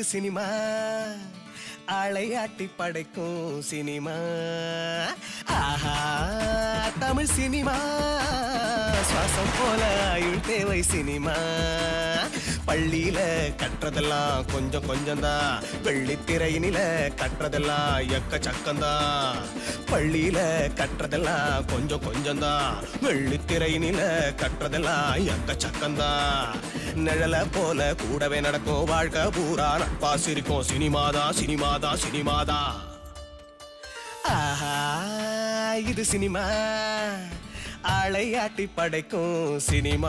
Cinema ஆளையாட்டி படைக்கும் cinema ஆஹா Tamil cinema சுவாசம் போல ஆயுள் தேவை சினிமா பள்ளியில கற்றதெல்லாம் கொஞ்சம் கொஞ்சம் தான் வெள்ளித்திரையினில கற்றதெல்லாம் எக்கச்சக்கம்தான் பள்ளியில கற்றதெல்லாம் கொஞ்சம் கொஞ்சம் தான் வெள்ளித்திரையினில கற்றதெல்லாம் எக்கச்சக்கம்தான் நிழல போல கூடவே நடக்கும் வாழ்க்கை பூரா நட்பா சிரிக்கும் சினிமாதான் சினிமாதான் சினிமாதான் ஆஹா இது சினிமா ஆளையாட்டி படைக்கும் சினிமா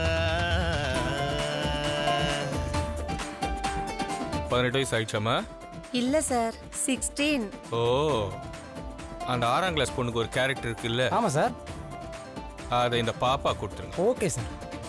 பதினெட்டு வயசு ஆயிடுச்சாமா இல்ல சார் சிக்ஸ்டீன் ஓ அந்த ஆறாம் கிளாஸ் பொண்ணுக்கு ஒரு கேரக்டர் இருக்குல்ல ஆமா சார் அதை இந்த பாப்பா கொடுத்துருங்க ஓகே சார்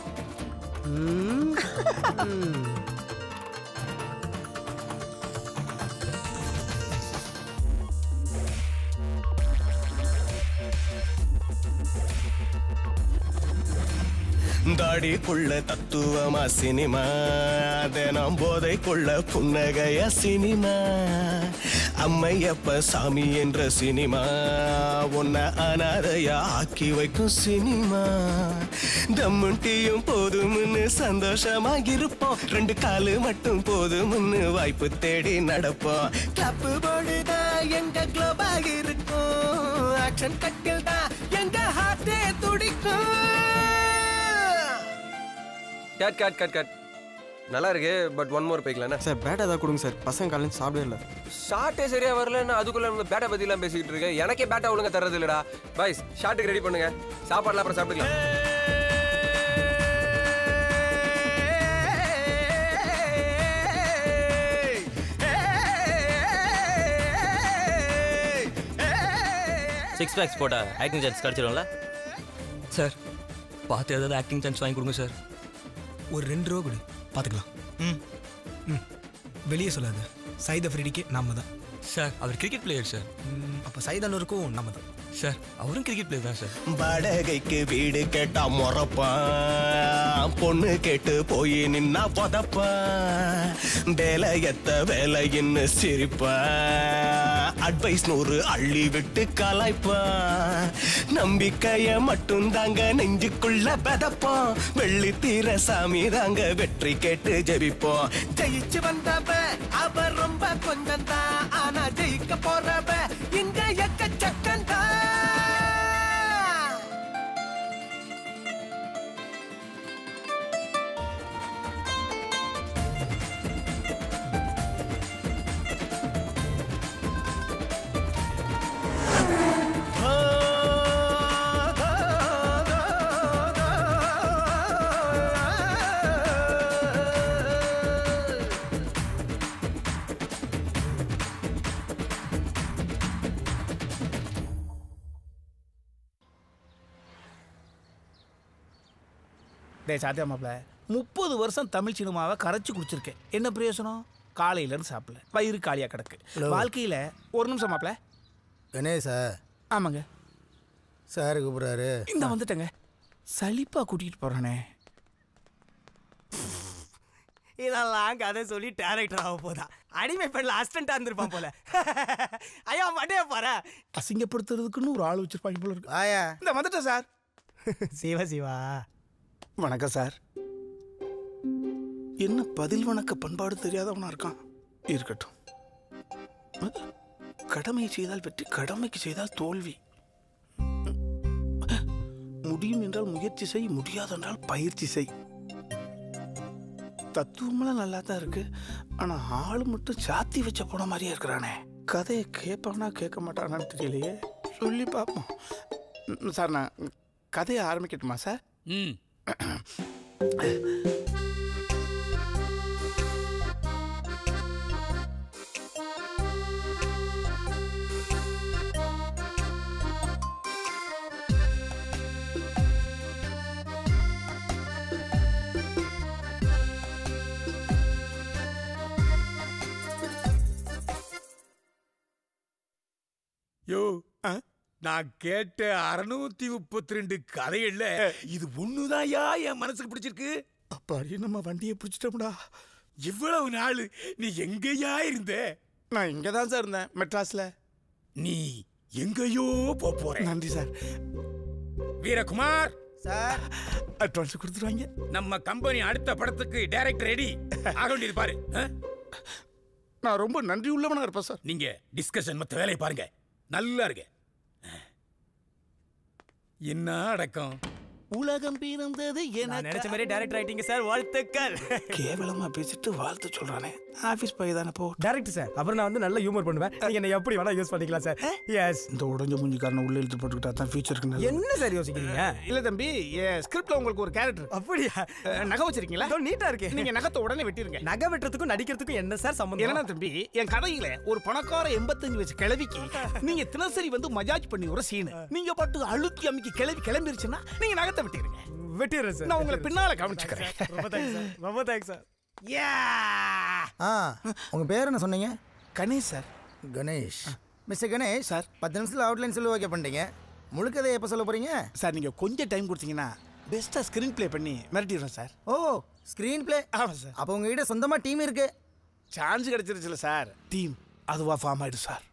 தாடிக்குள்ள தத்துவமா சினிமா தினம் போதைக்குள்ள புன்னகைய சினிமா அம்மையப்ப சாமி என்ற சினிமா உன்னை அனாதையா ஆக்கி வைக்கும் சினிமா தம்முட்டியும் போதும்னு சந்தோஷமா இருப்போம் ரெண்டு காலு மட்டும் போதும்னு வாய்ப்பு தேடி நடப்போம் கிளப்பு போடுதான் எங்க குளோபாக இருக்கும் ஆக்ஷன் கட்டில் தான் எங்க ஹார்ட்டே துடிக்கும் கட் கட் கட் கட் நல்லா இருக்கு பட் ஒன் மோர் போய்க்கலாம்ண்ணா சார் பேட்டா தான் கொடுங்க சார் பசங்க காலையில் சாப்பிடவே இல்லை ஷார்ட்டே சரியா வரலன்னு அதுக்குள்ள நம்ம பேட்டை பத்திலாம் பேசிக்கிட்டு இருக்கேன் எனக்கே பேட்டா ஒழுங்கா தர்றது இல்லடா பாய்ஸ் ஷார்ட்டுக்கு ரெடி பண்ணுங்க சாப்பாடுலாம் அப்புறம் சாப்பிட்டுக்கலாம் சிக்ஸ் பேக்ஸ் போட்டா ஆக்டிங் சான்ஸ் கிடச்சிரும்ல சார் பார்த்து ஏதாவது ஆக்டிங் சான்ஸ் வாங்கி கொடுங்க சார் ஒரு ரெண்டு ரூபா கொடு பார்த்துக்கலாம் ம் ம் வெளியே சொல்லாத சைத ஃப்ரெடிக்கு நாம தான் சார் அவர் கிரிக்கெட் பிளேயர் சார் அப்போ சைதானூருக்கும் நம்ம தான் சார் அவரும் கிரிக்கெட் பிளேயர் தான் சார் வாடகைக்கு வீடு கேட்டா முறப்பான் பொண்ணு கேட்டு போய் நின்னா புதப்பான் வேலையத்த வேலையின்னு சிரிப்பான் அட்வைஸ் நூறு அள்ளி விட்டு கலாய்ப்பான் நம்பிக்கைய மட்டும் தாங்க நெஞ்சுக்குள்ள பதப்போம் வெள்ளி தீர சாமி தாங்க வெற்றி கேட்டு ஜெபிப்போம் ஜெயிச்சு வந்தவ அவ ரொம்ப கொஞ்சம் தான் ஆனா ஜெயிக்க போறவ இங்க எக்கச்சக்கம் தான் டே சாத்தியா மாப்ள முப்பது வருஷம் தமிழ் சினிமாவை கரைச்சி குடிச்சிருக்கேன் என்ன பிரயோசனம் காலையிலேருந்து சாப்பிடல வயிறு காலியாக கிடக்கு வாழ்க்கையில் ஒரு நிமிஷம் மாப்ள கணேசா ஆமாங்க சார் கூப்பிட்றாரு இந்த வந்துட்டேங்க சலிப்பாக கூட்டிகிட்டு போகிறானே இதெல்லாம் கதை சொல்லி டேரக்டர் ஆக போதா அடிமை பெண்ணில் அசிஸ்டண்டா இருந்திருப்பான் போல ஐயா மண்டே பாரு அசிங்கப்படுத்துறதுக்குன்னு ஒரு ஆள் வச்சிருப்பாங்க போல இருக்கு ஆயா இந்த வந்துட்டேன் சார் சிவா சிவா வணக்கம் சார் என்ன பதில் வணக்க பண்பாடு தெரியாதவனா இருக்கான் இருக்கட்டும் அஹ், கடமை செய்தால் வெற்றி கடமைக்கு செய்தால் தோல்வி முடியும் என்றால் முயற்சி செய் முடியாதென்றால் பயிற்சி செய் தத்துவமெல்லாம் நல்லா தான் இருக்கு ஆனா ஆள் மட்டும் சாத்தி வச்ச போன மாதிரியே இருக்கிறானே கதையை கேட்பானா கேட்க மாட்டானான்னு தெரியலையே சொல்லி பார்ப்போம் ம், சார் நான் கதையை ஆரம்பிக்கட்டுமா சார் ம் யோ நான் கேட்ட அறுநூத்தி முப்பத்தி ரெண்டு கதைகள்ல இது ஒண்ணுதான்யா என் மனசுக்கு பிடிச்சிருக்கு அப்பாடி நம்ம வண்டியை பிடிச்சிட்டோம்டா இவ்வளவு நாள் நீ எங்கேயா இருந்த நான் இங்கே தான் சார் இருந்தேன் மெட்ராஸில் நீ எங்கேயோ போப் போற நன்றி சார் வீரகுமார் சார் அட்வான்ஸ் கொடுத்துருவாங்க நம்ம கம்பெனி அடுத்த படத்துக்கு டைரக்டர் ரெடி ஆக வேண்டியது பாரு ஆ? நான் ரொம்ப நன்றி உள்ளவனா இருப்பேன் சார் நீங்க டிஸ்கஷன் மத்த வேலையை பாருங்க நல்லா இருக்கு என்ன அடக்கம் உலகம் பிறந்தது நான் நினைச்ச மாதிரி டைரக்டர் ஆயிட்டீங்க சார் வாழ்த்துக்கள் கேவலமா பேசிட்டு வாழ்த்து சொல்றானே ஆபீஸ் பைய தானே போ டேரக்டர் சார் அப்புறம் நான் வந்து நல்ல ஹியூமர் பண்ணுவேன் நீங்க என்ன எப்படி வேணா யூஸ் பண்ணிக்கலாம் சார் எஸ் இந்த உடஞ்ச மூஞ்சிக்காரனை உள்ள இழுத்து போட்டுக்கிட்டா தான் ஃபியூச்சருக்கு நல்லது என்ன சார் யோசிக்கிறீங்க இல்ல தம்பி என் ஸ்கிரிப்ட்ல உங்களுக்கு ஒரு கேரக்டர் அப்படியா நகை வச்சிருக்கீங்களா இதோ நீட்டா இருக்கு நீங்க நகத்தை உடனே வெட்டிருங்க நகை வெட்டுறதுக்கும் நடிக்கிறதுக்கும் என்ன சார் சம்பந்தம் என்னன்னா தம்பி என் கதையில ஒரு பணக்கார எண்பத்தஞ்சு வயசு கிளவிக்கு நீங்க தினசரி வந்து மஜாஜ் பண்ணி ஒரு சீனு நீங்க பாட்டு அழுத்தி அமைக்கி கிளவி கிளம்பிருச்சுன்னா நீங்க நகத்தை வெட்டிருங்க வெட்டிடுறேன் சார் நான் உங்களை பின்னால கவனிச்சுக்கிறேன் ரொம்ப தேங்க்ஸ் சார் ரொம்ப தேங்க்ஸ் சார் ஆ உங்கள் பேர் என்ன சொன்னீங்க Ganesh sir Ganesh mister Ganesh sir பத்து நிமிஷத்தில் அவுட்லைன் சொல்லி ஓகே பண்ணிட்டீங்க முழுக்கதை எப்போ சொல்ல போகிறீங்க சார் நீங்க கொஞ்சம் டைம் கொடுத்தீங்கன்னா பெஸ்டா ஸ்கிரீன் ப்ளே பண்ணி மிரட்டிடுறேன் சார் ஓ ஸ்க்ரீன் ப்ளே ஆமாம் சார் அப்போ உங்ககிட்ட சொந்தமாக டீம் இருக்கு சான்ஸ் கிடைச்சிருச்சுல சார் டீம் அதுவா ஃபார்ம் ஆயிடும் சார்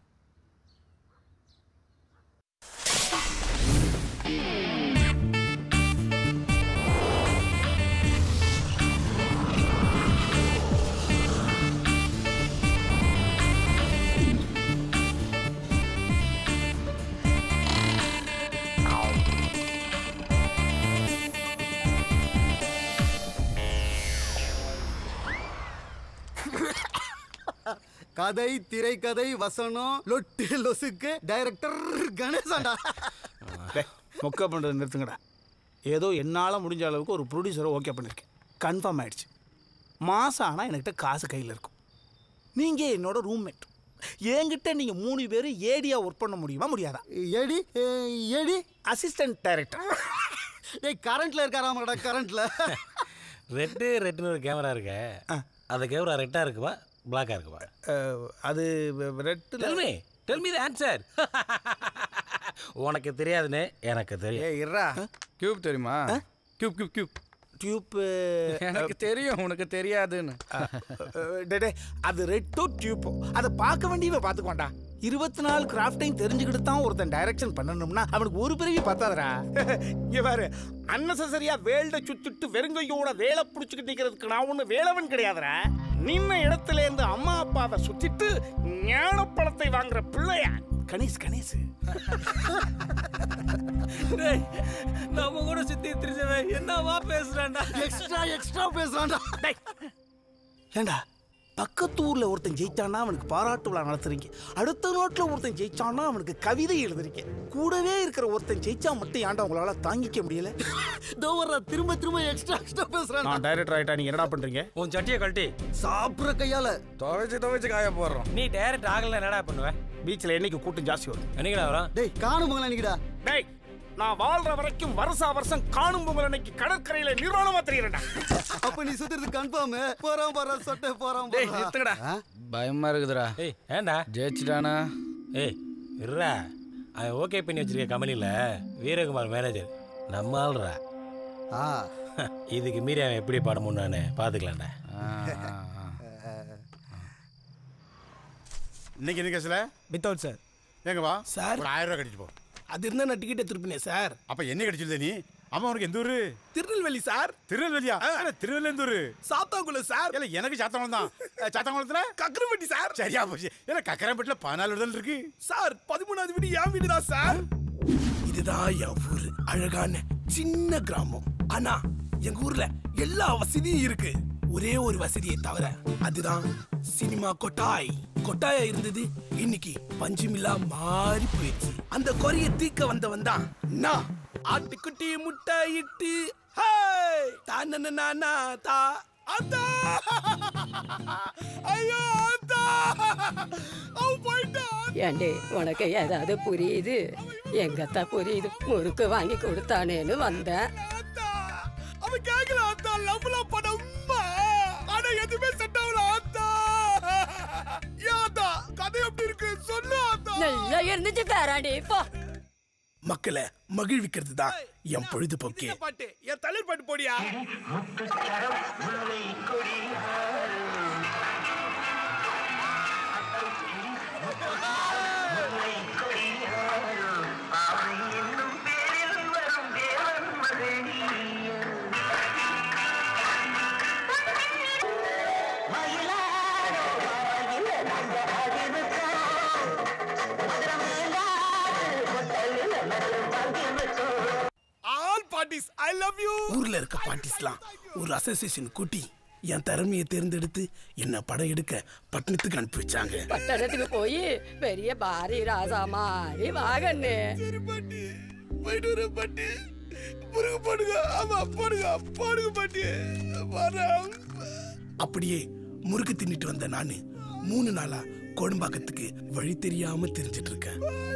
கதை திரைக்கதை வசனம் லொட்டு லொசுக்கு டைரக்டர் கணேசாண்டா டேய், மொக்க பண்ணுறது நிறுத்துங்கடா ஏதோ என்னால் முடிஞ்ச அளவுக்கு ஒரு ப்ரொடியூசரை ஓகே பண்ணியிருக்கேன் கன்ஃபார்ம் ஆயிடுச்சு மாதம் ஆனால் என்கிட்ட காசு கையில் இருக்கும் நீங்கள் என்னோட ரூம்மேட் என்கிட்ட நீங்கள் மூணு பேர் ஏடியா ஒர்க் பண்ண முடியுமா முடியாதா ஏடி ஏடி அசிஸ்டன்ட் டைரக்டர் ஏய் கரண்ட்ல இருக்காராமடா கரண்ட்ல ரெட்டு ரெட்டுன்னு ஒரு கேமரா இருக்கு அந்த கேமரா ரெட்டா இருக்குவா பிளாக்கா இருக்குவா அது red tell me tell me the answer உனக்கு தெரியாதுன்னு எனக்கு தெரியும் ஏய் இர்ரா கியூப் தெரியுமா கியூப் கியூப் கியூப் டியூப் எனக்கு தெரியும் உனக்கு தெரியாதுன்னு டே அது ரெட்டோ டியூப்போ அதை பார்க்க வேண்டியவ பார்த்துக்கோண்டா இருபத்தி நாலு கிராஃப்டையும் தெரிஞ்சுக்கிட்டு தான் ஒருத்தன் டைரக்ஷன் பண்ணணும்னா அவனுக்கு ஒரு பிறவி பத்தாதடா இங்க பாரு அன்னசரியா வேல்ட சுத்திட்டு வெறுங்கையோட வேலை பிடிச்சிக்கிட்டு நிக்கிறதுக்கு நான் ஒண்ணு வேலவன் கிடையாதுடா நின்ன இடத்துல இருந்து அம்மா அப்பாவை சுத்திட்டு ஞானப்பழத்தை வாங்குற பிள்ளையா கணேஷ் கணேஷ் டேய், நம்ம கூட சுத்தி திரிச்சவன் என்னவா பேசுறான்டா எக்ஸ்ட்ரா எக்ஸ்ட்ரா பேசுறான்டா டேய் ஏண்டா பக்கத்து ஊர்ல ஒருத்தன் ஜெயிச்சானா அவனுக்கு பாராட்டு விழா நடத்துறீங்க அடுத்த நோட்ல ஒருத்தன் ஜெயிச்சானா அவனுக்கு கவிதை எழுதுறீங்க கூடவே இருக்கிற ஒருத்தன் ஜெயிச்சா மட்டும் ஏன்டா உங்களால தாங்கிக்க முடியல தோவரா திரும்ப திரும்ப எக்ஸ்ட்ரா எக்ஸ்ட்ரா பேசுறான் நான் டைரக்டர் ஆயிட்டா நீங்க என்னடா பண்றீங்க உன் சட்டியை கழட்டி சாப்பிடுற கையால துவைச்சு துவைச்சு காய போடுறோம் நீ டைரக்ட் ஆகல என்னடா பண்ணுவ பீச்ல என்னைக்கு கூட்டம் ஜாஸ்தி வரும் என்னைக்குடா வரும் டேய் காணுமங்களா நினைக்கடா டேய் நான் வாழ்ற வரைக்கும் வருஷா வருஷம் காணும் பொங்கல் அன்னைக்கு கடற்கரையில நிர்வாணமா தெரியறேன்டா அப்ப நீ சுத்துறது கன்ஃபார்ம் போறான் போறான் சொட்டை போறான் டேய் போறான். நிறுத்துங்கடா ஆ? பயமா இருக்குதுடா ஏய் ஏன்டா ஜெயிச்சிட்டானா ஏய் இருடா அவன் ஓகே பண்ணி வச்சிருக்க கம்பெனியில் வீரகுமார் மேனேஜர் நம்ம ஆள்றா ஆ இதுக்கு மீறி அவன் எப்படி பாட முன்னான்னு பார்த்துக்கலாம்டா இன்னைக்கு என்ன கேஸ்ல வித்தவுட் சார் எங்க வா சார். ஒரு ஆயிரம் ரூபாய் கட்டிட்டு போ அது இருந்தா நான் டிக்கெட்டை திருப்பினேன் சார் அப்ப என்ன கடிச்சிருந்த நீ அம்மா உனக்கு எந்த ஊரு திருநெல்வேலி சார் திருநெல்வேலியா ஆ, திருநெல்வேலி எந்த ஊரு சாத்தாங்குளம் சார் இல்ல எனக்கு சாத்தங்குளம் தான் அஹ், சாத்தங்குளத்துல கக்கரப்பட்டி சார் சரியா போச்சு ஏன்னா கக்கரம்பேட்டில் பதினாலு விடுதல் இருக்கு சார் பதிமூணாவது வீடு என் வீடு தான் சார் இதுதான் என் ஊரு அழகான சின்ன கிராமம் ஆனா எங்க ஊர்ல எல்லா வசதியும் இருக்கு ஒரே ஒரு வசதியை தவிர அதுதான் சினிமா கொட்டாய் கொட்டாயா இருந்தது இன்னைக்கு பஞ்சுமில்லா மாறி போயிடுச்சு அந்த குறைய தீக்க வந்தவன் தான் நான் ஆட்டுக்குட்டி முட்டை இட்டு ஹேய், தானனனானா, தா அத்தா ஐயோ அத்தா அவன் போயிட்டான் ஏண்டி உனக்கு ஏதாவது புரியுது எங்கத்தான் புரியுது முறுக்கு வாங்கி கொடுத்தானேன்னு வந்தேன் அவன் கேக்கல ஆத்தா லவ்லாம் பண்ண உம்மா ஆனா எதுவுமே செட் ஆகல ஆத்தா ஏன் ஆத்தா கதை எப்படி இருக்கு சொல்லு ஆத்தா நல்லா இருந்துச்சு பேராண்டி போ மக்களை மகிழ்விக்கிறது தான் என் பொழுதுபோக்கு பாட்டு என் தளிர் பாட்டு போடியா all parties I love you ஊர்ல இருக்க பாட்டிஸ்லாம் ஒரு அசோசியேஷன் கூட்டி என் திறமையை தேர்ந்தெடுத்து என்ன படம் எடுக்க பட்டணத்துக்கு அனுப்பி வச்சாங்க பட்டணத்துக்கு போய் பெரிய பாரி ராசா மாதிரி வாகன்னு போயிட்டு வர பாட்டு முருகு போடுங்க ஆமா போடுங்க போடுங்க பாட்டு வரேன் அப்படியே முறுக்கு தின்னுட்டு வந்த நானு மூணு நாளா கோடம்பாக்கத்துக்கு வழி தெரியாம தெரிஞ்சிட்டு இருக்கேன்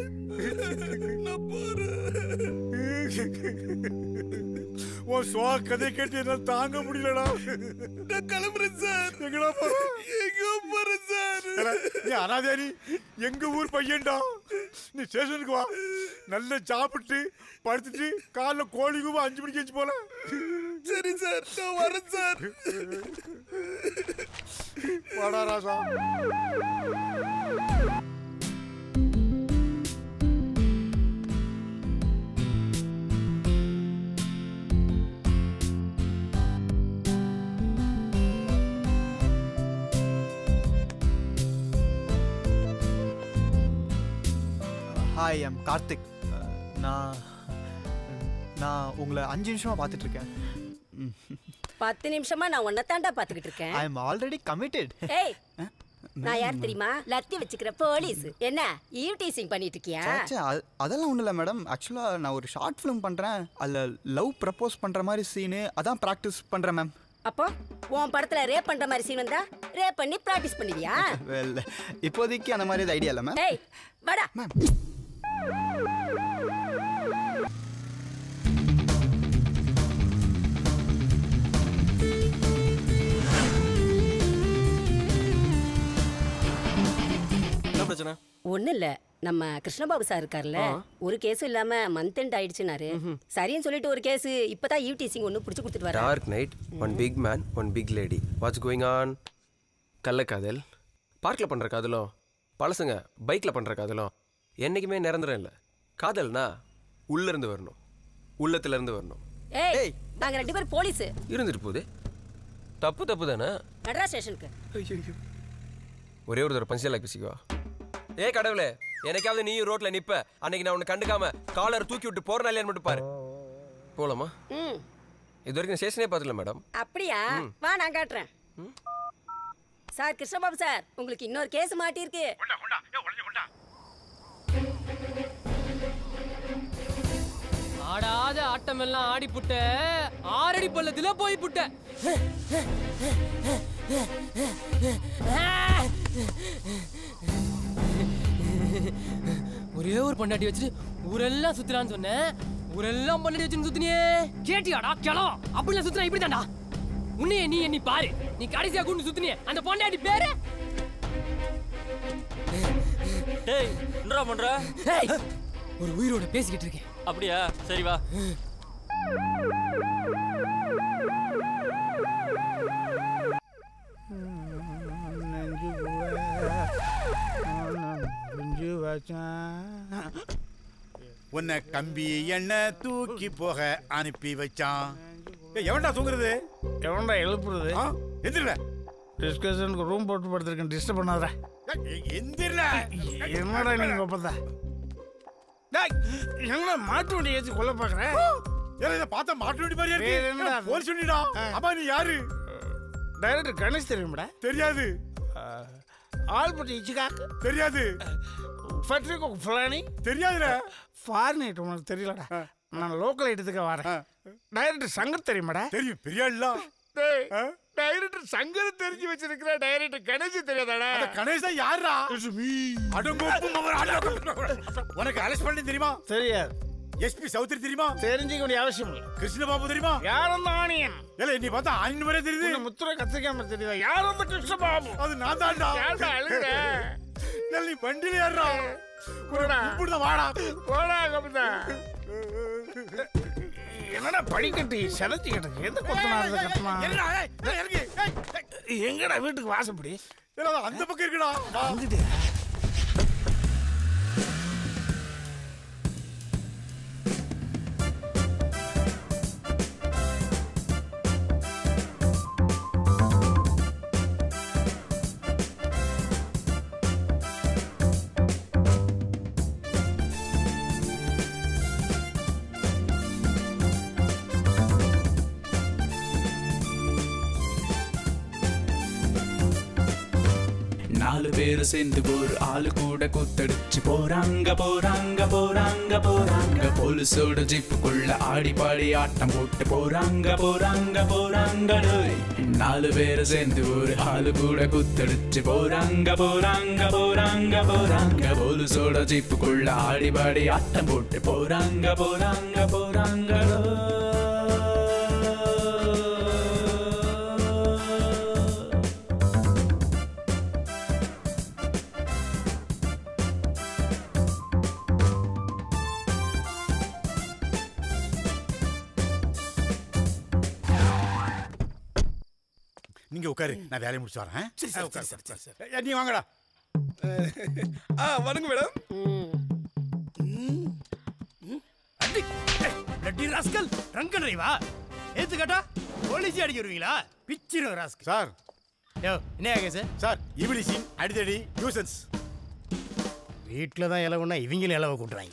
உன் சுவா கதை கேட்டு என்னால தாங்க முடியலடா நான் கிளம்புறேன் சார் எங்கடா போறேன் எங்க போறேன் சார் நீ அனாதாரி எங்க ஊர் பையன்டா நீ ஸ்டேஷனுக்கு வா நல்லா சாப்பிட்டு படுத்துட்டு காலைல கோழி கூவ அஞ்சு மணிக்கு வச்சு போல சரி சார் நான் வரேன் சார் வாடா ராசா ஹாய் எம் கார்த்திக் நான் நான் உங்களை அஞ்சு நிமிஷமாக பார்த்துட்டு இருக்கேன் பத்து நிமிஷமா நான் உன்னை தாண்டா பாத்துக்கிட்டு இருக்கேன் ஐ எம் ஆல்ரெடி கமிட்டட் ஏய் நான் யார் தெரியுமா லத்தி வச்சுக்கிற போலீஸ் என்ன ஈவ் டீசிங் பண்ணிட்டு இருக்கியா அதெல்லாம் ஒன்றும் இல்லை மேடம் ஆக்சுவலாக நான் ஒரு ஷார்ட் ஃபிலிம் பண்ணுறேன் அதில் லவ் ப்ரப்போஸ் பண்ணுற மாதிரி சீனு அதான் ப்ராக்டிஸ் பண்ணுறேன் மேம் அப்போ உன் படத்துல ரேப் பண்ற மாதிரி சீன் வந்தா ரேப் பண்ணி பிராக்டிஸ் பண்ணுவியா வெல் இப்போதைக்கு அந்த மாதிரி ஐடியா இல்லை மேம் ஏய் வாடா என்ன பிரச்சனை ஒண்ணு இல்ல நம்ம கிருஷ்ணபாபு சார் இருக்கார்ல ஒரு கேஸும் இல்லாம மந்த் எண்ட் ஆயிடுச்சுனாரு சரின்னு சொல்லிட்டு ஒரு கேஸ் இப்பதான் ஈவ் டீசிங் ஒண்ணு புடிச்சு கொடுத்துட்டு வரேன் dark night one big man one big lady what's going on கள்ளக்காதல் பார்க்கில் பண்ணுற காதலோ பழசுங்க பைக்கில் பண்ணுற காதலோ என்றைக்குமே நிரந்தரம் இல்லை காதல்னா உள்ளேருந்து வரணும் உள்ளத்துலேருந்து வரணும் ஏய் நாங்க ரெண்டு பேரும் போலீஸ் இருந்துட்டு போகுது தப்பு தப்பு தானே மெட்ராஸ் ஸ்டேஷனுக்கு ஒரே ஒரு தடவை பஞ்சியலாக பேசிக்கோ ஏ கடவுளே எனக்காவது நீயும் ரோட்ல நிப்ப அன்னைக்கு நான் உன்னை கண்டுக்காம காலர் தூக்கி விட்டு போறனா இல்லையான்னு மட்டும் பாரு போலாமா ம் இது வரைக்கும் ஸ்டேஷனே பார்த்துல மேடம் அப்படியா வா நான் காட்டுறேன் சார் கிருஷ்ணபாபு சார் உங்களுக்கு இன்னொரு கேஸ் மாட்டியிருக்கு ஆடாத ஆட்டமெல்லாம் ஆடி புட்ட ஆறடி பள்ளத்துல போய் புட்ட ஒரே ஒரு பொண்டாட்டி வச்சுட்டு ஊரெல்லாம் சுத்தலான்னு சொன்னேன் ஊரெல்லாம் பொண்டாட்டி வச்சுன்னு சுத்தினியே கேட்டியாடா கிளம் அப்படிலாம் சுத்தினா இப்படி தான்டா உன்னையே நீ எண்ணி பாரு நீ கடைசியா கூண்டு சுத்தினியே அந்த பொண்டாட்டி பேரு டேய் என்னடா பண்ற ஏய், ஒரு உயிரோட பேசிக்கிட்டு இருக்கேன் அப்படியா சரி வா உன்னை கம்பி எண்ணெய் தூக்கி போக அனுப்பி வச்சான் ஏய், எவன்டா தூங்குறது எவன்டா எழுப்புறது எந்திரல டிஸ்கஷனுக்கு ரூம் போட்டு படுத்திருக்கேன் டிஸ்டர்ப் பண்ணாத எந்திரல என்னடா நீங்க ஒப்பந்தா என்ன மாட்டு வண்டி ஏற்றி கொல்ல பாக்குறேன் ஏன் இதை பார்த்தா மாட்டு வண்டி மாதிரியா வேற என்னடா இருக்கு அது? போலீஸ் வண்டிடா அம்மா நீ யாரு டைரக்டர் கணேஷ் தெரியுமாடா தெரியாது ஆல்பர்ட் இச்சிகாக் தெரியாது ஃபெட்ரிகோ ஃபுலானி தெரியாதுடா ஃபாரினேட் உனக்கு தெரியலடா நான் லோக்கல் ஐட்டத்துக்கு வரேன் டைரக்டர் சங்கர் தெரியுமாடா தெரியும் பெரிய ஆள்லா டேய் டைரக்டர் சங்கர் தெரிஞ்சு வச்சிருக்கிற டைரக்டர் கணேஷ் தெரியாதாடா அந்த கணேஷ் தான் யாரா அடங்கோப்பும் அவர் அடங்கும். உனக்கு அரெஸ்ட் பண்ணி தெரியுமா தெரியாது எஸ்பி சௌத்ரி தெரியுமா தெரிஞ்சுக்க வேண்டிய அவசியம் இல்லை கிருஷ்ணபாபு தெரியுமா யார் அந்த ஆணியன் ஏல நீ பார்த்தா ஆணின் மாதிரியே தெரியுது உன்னை முத்துரை கத்திரிக்காம தெரியுதா யார் அந்த கிருஷ்ணபாபு அது நான் தான்டா யார்டா அழுகுற? ஏல நீ வண்டியில ஏறுறா இப்படிதான் வாடா போடா கபிதா என்னடா படிக்கட்டு செலச்சி கிடக்கு எந்த கொத்தனார் கட்டமா என்னடா, ஏய், ஏய், இறங்கு, ஏய், ஏய். எங்கடா வீட்டுக்கு வாசப்படி ஏடா, அந்த பக்கம் இருக்குடா வா. நாலு பேர் சேர்ந்து ஒரு ஆளு கூட கூத்தடிச்சு போறாங்க போறாங்க போறாங்க போறாங்க போலீஸோட ஜிப்புக்குள்ள ஆடி பாடி ஆட்டம் போட்டு போறாங்க போறாங்க போறாங்க டேய். நாலு பேர் சேர்ந்து ஒரு ஆளு கூட கூத்தடிச்சு போறாங்க போறாங்க போறாங்க போறாங்க போலீஸோட ஜிப்புக்குள்ள ஆடி பாடி ஆட்டம் போட்டு போறாங்க போறாங்க போறாங்க டேய். நீங்க உட்காரு நான் வேலையை முடிச்சு வரேன் சரி, சரி, ஆ, உட்காரு, சரி, சரி, உட்காரு. ஏய், நீ வாங்கடா ஆ வணங்க மேடம் லட்டி ராஸ்கல் ட்ரங்க் டிரைவா ஏத்து கேட்டா போலீஸ் அடிக்க வருவீங்களா பிச்சிரும் ராஸ்கல் சார் யோ என்ன கேஸ் சார் இபிலிசின் அடிதடி நியூசன்ஸ் வீட்டில் தான் இலவுன்னா இவங்களும் இலவை கூட்டுறாங்க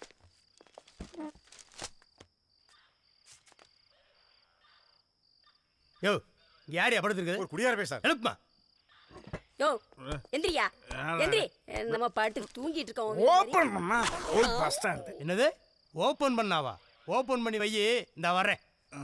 யோ இங்க யார் படுத்துருக்குது ஒரு குடியார பேசார் எழுப்புமா யோ எந்திரியா எந்திரி நம்ம பாட்டு தூங்கிட்டு இருக்கோம் ஓப்பன் பண்ணா ஒரு பஸ் ஸ்டாண்ட் என்னது ஓப்பன் பண்ணாவா ஓப்பன் பண்ணி வையி இந்த வரேன்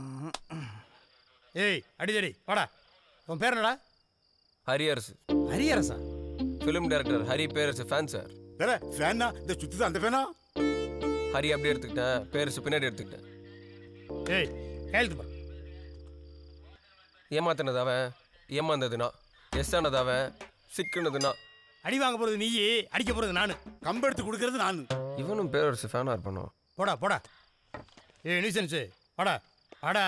ஏய் அடிதடி வாடா உன் பேர் என்னடா ஹரியரசு ஹரியரசா film director Hari Perarasu fan sir வேற ஃபேனா இந்த சுத்துது அந்த ஃபேனா ஹரி அப்படியே எடுத்துக்கிட்டேன் பேரரசு பின்னாடி எடுத்துக்கிட்டேன் ஏய் கையெழுத்து பா ஏமாத்தினது அவன் ஏமாந்ததுனா எஸ் ஆனது அவன் சிக்குனதுனா அடி வாங்க போறது நீ அடிக்க போறது நானு கம்பெடுத்து கொடுக்கறது நான் இவனும் பேரரசு ஃபேனாக இருப்பானோ போடா போடா ஏய் நியூசன்ஸ் வாடா வாடா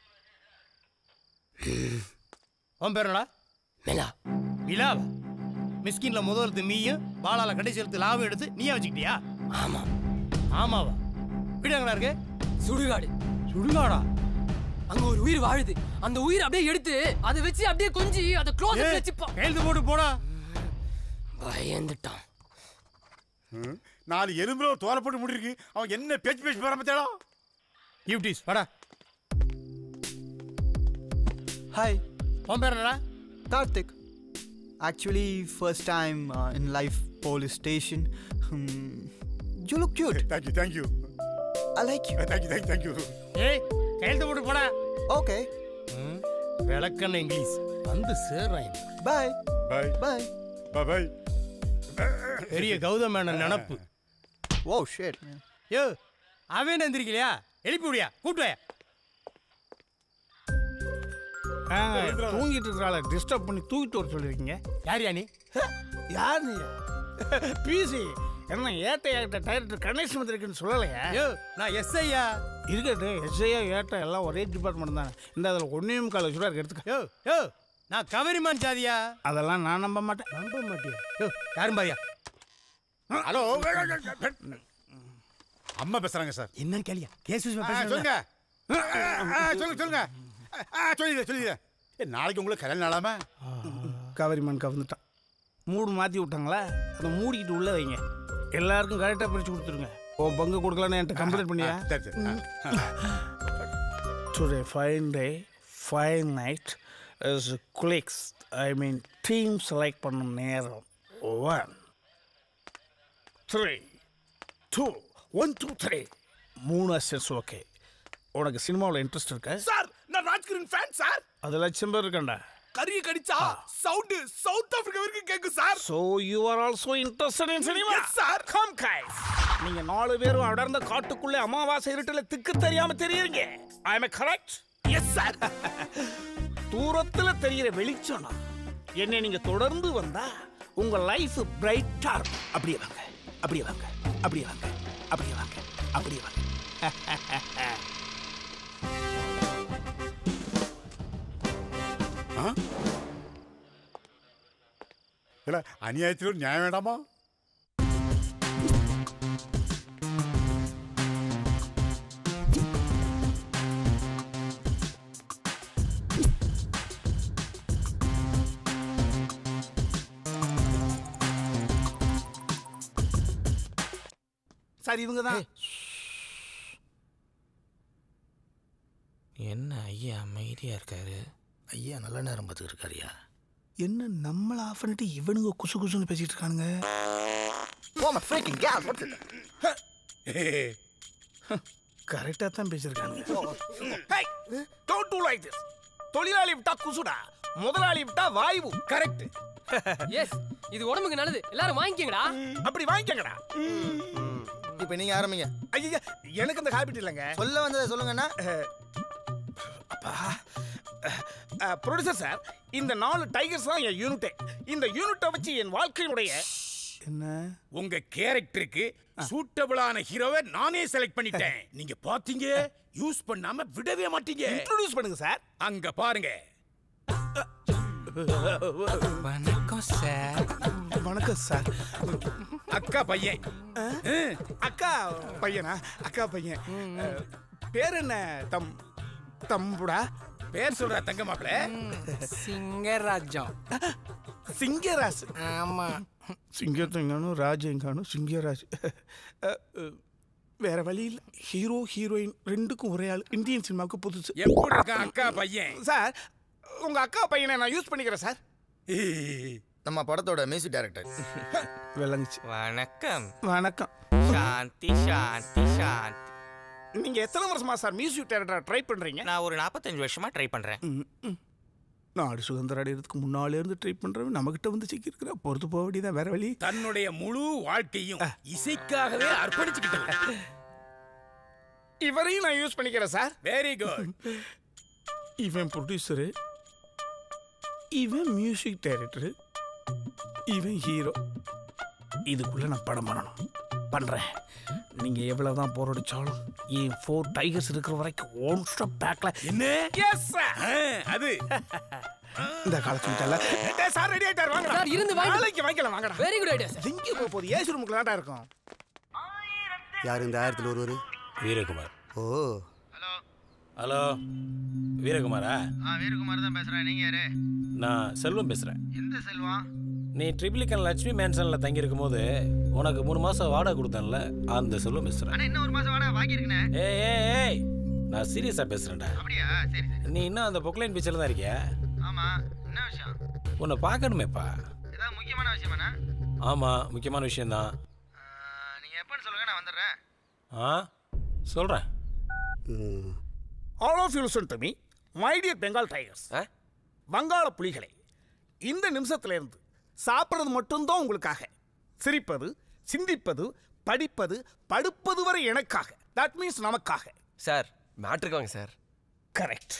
உன் பேர் என்னடா மெலா விழாவா மிஸ்கின்ல முதல் எழுத்து மீயும் பாலால கடைசி எழுத்து லாவும் எடுத்து நீயா வச்சுக்கிட்டியா ஆமா ஆமாவா வீடு எங்கடா இருக்கு சுடுகாடு சுடுகாடா அங்க ஒரு உயிர் வாழுது அந்த உயிர் அப்படியே எடுத்து அதை வச்சு அப்படியே கொஞ்சி அதை க்ளோஸ் ஏய், வச்சுப்பா கையெழுத்து போட்டு போடா பயந்துட்டான் ம், நாலு எலும்புல ஒரு தோலை போட்டு முடிருக்கு அவன் என்ன பேச்சு பேச்சு போறான் பத்தியாடா யூடிஸ் வாடா ஹாய் உன் பேர் என்னடா Karthik actually first time in life police station you look cute thank you thank you I like you thank you thank you thank you ஏய் கையெழுத்து போட்டு போடா ஓகே விளக்கண்ண இங்கிலீஷ் வந்து சேர்றாங்க பாய் பாய் பாய் பாய் பாய் பெரிய கௌதம் மேனன் நினப்பு ஓ ஷேட் யோ அவன் என்ன எந்திரிக்கலையா எழுப்பி விடியா கூட்டு வாயா தூங்கிட்டு இருக்கிறாள டிஸ்டர்ப் பண்ணி தூக்கிட்டு வர சொல்லியிருக்கீங்க யார் யா நீ யார் நீ பிசி என்ன ஏட்ட ஏட்ட டைரக்டர் கணேஷ் வந்திருக்குன்னு சொல்லலையா யோ நான் எஸ்ஐயா இருக்கட்டு எஸ்ஐயா ஏட்ட எல்லாம் ஒரே டிபார்ட்மெண்ட் தானே இந்த அதில் ஒன்றையும் கால வச்சுருவா எடுத்துக்க யோ யோ நான் கவரிமான் சாதியா அதெல்லாம் நான் நம்ப மாட்டேன் நம்ப மாட்டியா யோ யாரும் பாரியா ஹலோ அம்மா பேசுறாங்க சார் என்னன்னு கேளியா கேஸ் ஆ, சொல்லுங்க ஆ, ஆ, சொல்லுங்க சொல்லுங்க ஆ, சொல்லிடுறேன் சொல்லிடுறேன் ஏ, நாளைக்கு உங்களுக்கு கல்யாணம் நாளாம கவரிமான் கவர்ந்துட்டான் மூடு மாற்றி விட்டாங்களா அதை மூடிக்கிட்டு உள்ள வைங்க எல்லாருக்கும் கரெக்டாக பிரித்து கொடுத்துருங்க உன் பங்கு கொடுக்கலன்னு என்கிட்ட கம்ப்ளைண்ட் பண்ணியா சரி சரி ஆ. Today fine day fine night is clicks I mean team select பண்ணும் நேரம் one three two one two three மூணு அசன்ஸ் ஓகே உனக்கு சினிமாவில் இன்ட்ரெஸ்ட் இருக்கா சார் நான் ராஜ்கிரண் ஃபேன் சார் அது லட்சம் பேர் இருக்கண்டா கறியை கடிச்சா சவுண்ட் சவுத் ஆப்பிரிக்கா வரைக்கும் கேட்கும் sir so you are also interested in cinema Yes, sir. Come guys நீங்க நாலு பேரும் அடர்ந்த காட்டுக்குள்ளே அமாவாசை இருட்டுல திக்கு தெரியாம தெரியுறீங்க I am correct yes sir தூரத்துல தெரியிற வெளிச்சம் என்ன நீங்க தொடர்ந்து வந்தா உங்க லைஃப் பிரைட்டா இருக்கும் அப்படியே வாங்க அப்படியே வாங்க அப்படியே வாங்க அப்படியே வாங்க அப்படியே வாங்க ஆ? இல்ல அநியாயத்தில் ஒரு நியாயம் வேண்டாமா சார் இவங்க தான் என்ன ஐயா அமைதியா இருக்காரு ஐயா நல்ல நேரம் பார்த்துக்கிட்டு இருக்காருயா என்ன நம்மள ஆஃப் பண்ணிட்டு இவனுங்க குசு குசுன்னு பேசிட்டு இருக்கானுங்க கரெக்டா தான் பேசியிருக்கானுங்க டோன்ட் டு லைக் திஸ் தொழிலாளி விட்டா குசுடா முதலாளி விட்டா வாய்வு கரெக்ட் எஸ் இது உடம்புக்கு நல்லது எல்லாரும் வாங்கிக்கங்கடா அப்படி வாங்கிக்கங்கடா இப்போ நீங்க ஆரம்பிங்க ஐயா எனக்கு அந்த ஹாபிட் இல்லைங்க சொல்ல வந்ததை சொல்லுங்கண்ணா ப்ரொடியூசர் சார் இந்த நாலு டைகர்ஸ் தான் என் யூனிட்டே இந்த யூனிட்டை வச்சு என் வாழ்க்கையினுடைய என்ன உங்க கேரக்டருக்கு சூட்டபிளான ஹீரோவை நானே செலக்ட் பண்ணிட்டேன் நீங்க பாத்தீங்க யூஸ் பண்ணாம விடவே மாட்டீங்க இன்ட்ரோடியூஸ் பண்ணுங்க சார் அங்க பாருங்க வணக்கம் சார் வணக்கம் சார் அக்கா பையன் அக்கா பையனா அக்கா பையன் அஹ், பேர் என்ன தம் தம்புடா பேர் சொல்ற தங்க மாப்பிள சிங்கராஜம் சிங்கராஜ் ஆமா சிங்கத்தங்கானும் ராஜங்கானும் சிங்கராஜ் அஹ், அஹ், வேற வழி இல்லை ஹீரோ ஹீரோயின் ரெண்டுக்கும் ஒரே ஆள் இந்தியன் சினிமாவுக்கு புதுசு எப்படி இருக்கான் அக்கா பையன் சார் உங்க அக்கா பையனை நான் யூஸ் பண்ணிக்கிறேன் சார் நம்ம படத்தோட மியூசிக் டைரக்டர் விளங்குச்சு வணக்கம் வணக்கம் சாந்தி சாந்தி சாந்தி நீங்க எத்தனை வருஷமா சார் மியூசிக் டைரக்டர் ட்ரை பண்றீங்க நான் ஒரு நாற்பத்தஞ்சு வருஷமா ட்ரை பண்றேன் நாடு சுதந்திரம் அடைகிறதுக்கு முன்னாலே இருந்து ட்ரை பண்றவன் நம்மகிட்ட வந்து சிக்கியிருக்கிற பொறுத்து போக வேண்டியதான் வேற வழி தன்னுடைய முழு வாழ்க்கையும் இசைக்காகவே அர்ப்பணிச்சுக்கிட்டான் இவரையும் நான் யூஸ் பண்ணிக்கிறேன் சார் வெரி குட் இவன் ப்ரொடியூசரு இவன் மியூசிக் டைரக்டரு இவன் ஹீரோ இதுக்குள்ள நான் படம் பண்ணணும் பண்றேன் நீங்க எவ்வளவுதான் போரடிச்சாலும் என் ஃபோர் டைகர்ஸ் இருக்கிற வரைக்கும் ஒன் ஸ்டாப் பேக்ல என்ன எஸ் சார் அது இந்த காலத்துல சார் ரெடி ஆயிட்டாரு வாங்க சார், இருந்து வாங்கி- நாளைக்கு வாங்கிக்கலாம் வாங்கடா வெரி குட் ஐடியா சார் எங்கே போக போகுது ஏசி ரூமுக்கு தான்டா இருக்கும் யார் இந்த ஆயிரத்தில் ஒருவர் வீரகுமார் ஓ ஹலோ வீரகுமாரா ஆ வீரகுமார் தான் பேசுறேன் நீங்க யாரு நான் செல்வம் பேசுகிறேன் எந்த செல்வம் நீ ட்ரிபிளிக்கன் லட்சுமி மேன்சனில் தங்கியிருக்கும் போது உனக்கு மூணு மாதம் வாடகை கொடுத்தேன்ல அந்த செல்வம் பேசுகிறேன் ஆனா இன்னும் ஒரு மாசம் வாடகை வாங்கியிருக்கேனே ஏய் ஏய் ஏய் நான் சீரியஸாக பேசுகிறேன்டா அப்படியா சரி சரி நீ இன்னும் அந்த பொக்லைன் பீச்சில் தான் இருக்கியா ஆமா என்ன விஷயம் உன்னை பார்க்கணுமேப்பா ஏதாவது முக்கியமான விஷயமாண்ணா ஆமாம் முக்கியமான விஷயந்தான் நீங்க எப்பன்னு சொல்லுங்க நான் வந்துடுறேன் ஆ சொல்கிறேன் all of you listen to me my dear Bengal tigers வங்காள புலிகளே இந்த நிமிஷத்துல இருந்து சாப்பிட்றது மட்டும்தான் உங்களுக்காக சிரிப்பது சிந்திப்பது படிப்பது படுப்பது வரை எனக்காக தட் மீன்ஸ் நமக்காக சார் மேட்ருக்கு வாங்க சார் கரெக்ட்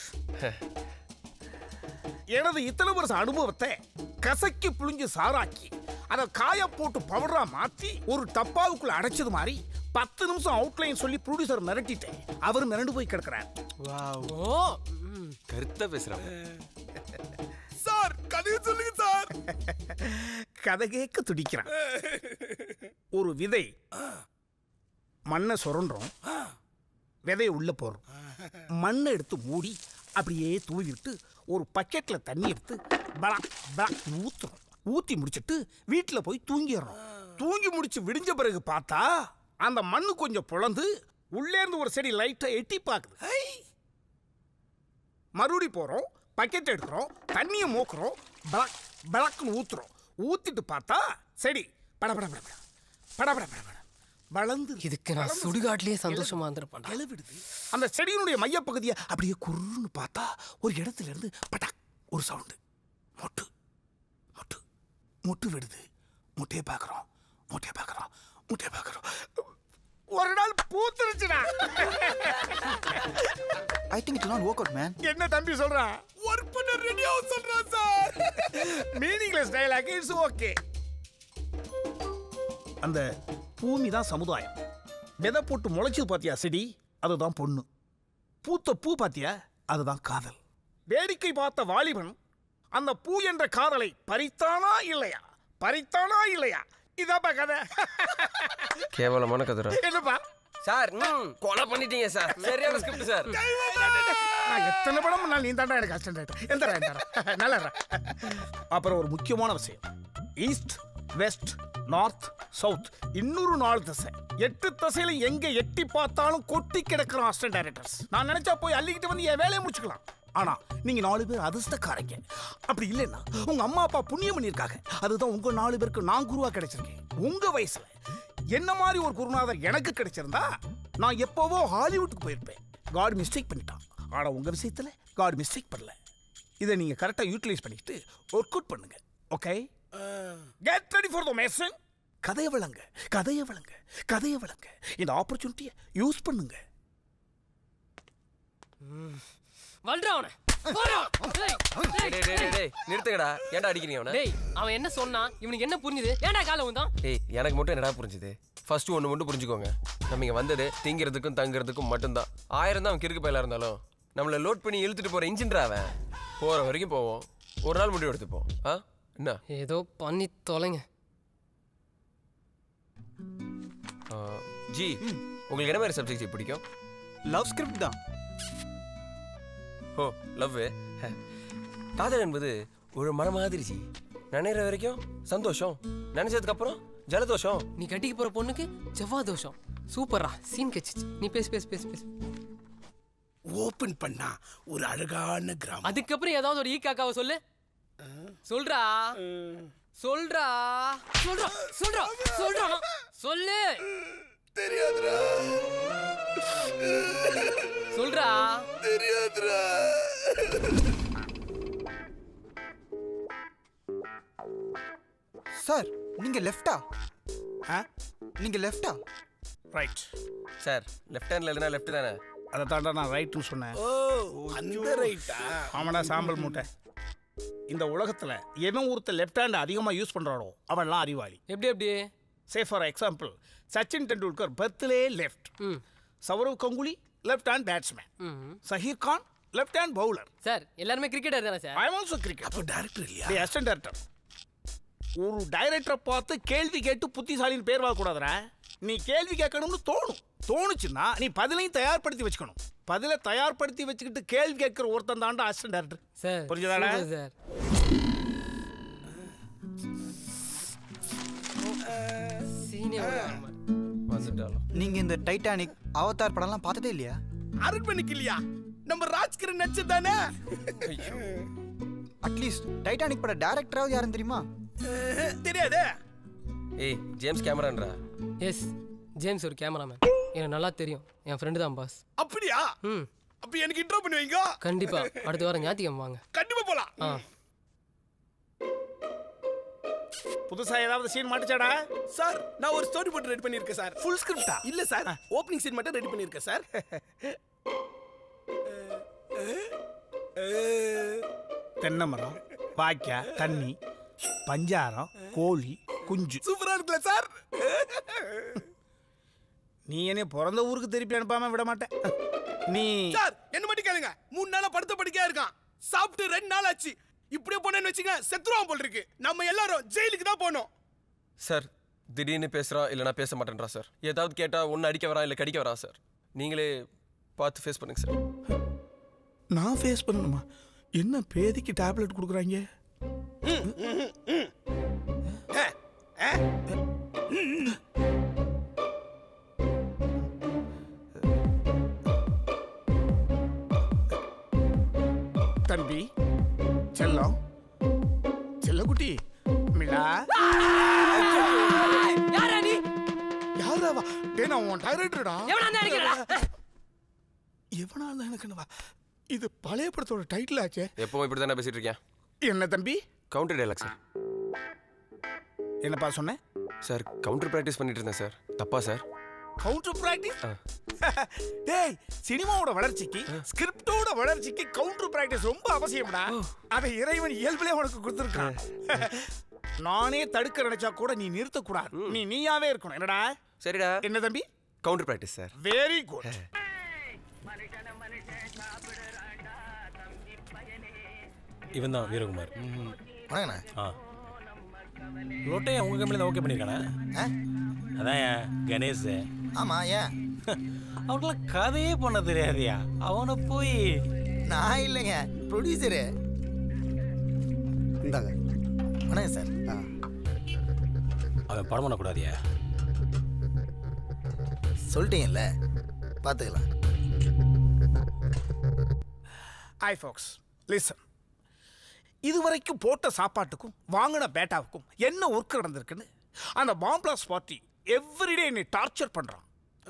எனது இத்தனை வருஷ அனுபவத்தை கசக்கி புழிஞ்சு சாராக்கி அதை காய போட்டு பவுடரா மாத்தி ஒரு டப்பாவுக்குள்ள அடைச்சது மாதிரி பத்து நிமிஷம் அவுட்லைன் சொல்லி ப்ரொடியூசர் மிரட்டிட்டேன் அவர் மிரண்டு போய் கிடக்குறார் ஓ கருத்தா பேசுறாங்க சார் கதையை சொல்லுங்க சார் கதை கேட்க துடிக்கிறான் ஒரு விதை மண்ணை சுரண்டுறோம் விதையை உள்ள போடுறோம் மண்ணை எடுத்து மூடி அப்படியே தூவி விட்டு ஒரு பக்கெட்ல தண்ணி எடுத்து பலா பலா ஊத்துறோம் ஊத்தி முடிச்சிட்டு வீட்டில் போய் தூங்கிடுறோம் தூங்கி முடிச்சு விடிஞ்ச பிறகு பார்த்தா அந்த மண்ணு கொஞ்சம் புலந்து உள்ளே இருந்து ஒரு செடி லைட்டா எட்டி பார்க்குது ஐ! மறுபடி போகிறோம் பக்கெட் எடுக்கிறோம் தண்ணியை மூக்குறோம் பலக் பலக்குன்னு ஊத்துறோம் ஊத்திட்டு பார்த்தா செடி பட பட பட பட பட பட பட பட வளர்ந்து இதுக்கு நான் சுடுகாட்டிலேயே சந்தோஷமா இருந்திருப்பேன் கிளவிடுது அந்த செடியினுடைய மையப்பகுதியை அப்படியே குருன்னு பார்த்தா ஒரு இடத்துல இருந்து பட்டாக் ஒரு சவுண்டு மொட்டு மொட்டு மொட்டு விடுது முட்டையை பார்க்குறோம் முட்டையை பார்க்குறோம் முட்டையை பார்க்குறோம் ஒரு நாள் பூத்துருச்சுடா I think it not work out man என்ன தம்பி சொல்றான் ஒர்க் பண்ண ரெடியா சொல்றான் sir meaningless dialogue it's okay அந்த பூமி தான் சமுதாயம் விதை போட்டு முளைச்சது பாத்தியா செடி அதுதான் பொண்ணு பூத்த பூ பாத்தியா அதுதான் காதல் வேடிக்கை பார்த்த வாலிபன் அந்த பூ என்ற காதலை பறித்தானா இல்லையா பறித்தானா இல்லையா இதாப்பா கதை கேவலமான கதிரா என்னப்பா சார் ம், கொலை பண்ணிட்டீங்க சார் சரியான ஸ்கிரிப்ட் சார் நான் எத்தனை படம் நான் நீ தாண்டா எனக்கு அசிஸ்டன்ட் எந்த எந்த நல்லா இரு. அப்புறம் ஒரு முக்கியமான விஷயம் ஈஸ்ட் வெஸ்ட் நார்த் சவுத் இன்னொரு நாலு திசை எட்டு திசையில எங்க எட்டி பார்த்தாலும் கொட்டி கிடக்கிற அசிஸ்டன்ட் டைரக்டர்ஸ் நான் நினைச்சா போய் அள்ளிக்கிட்டு வந்து என் வேலையை முடிச்சுக்கலாம் ஆனா நீங்க நாலு பேர் அதிர்ஷ்டக்காரங்க அப்படி இல்லைன்னா உங்க அம்மா அப்பா புண்ணியம் பண்ணியிருக்காங்க அதுதான் உங்க நாலு பேருக்கு நான் குருவா கிடைச்சிருக்கேன் உங்க வயசுல என்ன மாதிரி ஒரு குருநாதர் எனக்கு கிடைச்சிருந்தா நான் எப்போவோ ஹாலிவுட்டுக்கு போயிருப்பேன் காட் மிஸ்டேக் பண்ணிட்டான் ஆனா உங்க விஷயத்துல காட் மிஸ்டேக் பண்ணல இதை நீங்க கரெக்டா யூட்டிலைஸ் பண்ணிட்டு ஒர்க் அவுட் பண்ணுங்க okay get ready for the mason கதையை விளங்க கதையை விளங்க கதையை விளங்க இந்த ஆப்பர்ச்சுனிட்டியை யூஸ் பண்ணுங்க வல்றா அவனை போடா. டேய், டேய், டேய், டேய், டேய், டேய், நிறுத்துங்கடா ஏன்டா அடிக்கிறீங்க அவனை டேய் அவன் என்ன சொன்னான் இவனுக்கு என்ன புரிஞ்சுது ஏன்டா காலை வந்தான் டேய் எனக்கு மட்டும் என்னடா புரிஞ்சுது ஃபர்ஸ்ட் ஒன்று மட்டும் புரிஞ்சுக்கோங்க நம்ம இங்கே வந்தது திங்கிறதுக்கும் தங்குறதுக்கும் மட்டும்தான் ஆயிரம் தான் அவன் கிறுக்கு பயிலாக இருந்தாலும் நம்மளை லோட் பண்ணி இழுத்துட்டு போகிற இன்ஜின்ரா அவன் போகிற வரைக்கும் போவோம் ஒரு நாள் முடிவு எடுத்துப்போம் ஆ என்ன ஏதோ பண்ணி தொலைங்க ஆ, ஜி உங்களுக்கு என்ன மாதிரி சப்ஜெக்ட் பிடிக்கும் லவ் ஸ்கிரிப்ட் தான் ஓ லவ் காதல் என்பது ஒரு மன மாதிரி ஜி நினைக்கிற வரைக்கும் சந்தோஷம் நினைச்சதுக்கு அப்புறம் ஜலதோஷம் நீ கட்டிக்க போற பொண்ணுக்கு செவ்வாய் தோஷம் சூப்பர்ரா சீன் கச்சிச்சு நீ பேசு பேசு பேசு பேசு ஓபன் பண்ணா ஒரு அழகான கிராமம் அதுக்கப்புறம் ஏதாவது ஒரு ஈ காக்காவை சொல்லு சொல்றா சொல்றா சொல்றா சொல்றா சொல்றா சொல்லு தெரியாதுடா சொல்றா தெரியாதுடா சார் நீங்க லெஃப்டா நீங்க லெஃப்டா ரைட் சார் லெஃப்ட் ஹேண்ட்ல இல்லைனா லெஃப்ட் தானே அதை தாண்டா நான் ரைட்டுன்னு சொன்னேன் ஓ அந்த ரைட்டா ஆமாடா சாம்பல் மூட்டை இந்த உலகத்துல எவன் ஒருத்தர் லெஃப்ட் ஹேண்ட் அதிகமாக யூஸ் பண்றானோ அவன்லாம் அறிவாளி எப்படி எப்படி say for example Sachin Tendulkar பர்த்லே left Sourav Ganguly left hand batsman Zaheer Khan left hand bowler sir எல்லாருமே கிரிக்கெட்டர் தானே சார் ஐ ஆல்சோ கிரிக்கெட் அப்போ டைரக்டர் இல்லையா டே அசிஸ்டன்ட் டைரக்டர் ஒரு டைரக்டரை பார்த்து கேள்வி கேட்டு புத்திசாலின்னு பேர் வாங்கக்கூடாதுடா நீ கேள்வி கேட்கணும்னு தோணும் தோணுச்சுன்னா நீ பதிலையும் தயார்படுத்தி வச்சுக்கணும் பதிலை தயார்படுத்தி வச்சுக்கிட்டு கேள்வி கேட்கிற ஒருத்தன் தாண்டா அசிஸ்டன்ட் டைரக்டர் சார் புரிஞ்சுதாடா சூப்பர் சார் சீனே வந்துட்டாலும் நீங்க இந்த டைட்டானிக் அவதார் படம்லாம் பார்த்ததே இல்லையா அரண்மனைக்கு இல்லையா நம்ம ராஜ்கிரண் நடிச்சு தானே அட்லீஸ்ட் டைட்டானிக் பட டேரக்டராவது யாருன்னு தெரியுமா தெரியாதே ஏய் ஜேம்ஸ் கேமரான்றா எஸ் ஜேம்ஸ் ஒரு கேமராமேன் எனக்கு நல்லா தெரியும் என் ஃப்ரெண்டு தான் பாஸ் அப்படியா ம் அப்ப எனக்கு இன்ட்ரோ பண்ணுவீங்க கண்டிப்பா அடுத்த வாரம் ஞாயிற்றுக்கிழமை வாங்க கண்டிப்பா போலாம் ஆ புதுசா ஏதாவது சீன் மாட்டுச்சாடா சார் நான் ஒரு ஸ்டோரி போட்டு ரெடி பண்ணியிருக்கேன் சார் ஃபுல் ஸ்கிரிப்டா இல்ல சார் ஓப்பனிங் சீன் மட்டும் ரெடி பண்ணியிருக்கேன் சார் தென்னை மரம் வாய்க்கா தண்ணி பஞ்சாரம் கோழி குஞ்சு சூப்பரா இருக்குல்ல சார் நீ என்ன பிறந்த ஊருக்கு திருப்பி அனுப்பாம விட மாட்டேன் நீ சார் என்ன மட்டும் கேளுங்க மூணு நாளா படுத்த படிக்கையா இருக்கான் சாப்பிட்டு ரெண்டு நாள் ஆச்சு இப்படியே போனேன்னு வச்சுங்க செத்துருவான் போல் இருக்கு நம்ம எல்லாரும் ஜெயிலுக்கு தான் போனோம் சார் திடீர்னு பேசுகிறான் இல்லைனா பேச மாட்டேன்றா சார் ஏதாவது கேட்டால் ஒன்று அடிக்க வரா இல்லை கடிக்க வரா சார் நீங்களே பார்த்து ஃபேஸ் பண்ணுங்க சார் நான் ஃபேஸ் பண்ணணுமா என்ன பேதிக்கு டேப்லெட் கொடுக்குறாங்க தம்பி செல்லம் செல்லக்குட்டி மிளா யாரா நீ யாராவா டேய் நான் உன் டைரக்டர்டா எவனா இருந்தா அடிக்கிறடா எவனா இருந்தா எனக்கு என்னவா இது பழைய படத்தோட டைட்டில் ஆச்சே எப்பவும் இப்படி தானே பேசிட்டு இருக்கேன் என்ன தம்பி கவுண்டர் டைலாக் சார் என்னப்பா சொன்னேன் சார் கவுண்டர் ப்ராக்டிஸ் பண்ணிட்டு இருந்தேன் சார் தப்பா சார் கவுண்டர் பிராக்டிஸ் ஆ. டேய் சினிமாவோட வளர்ச்சிக்கு ஸ்கிரிப்டோட வளர்ச்சிக்கு கவுண்டர் பிராக்டிஸ் ரொம்ப அவசியம்டா அதை இறைவன் இயல்பிலே உனக்கு கொடுத்துருக்கான் நானே தடுக்க நினைச்சா கூட நீ நிறுத்தக்கூடாது நீ நீயாவே இருக்கணும் என்னடா சரிடா என்ன தம்பி counter practice sir very good இவன் தான் வீரகுமார் வணக்கண்ணா ஆ லொட்டையை உங்கள் கம்பெனி தான் ஓகே பண்ணியிருக்கானே அதான் ஏன் கணேஷ் ஆமாம் ஏன் அவனுக்குலாம் கதையே பண்ண தெரியாதியா அவனை போய் நான் இல்லைங்க ப்ரொடியூசரு இந்தாங்க வணக்கம் சார் அவன் படம் பண்ணக்கூடாதியா சொல்லிட்டீங்கல்ல பார்த்துக்கலாம் ஐ ஃபாக்ஸ் லிசன் இதுவரைக்கும் போட்ட சாப்பாட்டுக்கும் வாங்கின பேட்டாவுக்கும் என்ன ஒர்க் நடந்திருக்குன்னு அந்த பாம்பிளாஸ் பார்ட்டி எவ்ரிடே என்னை டார்ச்சர் பண்ணுறான்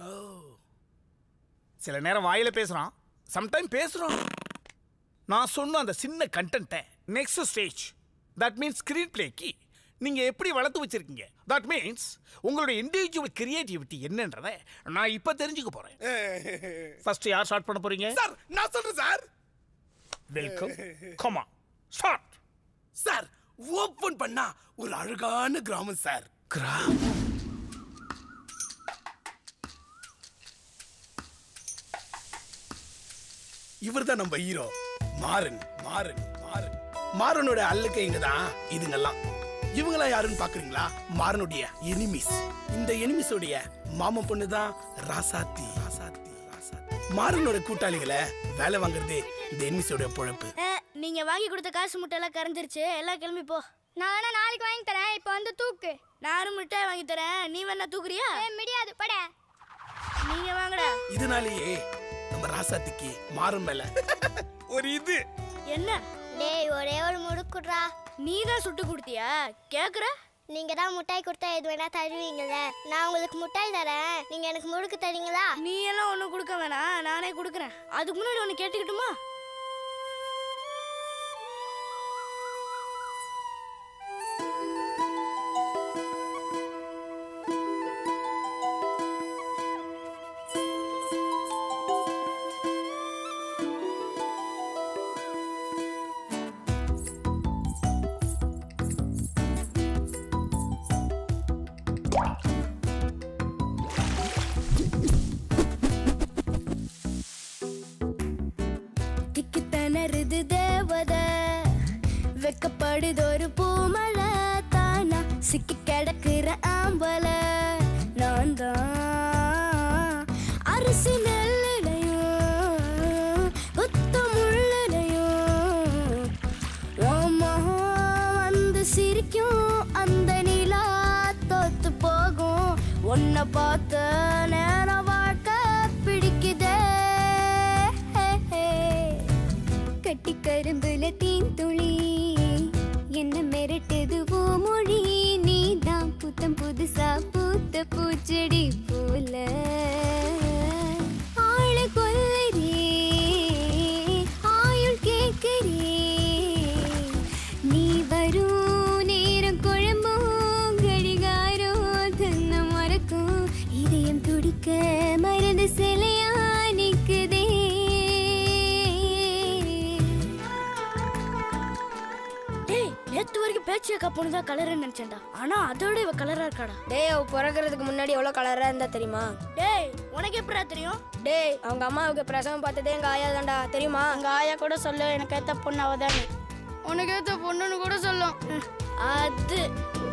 சில நேரம் வாயில பேசுகிறான் சம்டைம் பேசுகிறான் நான் சொன்ன அந்த சின்ன கண்டென்ட்டை next stage that means screen பிளேக்கு நீங்கள் எப்படி வளர்த்து வச்சிருக்கீங்க தட் மீன்ஸ் உங்களுடைய இண்டிவிஜுவல் கிரியேட்டிவிட்டி என்னன்றதை நான் இப்போ தெரிஞ்சுக்க போகிறேன் ஃபர்ஸ்ட் யார் ஸ்டார்ட் பண்ண போறீங்க சார் நான் சொல்றேன் sir welcome comma start sir open பண்ணா ஒரு அழகான கிராமம் சார் கிராமம் இவர் தான் நம்ம ஹீரோ மாறன் மாறன் மாறன் மாறனோட அல்லக்கைங்க தான் இதுங்கெல்லாம் இவங்களா யாருன்னு பாக்குறீங்களா மாறனுடைய எனிமிஸ் இந்த எனிமிஸோடைய மாமன் பொண்ணு தான் ராசாத்தி ராசாத்தி ராசாத்தி மாறனோட கூட்டாளிகளை வேலை வாங்குறதே இந்த எனிமிஸோட பொழப்பு நீங்க வாங்கி கொடுத்த காசு முட்டையெல்லாம் கரைஞ்சிருச்சு எல்லாம் கிளம்பி போ நான் வேணா நாளைக்கு வாங்கி தரேன் இப்போ வந்து தூக்கு நானும் மிட்டாய் வாங்கி தரேன் நீ வேணா தூக்குறியா முடியாது பட நீங்க வாங்கடா இதனாலேயே நம்ம ராசாத்திக்கு மாறன் மேல ஒரு இது என்ன டேய் ஒரே ஒரு முடுக்குடுறா நீ தான் சுட்டு கொடுத்தியா கேக்குற நீங்க தான் முட்டாய் கொடுத்தா எது வேணா தருவீங்கல்ல நான் உங்களுக்கு முட்டாய் தரேன் நீங்க எனக்கு முறுக்கு தரீங்களா நீ எல்லாம் ஒன்றும் கொடுக்க வேணாம் நானே கொடுக்குறேன் அதுக்கு முன்னாடி ஒன்று கேட்டுக்கிட்டுமா திக்கி திணறுது தேவத வெக்கப்படுது ஒரு பூமழை தானா சிக்கி கிடக்குற ஆம்பல நான் தான் அரிசி நெல்லுலையும் குத்து முள்ளுலையும் ஓமா வந்து சிரிக்கும் அந்த நிலா தோத்து போகும் உன்னை பார்த்த நேரம் வாழ்க்கை பிடிக்குதே கட்டி கரும்புல தீன் துளி என்ன மிரட்டுதுவோ மொழி நீதான் புத்தம் புதுசா பூத்த பூச்செடி போல ஆளு கொல்லரே ஆயுள் கேட்கறே நீ வரும் நேரம் குழம்பும் கடிகாரம் தன்னை மறக்கும் இதயம் துடிக்க மறந்து சிலையா நிக்குதே டேய் நேத்து வரைக்கும் பேச்சு அக்கா பொண்ணு தான் கலர்னு நினைச்சேன்டா ஆனா அதோட இவ கலரா இருக்காடா டேய் அவ பிறக்கிறதுக்கு முன்னாடி எவ்வளோ கலராக இருந்தா தெரியுமா டேய் உனக்கு எப்படா தெரியும் டேய் அவங்க அம்மாவுக்கு பிரசவம் பார்த்ததே எங்க ஆயா தான்டா தெரியுமா எங்க ஆயா கூட சொல்ல எனக்கு ஏத்த பொண்ணு அவதானே உனக்கு ஏத்த பொண்ணுன்னு கூட சொல்லும் ம், அது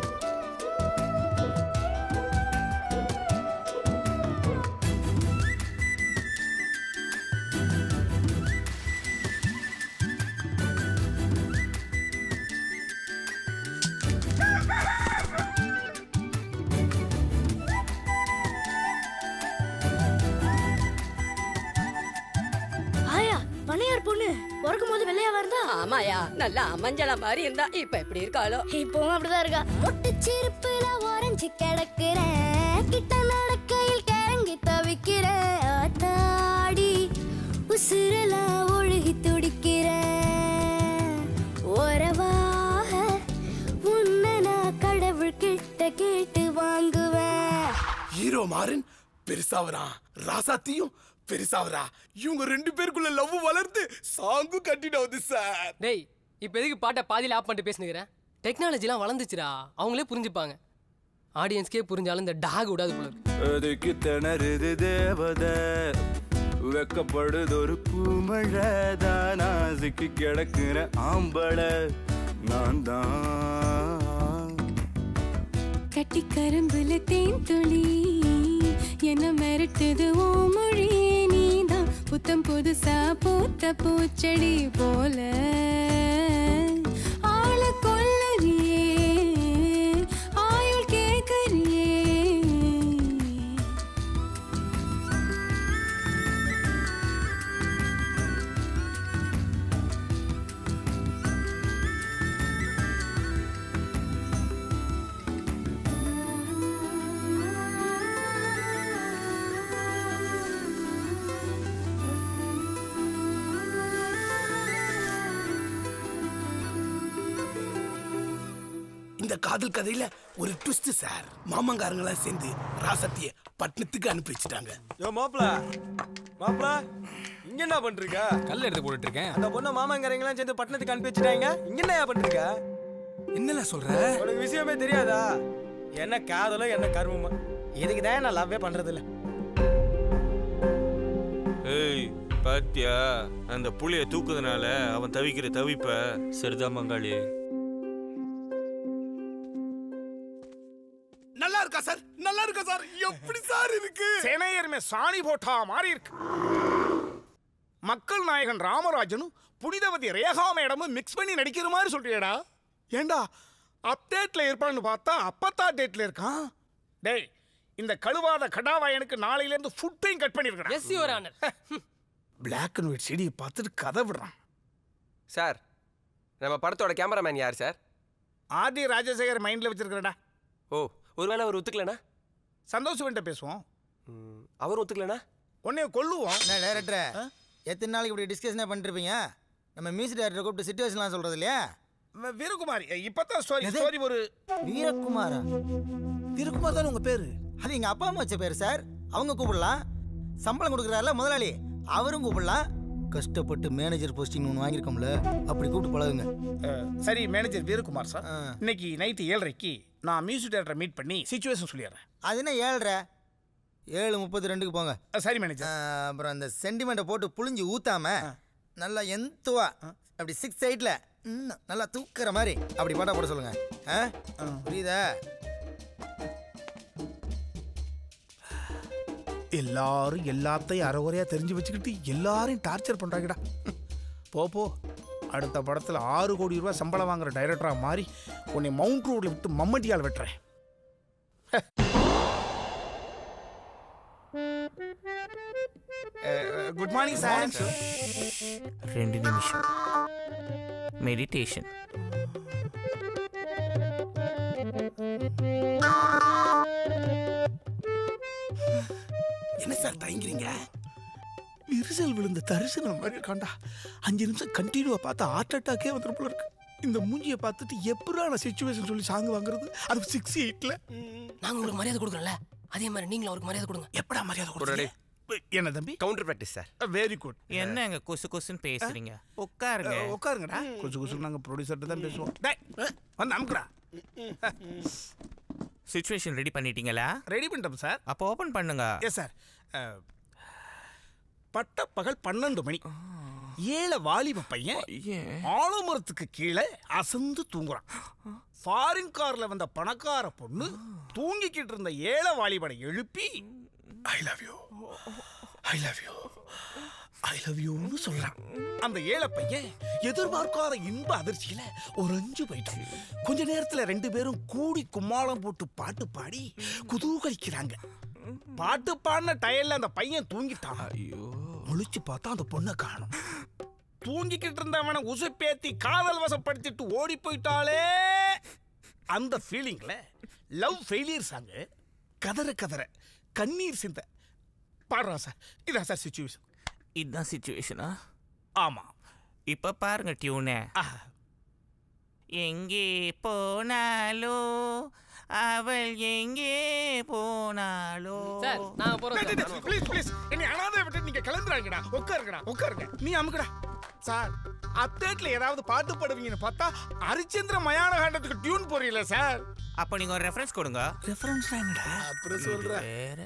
ஆயா பண்ணையார் பொண்ணு பிறக்கும் போது வெள்ளையாவா இருந்தா ஆமாயா நல்லா மஞ்சளா மாதிரி இருந்தா இப்ப எப்படி இருக்காளோ இப்பவும் அப்படிதான் இருக்கா ஒட்டு செருப்புல உறைஞ்சு கிடக்குறேன் கிட்ட நடக்கையில் கிறங்கி தவிக்கிறேன் ஆத்தாடி உசுரெல்லாம் ஒழுகி துடிக்கிறேன் உறவாக உன்னை நான் கடவுள் கிட்ட கேட்டு வாங்குவேன் ஹீரோ மாறன் பெருசாவறான் ராசாத்தியும் பெருசாவரா இவங்க ரெண்டு பேருக்குள்ள லவ் வளர்ந்து சாங்கும் கட்டிடாவது சார் ஆடியன்ஸ்க்கே புரிஞ்சாலும் இந்த டாக் விடாது போல இருக்கு அதுக்கு திணறுது தேவதை வெக்கப்படுது ஒரு பூமழை தானாசிக்கு கிடக்குற ஆம்பளை நான் தான் கட்டி கரும்புல தேன் துளி என்ன மிரட்டுது ஓ மொழி நீதான் புத்தம் புதுசா பூத்த பூச்செடி போல ஆள கொல்லறியே ஆயுள் கேக்கறியே இந்த காதல் கதையில ஒரு ட்விஸ்ட் சார் மாமங்காரங்களா சேர்ந்து ராசத்திய பட்டணத்துக்கு அனுப்பி வச்சுட்டாங்க யோ மாப்ள மாப்ள இங்க என்ன பண்றீங்க கல் எடுத்து போட்டுட்டு இருக்கேன் அந்த பொண்ணை மாமங்காரங்களாம் சேர்ந்து பட்டணத்துக்கு அனுப்பி வச்சுட்டாங்க இங்க என்ன பண்றீங்க என்னல சொல்ற உனக்கு விஷயமே தெரியாதா என்ன காதலோ என்ன கருமமா இதுக்கு தான் நான் லவ்வே பண்றது இல்ல ஏய் பாத்தியா அந்த புளிய தூக்குறதுனால அவன் தவிக்கிற தவிப்ப சரிதான் பங்காளி நல்லா இருக்கா சார் நல்லா இருக்கா சார் எப்படி சார் இருக்கு சேனையருமே சாணி போட்டா மாதிரி இருக்கு மக்கள் நாயகன் ராமராஜனும் புனிதவதி ரேகா மேடமும் மிக்ஸ் பண்ணி நடிக்கிற மாதிரி சொல்றியடா ஏண்டா அப்டேட்ல இருப்பான்னு பார்த்தா அப்பத்தா டேட்ல இருக்கான் டேய் இந்த கழுவாத கடாவாயனுக்கு நாளையில இருந்து ஃபுட்டையும் கட் பண்ணிருக்கா yes your honour black and white செடியை பார்த்துட்டு கதை விடுறான் சார் நம்ம படத்தோட கேமராமேன் யார் சார் ஆர்டி ராஜசேகர் மைண்ட்ல வச்சிருக்கிறடா ஓ ஒருவேளை அவர் ஒத்துக்கலனா சந்தோஷம் பேசுவோம் அவர் ஒத்துக்கலனா உன்னைய கொல்லுவோம் என்ன டேரக்டர் எத்தனை நாளைக்கு இப்படி டிஸ்கஷனே பண்ணிட்டு இருப்பீங்க நம்ம மியூசிக் டேரக்டர் கூப்பிட்டு சுச்சுவேஷன்லாம் சொல்றது இல்லையா வ- வீரகுமாரி இப்பதான் ஸ்டோரி ஸ்டோரி ஒரு வீரகுமாரா வீரகுமார் தான் உங்க பேரு அது எங்க அப்பா அம்மா வச்ச பேர் சார் அவங்க கூப்பிடலாம் சம்பளம் கொடுக்குறாருல முதலாளி அவரும் கூப்பிடலாம் கஷ்டப்பட்டு மேனேஜர் போஸ்டிங் ஒன்று வாங்கியிருக்கோம்ல அப்படி கூப்பிட்டு பழகுங்க அஹ், சரி மேனேஜர் வீரகுமார் சார் இன்னைக்கு நைட்டு ஏழரைக்கு நான் மியூசிக் டேரக்டரை மீட் பண்ணி சுச்சுவேஷன் சொல்லிடுறேன் அது என்ன ஏழ்ரை ஏழு முப்பத்தி ரெண்டுக்கு போங்க சரி மேனேஜர் அப்புறம் அந்த சென்டிமெண்ட்டை போட்டு புழிஞ்சு ஊத்தாம நல்லா எந்துவா அப்படி சிக்ஸ் எயிட்ல நல்லா தூக்குற மாதிரி அப்படி பாட்டா போட சொல்லுங்க ஆ? புரியுதா எல்லாரும் எல்லாத்தையும் அரைகுறையா தெரிஞ்சு வச்சுக்கிட்டு எல்லாரையும் டார்ச்சர் பண்றாங்கடா போ போ அடுத்த படத்துல ஆறு கோடி ரூபாய் சம்பளம் வாங்குற டைரக்டரா மாறி உன்னை மவுண்ட் ரோட்ல விட்டு மம்மட்டியால் வெட்டுறேன் குட் மார்னிங் சார் ரெண்டு நிமிஷம் மெடிடேஷன் என்ன சார் தயங்குறீங்க விரிசல் விழுந்த தரிசனம் மாதிரி இருக்காண்டா அஞ்சு நிமிஷம் கண்டினியூவா பார்த்தா ஹார்ட் அட்டாக்கே வந்துடும் போல இருக்கு இந்த மூஞ்சியை பார்த்துட்டு எப்படான சுச்சுவேஷன் சொல்லி சாங் வாங்குறது அது சிக்ஸ் எயிட்ல நாங்க உங்களுக்கு மரியாதை கொடுக்குறோம்ல அதே மாதிரி நீங்களும் அவருக்கு மரியாதை கொடுங்க எப்படா மரியாதை கொடுறே என்ன தம்பி counter practice sir very good என்னங்க கொசு கொசுன்னு பேசுறீங்க உட்காருங்க உட்காருங்கடா கொஞ்சம் கொஞ்சம் நாங்கள் ப்ரொடியூசர்கிட்ட தான் பேசுவோம் டேய் வந்து அமுக்குடா சுச்சுவேஷன் ரெடி பண்ணிட்டீங்களா ரெடி பண்ணிட்டோம் சார் அப்போ ஓபன் பண்ணுங்க எஸ் சார் பட்ட பகல் பன்னெண்டு மணி ஏழை வாலிப பையன் ஆலமரத்துக்கு கீழே அசந்து தூங்குறான் ஃபாரின் கார்ல வந்த பணக்கார பொண்ணு தூங்கிக்கிட்டு இருந்த ஏழை வாலிபனை எழுப்பி I love you I love you I love யூன்னு சொல்றான் அந்த ஏழை பையன் எதிர்பார்க்காத இன்ப அதிர்ச்சியில உறைஞ்சு போயிட்டான் கொஞ்ச நேரத்துல ரெண்டு பேரும் கூடி கும்மாளம் போட்டு பாட்டு பாடி குதூகலிக்கிறாங்க பாட்டு பாடின டயர்ல அந்த பையன் தூங்கிட்டான் ஐயோ முழிச்சு பார்த்தா அந்த பொண்ணை காணும் தூங்கிக்கிட்டு இருந்தவனை உசுப்பேத்தி காதல் வசப்படுத்திட்டு ஓடி போயிட்டாலே அந்த ஃபீலிங்ல லவ் ஃபெயிலியர் சாங்கு கதற கதற கண்ணீர் சிந்த பாடுறான் சார் இதான் சார் சுச்சுவேஷன் இதுதான் சுச்சுவேஷனா ஆமா இப்ப பாருங்க டியூனே எங்கே போனாலோ அவள் எங்கே போனாலோ சார் நாங்க போறோம் சார் ப்ளீஸ் ப்ளீஸ் என்னை அனாதை விட்டு நீங்க கிளம்புறாங்கடா உட்காருங்கடா உட்காருங்க நீ அமுக்குடா சார் அத்தேட்ல ஏதாவது பாட்டு பாடுவீங்கன்னு பார்த்தா ஹரிச்சந்திர மயான காண்டத்துக்கு டியூன் போறீங்களா சார் அப்போ நீங்க ஒரு ரெஃபரன்ஸ் கொடுங்க ரெஃபரன்ஸ் என்னடா அப்புறம் சொல்றேன் வேற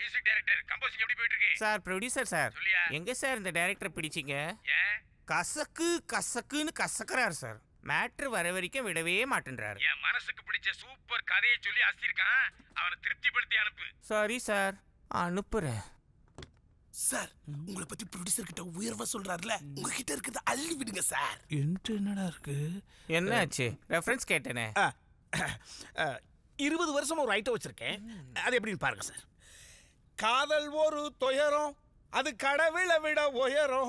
சார் ப்ரொடியூசர் சார் எங்க சார் இந்த டைரக்டரை பிடிச்சிங்க கசக்கு கசக்குன்னு கசக்குறாரு சார் மேட்ரு வர வரைக்கும் விடவே மாட்டேன்றாரு என் மனசுக்கு பிடிச்ச சூப்பர் கதையை சொல்லி அசிருக்கான் அவனை திருப்திப்படுத்தி அனுப்பு சாரி சார் அனுப்புறேன் சார் உங்களை பத்தி ப்ரொடியூசர் கிட்ட உயர்வா சொல்றாருல உங்ககிட்ட இருக்கிறத அள்ளி விடுங்க சார் என்கிட்ட என்னடா இருக்கு என்னாச்சு ரெஃபரன்ஸ் கேட்டேனே இருபது வருஷமா ஒரு ஐட்டம் வச்சிருக்கேன் அது எப்படின்னு பாருங்க சார் காதல் ஒரு துயரம் அது கடவுளை விட உயரம்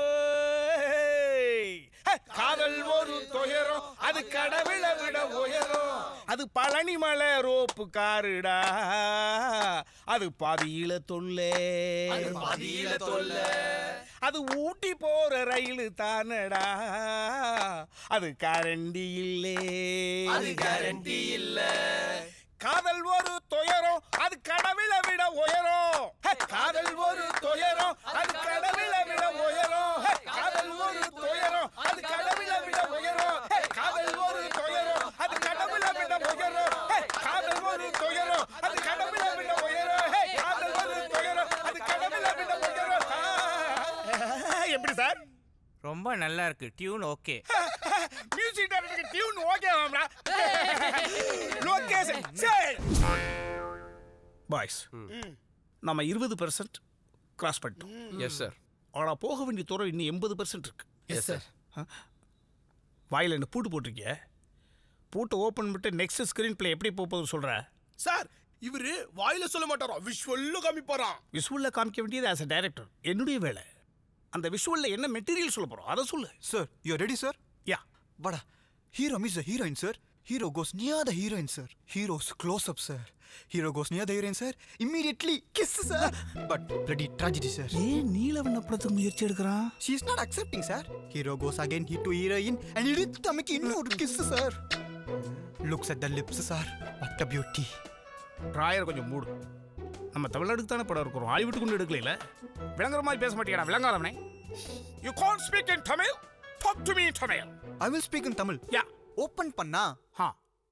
ஹே, காதல் ஒரு துயரம் அது கடவுளை விட உயரம் அது பழனி மலை ரோப்பு காருடா அது பாதியில தொல்லை பாதியில தொல்லை. அது ஊட்டி போற ரயில் தானடா அது கரண்டி இல்லே அது guarantee இல்ல. காதல் ஒரு துயரம் அது கடவுளை விட உயரம் ஹே, காதல் ஒரு துயரம் அது கடவுளை விட உயரம் ஹே, காதல் ஒரு துயரம் அது கடவுளை விட உயரம் ஹே, காதல் ஒரு துயரம் அது கடவுளை விட உயரம் ஹே, காதல் ஒரு துயரம் அது கடவுளை விட உயரம் ஹே, காதல் ஒரு துயரம் அது கடவுளை விட உயரம் ஆ, எப்படி சார் ரொம்ப நல்லா இருக்கு டியூன் ஓகே மியூசிக் டைரக்டருக்கு டியூன் ஓகே மாம்ரா லோகேஷன் சரி பாய்ஸ் நம்ம இருபது பர்சன்ட் கிராஸ் பண்ணிட்டோம் எஸ் சார் ஆனால் போக வேண்டிய தூரம் இன்னும் எண்பது பர்சன்ட் இருக்கு எஸ் சார் வாயில் என்ன பூட்டு போட்டிருக்கிய பூட்டை ஓப்பன் பண்ணிட்டு நெக்ஸ்ட் ஸ்க்ரீன் பிளே எப்படி போக போகுது சொல்ற சார் இவரு வாயில சொல்ல மாட்டாரா விஷுவல்ல காமிப்பாராம் விஷுவலில் காமிக்க வேண்டியது ஆஸ் அ டைரக்டர் என்னுடைய வேலை அந்த விஷுவலில் என்ன மெட்டீரியல் சொல்ல போகிறோம் அதை சொல்லு Sir, you're ready, sir? Yeah. Vada. Hero meets the heroine, sir. Hero goes near the heroine, sir. Hero's close up, sir. Hero goes near the heroine, sir. Immediately kiss, sir. But bloody tragedy, sir. ஏன் நீலவண்ண படத்துக்கு முயற்சி எடுக்கிறான் She's not accepting, sir. Hero goes again hit to heroine and இழுத்தமைக்கு இன்னொரு kiss, sir. Looks at the lips, sir. What a beauty. Drawer கொஞ்சம் மூடு நம்ம தமிழ்நாட்டுக்கு தானே படம் இருக்கிறோம் ஹாலிவுட் கொண்டு எடுக்கல விளங்குற மாதிரி பேச மாட்டேங்கிறா விளங்காதவனே you can speak in Tamil talk to me in Tamil I will speak in Tamil. யா Open பண்ணா ஹா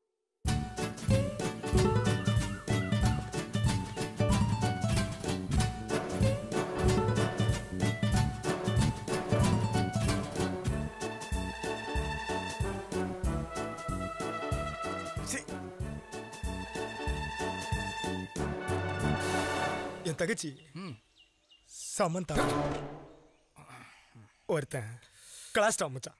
என் தகச்சி சமந்தா ஒருத்தன் கிளாஸ் டாப் மச்சான்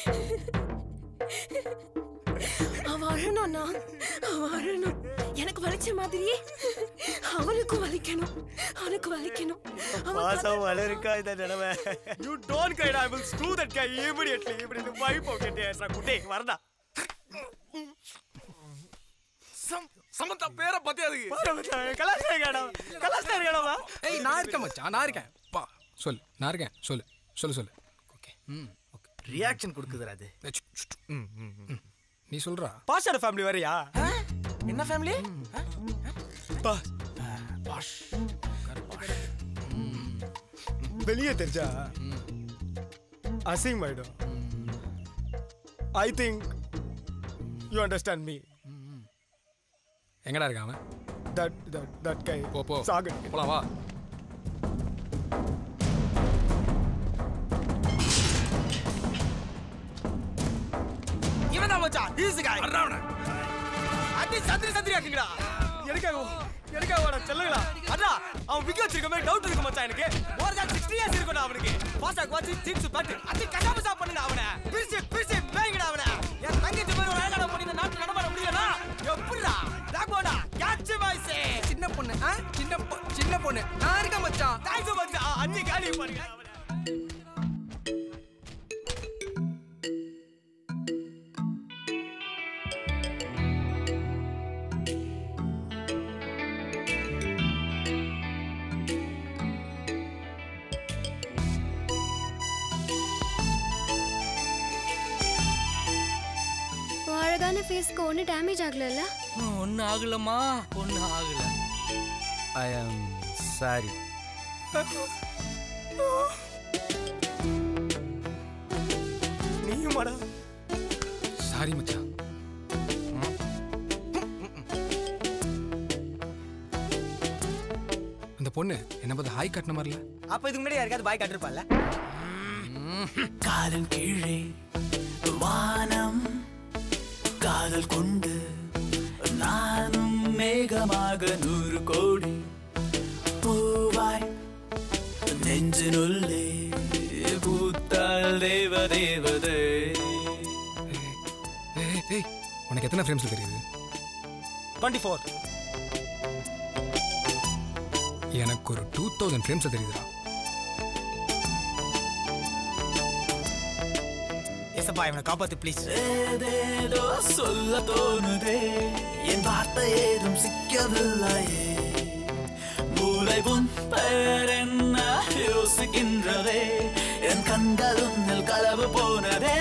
அவன் அழணும்னா அவன் அழணும் எனக்கு வலிச்ச மாதிரியே அவனுக்கும் வலிக்கணும் அவனுக்கு வலிக்கணும் அவன் பாசம் வளருக்கா இந்த நிலவை you don't guide I will screw that guy immediately இப்படி இந்த பைப் ஓகே குட்டே வரடா சமந்தா பேரை பத்தி அதுக்கு ஏய் நான் இருக்கேன் மச்சான் நான் இருக்கேன் பா சொல்லு நான் இருக்கேன் சொல்லு சொல்லு சொல்லு ஓகே ம் ஓகே ரியாக்ஷன் கொடுக்குதுடா அது ம் ம் ம். நீ சொல்றா பாஷோட ஃபேமிலி வரையா என்ன ஃபேமிலி பா பாஷ் வெளியே தெரிஞ்சா அசிங்கமாயிடும் I think you understand me எங்கடா இருக்கான் அவன் தட் தட் தட் கை போ போ சாகு போலாம் வா இவன் தான் மச்சான் ஈஸி காய் அறவன அடி சந்திரி சந்திரி ஆக்குங்கடா எனக்காக எனக்காக வாடா செல்லுங்களா அடா அவன் விக்க வச்சிருக்க மாதிரி டவுட் இருக்கு மச்சான் எனக்கு மோர் தென் 60 இயர்ஸ் இருக்குடா அவனுக்கு பாஸ்டாக் வாட்சி ஜீன்ஸ் பேண்ட் அடி கசாமசா பண்ணுடா அவனை பிரிச்சு பிரிச்சு பேங்கடா அவனை என் தங்கச்சி பேர் ஒரு அழகான பொண்ணு இந்த நாட்டுல நடமாட முடியலனா எப்படிடா டாக்மோடா கேட்ச் வாய்ஸ் சின்ன பொண்ணு ஆ சின்ன பொ- சின்ன பொண்ணு நான் இருக்கேன் மச்சான் தேங்க்ஸ் மச்சான் அடி காலி பாருங்க உன் அழகான ஃபேஸ்க்கு ஒன்றும் டேமேஜ் ஆகலைல்ல ஒன்றும் ஆகலம்மா ஒன்றும் ஆகல ஐ ஆம் சாரி தெரியுமாடா சாரி மச்சான் அந்த பொண்ணு என்ன பார்த்து ஹாய் காட்டின மாதிரில அப்ப இதுக்கு முன்னாடி யாருக்காவது பாய் காட்டிருப்பான்ல காதல் கீழே வானம் காதல் கொண்டு நானும் மேகமாக நூறு கோடி பூவாய் நெஞ்சினுள்ளே பூத்தால் தேவ தேவதே ஏய் ஏய் உனக்கு எத்தனை ஃப்ரேம்ஸ் தெரியுது டுவெண்ட்டி ஃபோர் எனக்கு ஒரு டூ தௌசண்ட் ஃப்ரேம்ஸ் தெரியுதுடா ஏசப்பா இவனை காப்பாத்து ப்ளீஸ் ஏதேதோ சொல்ல தோணுதே என் வார்த்தை ஏதும் சிக்கவில்லையே மூளை உன் பெயர் என்ன யோசிக்கின்றதே என் கண்கள் உன்னில் களவு போனதே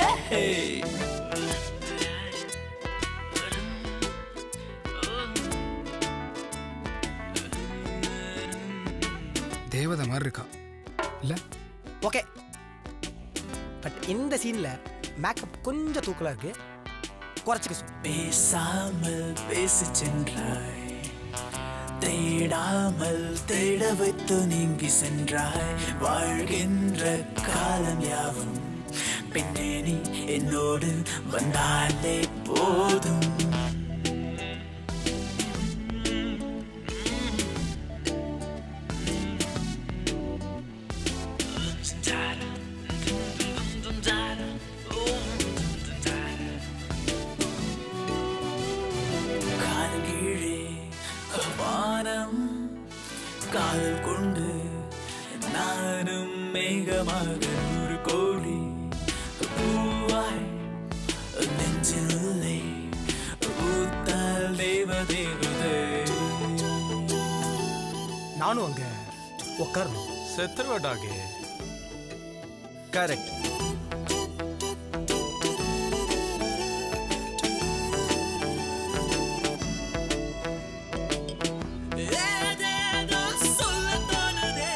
தேவதை மாதிரி இருக்கா இல்ல ஓகே பட் இந்த சீன்ல மேக்கப் கொஞ்சம் தூக்கலா இருக்கு குறைச்சிக்க சொல்லு பேசாமல் பேசி சென்றாய் தேடாமல் தேட வைத்து நீங்கி சென்றாய் வாழ்கின்ற காலம் யாவும் பின்னே நீ என்னோடு வந்தாலே போதும் காதல் கீழே வானம் காதல் கொண்டு நானும் மேகமாக நூறு கோடி பூவாய் நெஞ்சில்லை பூத்தால் தேவ தேவதே நானும் அங்க உட்காரணும் செத்துருவடாகு கரெக்ட் ஏதேதோ சொல்ல தோணுதே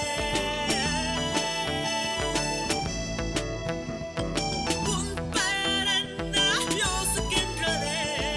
உன் பெயர் என்ன யோசிக்கின்றதே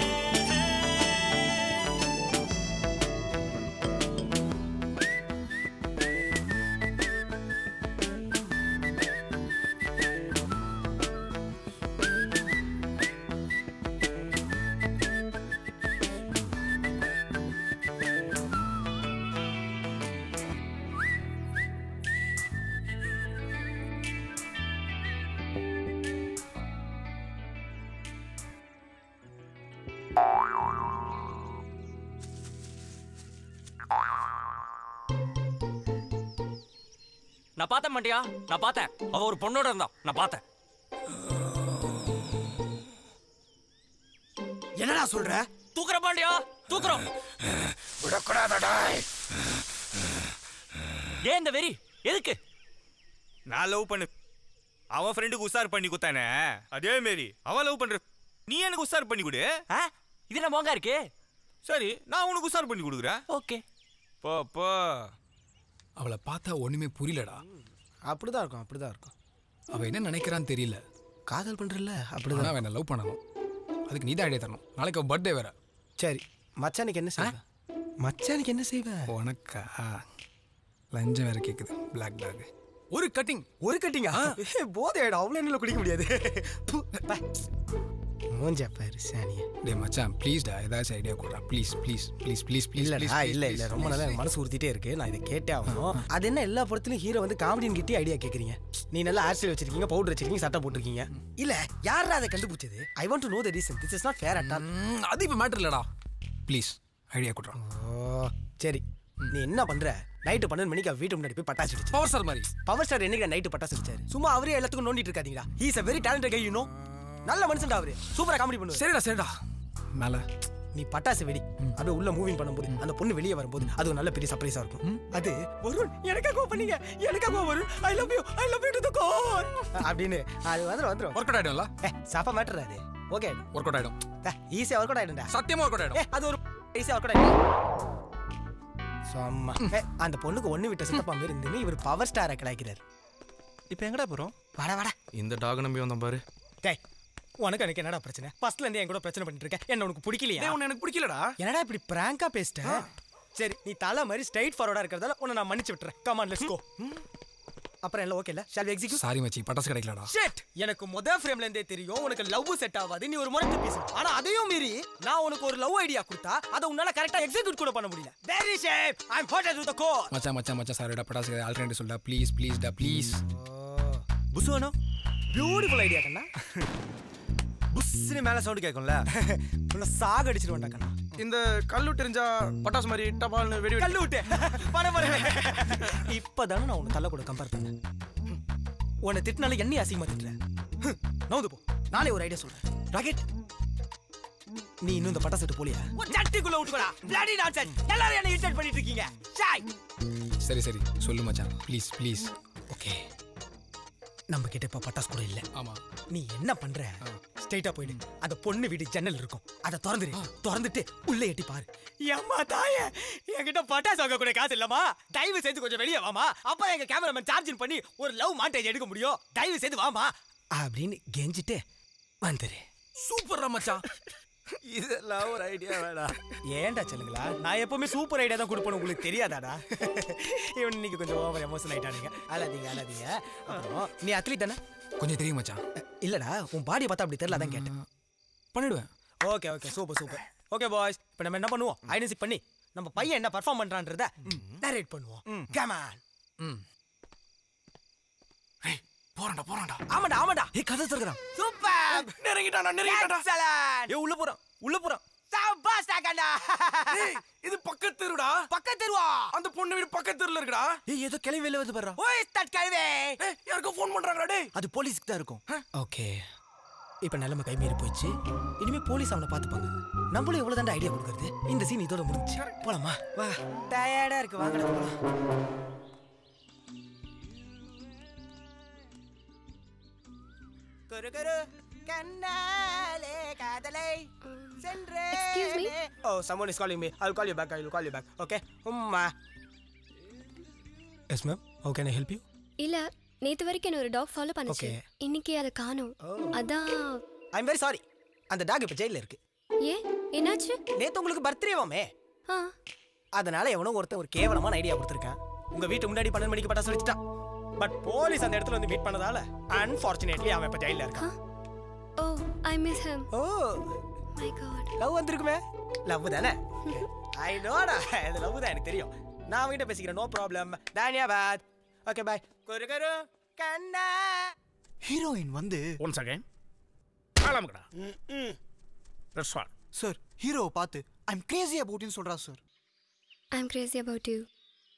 நான் பார்த்தேன் மாட்டியா நான் பார்த்தேன் அவ ஒரு பொண்ணோட இருந்தான் நான் பார்த்தேன் என்னடா சொல்ற தூக்குற பாண்டியா தூக்குறோம் விடக்கூடாதடா ஏன் இந்த வெறி எதுக்கு நான் லவ் பண்ணு அவன் ஃப்ரெண்டுக்கு உசார் பண்ணி கொடுத்தானே அதே மாரி அவன் லவ் பண்ற நீ எனக்கு உசார் பண்ணி கொடு இது என்ன மோங்கா இருக்கு சரி நான் உனக்கு உசார் பண்ணி கொடுக்குறேன் ஓகே போ போ அவளை பார்த்தா ஒண்ணுமே புரியலடா அப்படிதான் இருக்கும் அப்படிதான் இருக்கும் அவ என்ன நினைக்கிறான்னு தெரியல காதல் பண்றல அப்படிதான் அப்படிதான் அவன் என்ன லவ் பண்ணணும் அதுக்கு நீ தான் ஐடியா தரணும் நாளைக்கு அவள் பர்த்டே வேற சரி மச்சானுக்கு என்ன செய்வ மச்சானுக்கு என்ன செய்வ உனக்கா லஞ்சம் வேற கேக்குது பிளாக் டாக் ஒரு கட்டிங் ஒரு கட்டிங்கா போதை ஆயிடும் அவ்வளோ என்ன குடிக்க முடியாது ப்பு, பே. மூஞ்ச பாரு சாணிய டேய் மச்சான் ப்ளீஸ் டா ஏதாச்சும் ஐடியா கொடுறா please please please please please இல்லடா இல்ல இல்ல ரொம்ப நாளா எனக்கு மனசு உறுத்திட்டே இருக்கு நான் இதை கேட்டே ஆகணும் அது என்ன எல்லா படத்துலயும் ஹீரோ வந்து காமெடியன் கிட்டே ஐடியா கேக்குறீங்க நீ நல்லா ஹேர் ஸ்டைல் வச்சிருக்கீங்க பவுடர் வச்சிருக்கீங்க சட்டை போட்டிருக்கீங்க இல்ல யாரா அதை கண்டுபிடிச்சது I want to know the reason this is not fair at all அது இப்போ மேட்டர் இல்லடா ப்ளீஸ் ஐடியா கொடுறா ஓ சரி நீ என்ன பண்ற நைட்டு பன்னெண்டு மணிக்கு அவ வீட்டு முன்னாடி போய் பட்டாசு அடிச்சு பவர் ஸ்டார் மாதிரி பவர் ஸ்டார் என்னைக்கு நைட்டு பட்டாசு அடிச்சாரு சும்மா அவரே எல்லாத்துக்கும் நோண்டிட்டு இருக்காதீங்களா he is a very talented guy you know நல்ல மனுஷன்டா அவரு சூப்பரா காமெடி பண்ணுவாரு சரிடா சரிடா மேல நீ பட்டாசு வெடி அப்படியே உள்ள மூவிங் பண்ணும்போது அந்த பொண்ணு வெளியே வரும்போது அது ஒரு நல்ல பெரிய சர்ப்ரைஸா இருக்கும் அது வருண் எனக்காக பண்ணீங்க எனக்காக Varun I love you I love you to the core அப்படின்னு அது வந்துரும் வந்துரும் ஒர்க் அவுட் ஆயிடும்ல ஏ சாப்பா மேட்டர் அது ஓகே ஒர்க் அவுட் ஆயிடும் ஈஸியா ஒர்க் அவுட் ஆயிடும்டா சத்தியமா ஒர்க் அவுட் ஆயிடும் ஏ அது ஒரு ஈஸியா ஒர்க் அவுட் ஆயிடும் சும்மா ஏ, அந்த பொண்ணுக்கு ஒண்ணு விட்ட சித்தப்பா மாரி இருந்துன்னு இவர் பவர் ஸ்டாரை கலாய்க்கிறார் இப்போ எங்கடா போகிறோம் வாடா வாடா இந்த டாக் நம்பி வந்தோம் பாரு டேய் உனக்கு எனக்கு என்னடா பிரச்சனை ஃபர்ஸ்ட்ல இருந்து என் கூட பிரச்சனை பண்ணிட்டு இருக்க என்ன உனக்கு பிடிக்கலையா டேய், உன்னை எனக்கு பிடிக்கலடா என்னடா இப்படி பிராங்கா பேசிட்ட சரி நீ தலை மாதிரி ஸ்ட்ரைட் ஃபார்வர்டா இருக்கிறதால உன்னை நான் மன்னிச்சு விட்டுறேன் கமான் லெட்ஸ் கோ அப்புறம் எல்லாம் ஓகே இல்ல ஷால் எக்ஸிக்யூட் சாரி மச்சி பட்டாசு கிடைக்கலடா ஷிட் எனக்கு முத ஃப்ரேம்ல இருந்தே தெரியும் உனக்கு லவ் செட் ஆகாது நீ ஒரு முறைக்கு பேசு ஆனா அதையும் மீறி நான் உனக்கு ஒரு லவ் ஐடியா கொடுத்தா அதை உன்னால கரெக்டா எக்ஸிக்யூட் கூட பண்ண முடியல very shape I am hot to the core மச்சான் மச்சான் மச்சான் சாரிடா பட்டாசு ஆல்டர்னேட்டிவ் சொல்டா ப்ளீஸ் ப்ளீஸ் டா ப்ளீஸ் புசுவனோ பியூட்டிஃபுல் ஐடியா கண்ணா புஸ்ஸுன்னு மேல சவுண்ட் கேட்கும்ல உன்னை சாக அடிச்சிருவேன்டா கண்ணா இந்த கல்லு தெரிஞ்சா பட்டாசு மாதிரி டபால்னு வெடி வெடி கல்லு விட்டு பட பட இப்பதானே நான் உன்னை தள்ள கூட கம்பேர் பண்ணேன் ம். உன்னை திட்டினால என்னையும் அசிங்கமா திட்டுறேன் ஹம். நவுந்து போ நானே ஒரு ஐடியா சொல்றேன் ராக்கெட் நீ இன்னும் இந்த பட்டாசு விட்டு போலியா சட்டிக்குள்ள விட்டுக்கடா பிளாடி நான்சென்ஸ் எல்லாரும் என்ன இரிட்டேட் பண்ணிட்டு இருக்கீங்க ஷாய் சரி சரி சொல்லு மச்சான் ப்ளீஸ் ப்ளீஸ் ஓகே நம்ம கிட்ட இப்ப பட்டாசு கூட இல்ல ஆமா நீ என்ன பண்ற ஸ்ட்ரைட்டா போயிடு அந்த பொண்ணு வீடு ஜன்னல் இருக்கும் அதை திறந்துரு திறந்துட்டு உள்ள எட்டி பாரு அம்மா தாய என்கிட்ட பட்டாசு வாங்க கூட காசு இல்லம்மா தயவு செய்து கொஞ்சம் வெளியே வாமா அப்ப எங்க கேமராமேன் சார்ஜிங் பண்ணி ஒரு லவ் மாண்டேஜ் எடுக்க முடியும் தயவு செய்து வாமா அப்படின்னு கெஞ்சிட்டு வந்துரு சூப்பர்ரா மச்சான் இதெல்லாம் ஒரு ஐடியா வேடா ஏன்டா சொல்லுங்களா நான் எப்பவுமே சூப்பர் ஐடியா தான் கொடுப்பேன் உங்களுக்கு தெரியாதாடா இவன் இன்னைக்கு கொஞ்சம் ஓவர் எமோஷனல் ஆயிட்டானுங்க அழாதீங்க அழாதீங்க அப்புறம் நீ அத்லீட் தானே கொஞ்சம் தெரியும் மச்சான் இல்லடா உன் பாடியை பார்த்தா அப்படி தெரியல அதான் கேட்டேன் பண்ணிடுவேன் okay okay super super okay boys இப்போ நம்ம என்ன பண்ணுவோம் ஐடென்டிஃபை பண்ணி நம்ம பையன் என்ன பர்ஃபார்ம் பண்றான்றத நரேட் பண்ணுவோம் கமான் ம் போறான்டா போறான்டா ஆமாடா ஆமாடா ஏய் கதை திறக்கிறான் சூப்பர் நெருங்கிட்டானா நெருங்கிட்டானா எக்ஸலன்ட் ஏய் உள்ள போறான் உள்ள போறான் சபாஸ் டாகண்டா ஏய் இது பக்கத்து தெருடா பக்கத்து தெருவா அந்த பொண்ணு வீடு பக்கத்து தெருல இருக்குடா ஏய் ஏதோ கிளம்பி வெளில வந்து பாடுறா ஹூ இஸ் தட் கல்வே ஏய் யாருக்கோ ஃபோன் பண்றாங்கடா டேய் அது போலீஸ்க்கு தான் இருக்கும் ஓகே இப்போ நிலைமை கைமீறி போயிடுச்சு இனிமே போலீஸ் அவனை பார்த்துப்பாங்க நம்மளும் எவ்வளவு தாண்டா ஐடியா கொடுக்கறது இந்த சீன் இதோட முடிஞ்சு போலாமா வா டயர்டா இருக்கு வாங்கடா போலாம் குரு குரு கண்ணாலே காதலை சென்றே Excuse me? Oh, someone is calling me. I'll call you back. I'll call you back. Okay? உம்மா yes ma'am how can I help you? இல்ல நேத்து வரைக்கும் என்ன ஒரு டாக் ஃபாலோ பண்ணுச்சு Okay. இன்னைக்கு அதை காணோம் அதான் ஐம் வெரி சாரி அந்த டாக் இப்போ ஜெயிலில் இருக்கு ஏன் என்னாச்சு நேத்து உங்களுக்கு பர்த்டேவாமே ஆ அதனால எவனோ ஒருத்தன் ஒரு கேவலமான ஐடியா கொடுத்துருக்கான் உங்க வீட்டு முன்னாடி பன்னெண்டு மணிக்கு பட்டாசு வச்சுட்டான் பட் போலீஸ் அந்த இடத்துல வந்து மீட் பண்ணதால அன்பார்ச்சுனேட்லி அவன் இப்போ ஜெயிலில் இருக்கான் oh I miss him oh my god love வந்திருக்குமே லவ் தானே ஐ நோடா இது லவ் தான் எனக்கு தெரியும் நான் அவங்ககிட்ட பேசிக்கிறேன் நோ ப்ராப்ளம் தானியாபாத் ஓகே பாய் குரு குரு கண்ணா ஹீரோயின் வந்து ஒன் செகண்ட் ஆளாமுக்கடா தட்ஸ் ஆல் சார் ஹீரோவை பார்த்து ஐம் கிரேசி அபவுட்னு சொல்றா sir I am crazy about you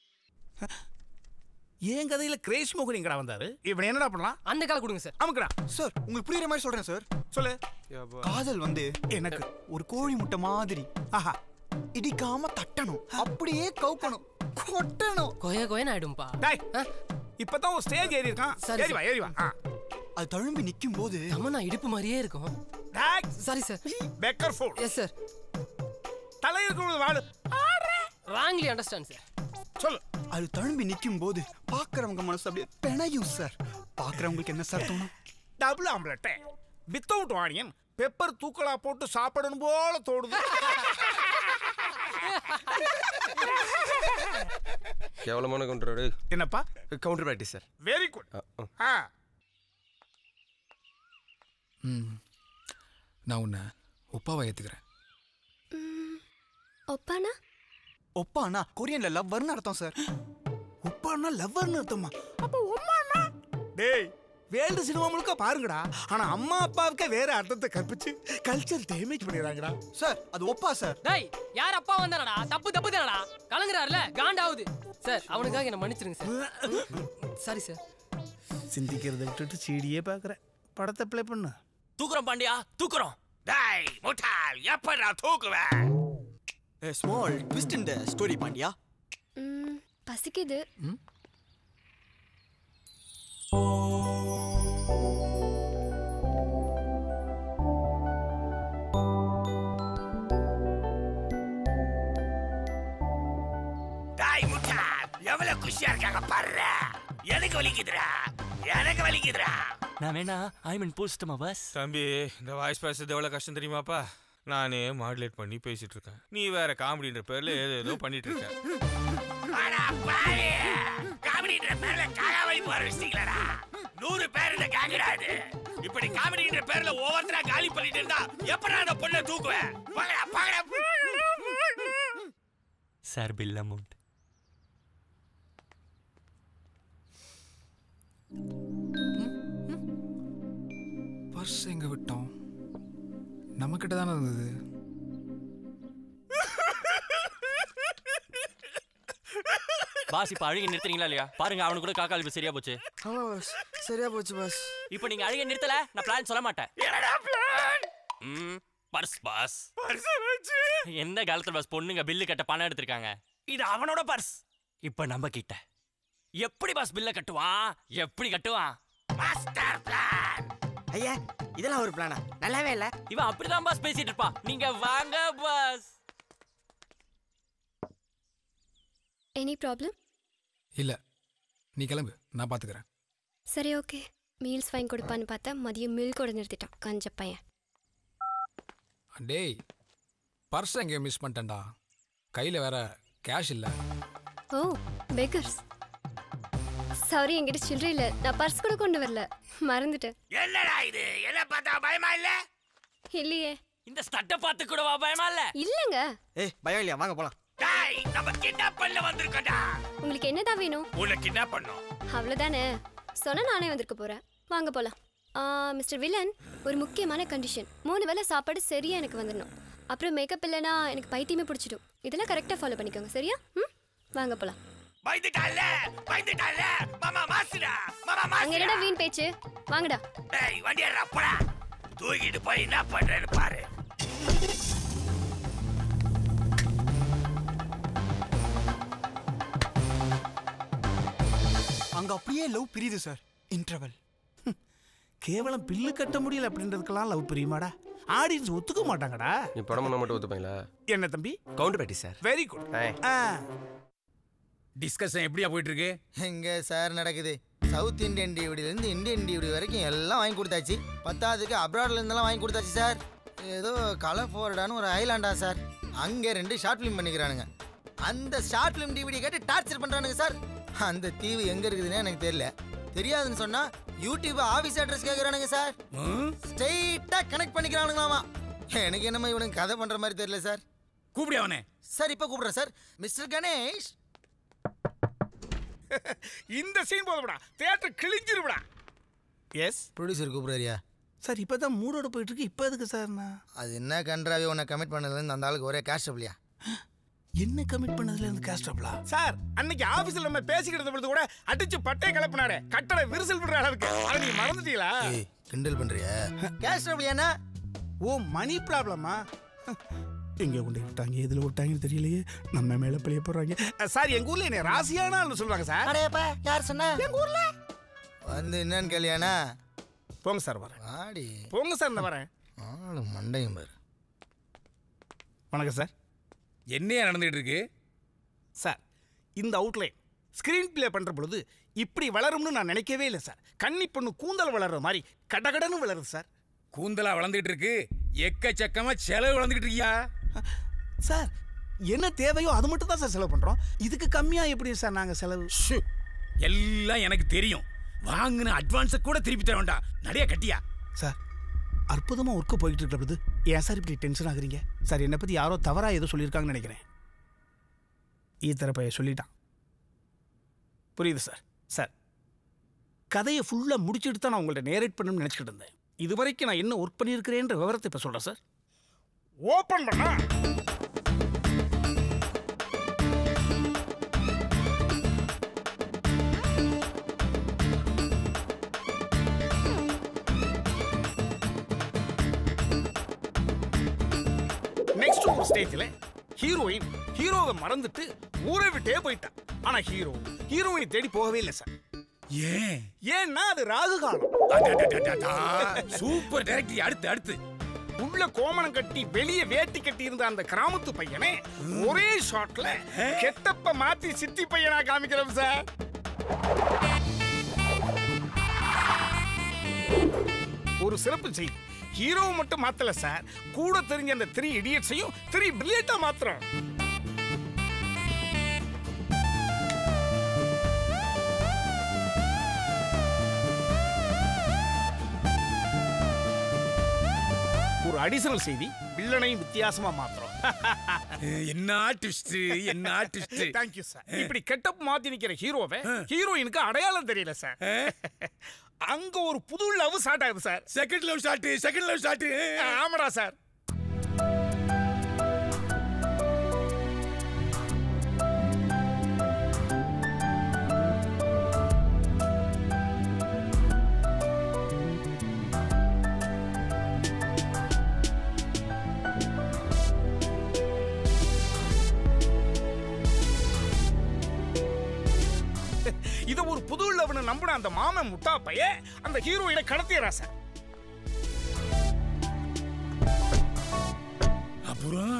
என் கதையில கிரேஸ் மோகன் எங்கடா வந்தாரு இவன் என்னடா பண்ணலாம் அந்த கால கொடுங்க சார் அமுக்கடா சார் உங்களுக்கு புரியுற மாதிரி சொல்றேன் சார் சொல்லு காதல் வந்து எனக்கு ஒரு கோழி முட்டை மாதிரி ஆஹா இடிக்காம தட்டணும் அப்படியே கவுக்கணும் கொட்டணும் கொய கொயன்னு ஆயிடும்பா டேய் இப்பதான் ஒரு ஸ்டேஜ் ஏறி இருக்கான் சரி, ஏறி வா ஏறி வா ஆ. அது தழும்பி நிக்கும் போது தமன்னா இடுப்பு மாதிரியே இருக்கும் டேய் sorry sir beggar full yes sir தலை இருக்கிறது வாடு ராங்லி அண்டர்ஸ்டாண்ட் சார் சொல்லு அது தழும்பி நிக்கும் போது பாக்குறவங்க மனசு அப்படியே பிணையும் சார் பாக்குறவங்களுக்கு என்ன சார் தோணும் double omelette without onion pepper தூக்கலா போட்டு சாப்பிடணும் போல தோடுது கேவலமான கவுண்டர் என்னப்பா counter practice sir very good ஆ ம் நான் உன்னை உப்பாவை ஏற்றுக்கிறேன் ஒப்பானா ஒப்பானா கொரியன்ல லவ்வர்னு அர்த்தம் சார் உப்பான்னா லவ்வர்னு அர்த்தமா அப்போ உம்மாண்ணா டேய் வேல்டு சினிமா முழுக்க பாருங்கடா ஆனா அம்மா அப்பாவுக்கு வேற அர்த்தத்தை கற்பிச்சு கல்ச்சர் டேமேஜ் பண்ணிடுறாங்கடா சார் அது ஒப்பா சார் டேய் யார் அப்பா வந்தானடா தப்பு தப்பு தானடா கலங்குறாருல காண்டாவுது சார் அவனுக்காக என்ன மன்னிச்சிருங்க சார் சாரி சார் சிந்திக்கிறத விட்டுட்டு சீடியே பார்க்குறேன் படத்தை ப்ளே பண்ணு தூக்குறோம் பாண்டியா தூக்குறோம் டேய் முட்டாள் எப்படா தூக்குவேன் ஸ்மால் ட்விஸ்ட் இந்த ஸ்டோரி பாண்டியா ம், பசிக்குது டேய் முட்டாள் எவ்வளவு குஷியா இருக்காங்க பாரு எனக்கு வலிக்குதுடா எனக்கு வலிக்குதுடா நான் வேணா ஐ மீன் பூஸ்டமா பஸ் தம்பி இந்த வாய்ஸ் பேசுறது எவ்வளவு கஷ்டம் தெரியுமாப்பா நானே மாடுலேட் பண்ணி பேசிட்டு இருக்கேன் நீ வேற காமெடின்ற பேர்ல ஏதோ ஏதோ பண்ணிட்டு இருக்க அடா பாவி காமெடின்ற பேர்ல காகாவளி போற வச்சிட்டீங்களா நூறு பேர் இந்த கேங்கடா இது இப்படி காமெடின்ற பேர்ல ஒவ்வொருத்தரா காலி பண்ணிட்டு இருந்தா எப்படா அந்த பொண்ணை தூக்குவேன் பாங்கடா பாங்கடா சார் பில் அமௌண்ட் பர்ஸ் எங்க விட்டோம் நம்மக்கிட்ட தானே இருந்தது பாஸ் இப்ப அழுகை நிறுத்துறீங்களா இல்லையா பாருங்க அவனுக்கு கூட காக்கால் இப்ப சரியா போச்சு ஆமா பாஸ் சரியா போச்சு பாஸ் இப்போ நீங்க அழுகை நிறுத்தல நான் பிளான் சொல்ல மாட்டேன் ம் பர்ஸ் பாஸ் எந்த காலத்துல பாஸ் பொண்ணுங்க பில்லு கட்ட பணம் எடுத்திருக்காங்க இது அவனோட பர்ஸ் இப்ப நம்ம கிட்ட எப்படி பாஸ் பில்ல கட்டுவான் எப்படி கட்டுவான் மாஸ்டர் பிளான் ஐயா இதெல்லாம் ஒரு பிளானா நல்லாவே இல்ல இவன் அப்படிதான் பாஸ் பேசிட்டு இருப்பான் நீங்க வாங்க பாஸ் எனி ப்ராப்ளம் இல்லை நீ கிளம்பு நான் பார்த்துக்கிறேன் சரி ஓகே மீல்ஸ் வாங்கி கொடுப்பான்னு பார்த்தா மதியம் மில்கோட நிறுத்திட்டான் கஞ்ச பையன் டேய் பர்ஸ் எங்கேயோ மிஸ் பண்ணிட்டேன்டா கையில் வேற கேஷ் இல்லை ஓ பெக்கர்ஸ் சாரி என்கிட்ட சில்லறை இல்லை நான் பர்ஸ் கூட கொண்டு வரல மறந்துட்டேன் என்னடா இது என்ன பார்த்தா பயமா இல்ல இல்லையே இந்த ஸ்டட்டை பார்த்து கூடவா பயமா இல்ல இல்லைங்க ஏய் பயம் இல்லையா வாங்க போலாம் டேய் நம்ம கிட்னாப் பண்ண வந்திருக்கோம்டா உங்களுக்கு என்னதான் வேணும் உன்னை கிட்னாப் பண்ணோம் அவ்வளோதானே சொன்னா நானே வந்திருக்க போகிறேன் வாங்க போகலாம் மிஸ்டர் வில்லன் ஒரு முக்கியமான கண்டிஷன் மூணு வேளை சாப்பாடு சரியா எனக்கு வந்துடணும் அப்புறம் மேக்கப் இல்லைன்னா எனக்கு பைத்தியமே பிடிச்சிடும் இதெல்லாம் கரெக்டாக ஃபாலோ பண்ணிக்கோங்க சரியா ம் வாங்க போகலாம் பயந்துட்டால பயந்துட்டால மாமா மாசுடா மாமா அங்கே மாசுடா என்னடா வீண் பேச்சு வாங்கடா டேய் வண்டி ஏறா போடா தூக்கிட்டு போய் என்ன பண்றேன்னு பாரு அங்க அப்படியே லவ் பிரியுது சார் இன்டர்வல் கேவலம் பில்லு கட்ட முடியல அப்படின்றதுக்கெல்லாம் லவ் பிரியுமாடா ஆடியன்ஸ் ஒத்துக்க மாட்டாங்கடா நீ படம் பண்ண மட்டும் ஒத்துப்பீங்களா என்ன தம்பி கவுண்டர் பேட்டி சார் வெரி குட் டிஸ்கஷன் எப்படியா போயிட்டு இருக்கு எங்க சார் நடக்குது சவுத் இந்தியன் டிவிடிலேருந்து இந்தியன் டிவிடி வரைக்கும் எல்லாம் வாங்கி கொடுத்தாச்சு பத்தாவதுக்கு அப்ராட்ல இருந்தெல்லாம் வாங்கி கொடுத்தாச்சு சார் ஏதோ கலஃபோர்டான்னு ஒரு ஐலாண்டா சார் அங்கே ரெண்டு ஷார்ட் ஃபிலிம் பண்ணிக்கிறானுங்க அந்த ஷார்ட் ஃபிலிம் டிவிடி கேட்டு டார்ச்சர் பண்ணுறானுங்க சார் அந்த தீவு எங்கே இருக்குதுன்னு எனக்கு தெரியல தெரியாதுன்னு சொன்னா யூடியூப் ஆஃபீஸ் அட்ரஸ் கேட்குறானுங்க சார் ஸ்ட்ரெயிட்டாக கனெக்ட் பண்ணிக்கிறானுங்களாமா எனக்கு என்னமோ இவனுக்கு கதை பண்ணுற மாதிரி தெரியல சார் கூப்பிடு அவனே சார் இப்போ கூப்பிட்றேன் சார் மிஸ்டர் கணேஷ் இந்த சீன் போதும்டா தியேட்டர் கிழிஞ்சிருவிடா எஸ் ப்ரொடியூசர் கூப்பிட்றாரியா சார் இப்போ தான் மூடோட போயிட்டு இருக்கு இப்போ எதுக்கு சார் நான் அது என்ன கன்றாவே உன்னை கமிட் பண்ணதுலேருந்து அந்த ஆளுக்கு ஒரே கேஷ் இல்லையா என்ன கமிட் பண்ணதுல இருந்து கேஸ்டப்லா சார் அன்னைக்கு ஆபீஸ்ல நம்ம பேசிக்கிட்டு பொழுது கூட அடிச்சு பட்டே கிளப்பினாரு கட்டட விரிசல் விடுற அளவுக்கு அதை நீங்க மறந்துட்டீங்களா ஏய் கிண்டல் பண்றியா கேஷ் இல்லையாண்ணா ஓ மணி ப்ராப்ளமா எங்க கொண்டு விட்டாங்க எதுல விட்டாங்கன்னு தெரியலையே நம்ம மேல பழிய போடுறாங்க அஹ், சார் எங்க ஊர்ல என்ன ராசியான ஆள்னு சொல்லுவாங்க சார் அடையப்பா யார் சொன்னா எங்க ஊர்ல வந்து என்னன்னு கேளியாண்ணா போங்க சார் வரேன் ஆடி போங்க சார் இந்த வரேன் ஆளு மண்டையும் பாரு வணக்கம் சார் என்னையா நடந்துட்டு இருக்கு சார் இந்த அவுட்லைன் ஸ்க்ரீன் ப்ளே பண்ணுற பொழுது இப்படி வளரும்னு நான் நினைக்கவே இல்லை சார் கன்னி பொண்ணு கூந்தல் வளர்ற மாதிரி கடகடன்னு வளருது சார் கூந்தலா வளர்ந்துட்டு இருக்கு எக்கச்சக்கமா செலவு வளர்ந்துட்டு இருக்கியா சார் என்ன தேவையோ அது மட்டும் தான் சார் செலவு பண்ணுறோம் இதுக்கு கம்மியாக எப்படி சார் நாங்கள் செலவு எல்லாம் எனக்கு தெரியும் வாங்கின அட்வான்ஸை கூட திருப்பி தர வேண்டாம் நிறைய கட்டியா சார் அற்புதமாக ஒர்க்கு போயிட்டு இருக்கிறது ஏன் சார் இப்படி டென்ஷன் ஆகுறீங்க சார் என்னை பற்றி யாரோ தவறாக ஏதோ சொல்லியிருக்காங்கன்னு நினைக்கிறேன் ஈத்தர பைய சொல்லிட்டான் புரியுது சார் சார் கதையை ஃபுல்லாக முடிச்சுட்டு தான் நான் உங்கள்ட்ட நேரேட் பண்ணணும்னு நினச்சிக்கிட்டு இருந்தேன் இது வரைக்கும் நான் என்ன ஒர்க் பண்ணியிருக்கிறேன்ற விவரத்தை இப்போ சொல்கிறேன் சார் ஓப்பன் பண்ணா நெக்ஸ்ட் ஒரு ஸ்டேஜ்ல ஹீரோயின் ஹீரோவை மறந்துட்டு ஊரை விட்டே போயிட்டான் ஆனா ஹீரோ ஹீரோயினை தேடி போகவே இல்லை சார் ஏன் ஏன்னா அது ராகு காலம் சூப்பர் டைரக்டர் அடுத்து அடுத்து உள்ள கோமணம் கட்டி வெளிய வேட்டி கட்டி இருந்த அந்த கிராமத்து பையனை ஒரே ஷாட்ல கெட்டப்ப மாத்தி சித்தி பையனா காமிக்கிறோம் சார் ஒரு சிறப்பு செய்தி ஹீரோவை மட்டும் மாத்தல சார் கூட தெரிஞ்ச அந்த த்ரீ இடியட்ஸையும் த்ரீ பிரில்லியண்டா மாத்திரம் ஒரு அடிஷனல் செய்தி வில்லனையும் வித்தியாசமா மாத்திரம் என்ன ட்விஸ்ட் என்ன ட்விஸ்ட் தேங்க்யூ சார் இப்படி கெட்டப் மாத்தி நிக்கிற ஹீரோவை ஹீரோயினுக்கு அடையாளம் தெரியல சார் அங்க ஒரு புது லவ் ஸ்டார்ட் ஆகுது sir second love start second love start ஆமாடா சார் இத ஒரு புது லவ்னு நம்பின அந்த மாமன் முட்டா பைய அந்த ஹீரோயினை கடத்திடுறா சார் அப்புறம்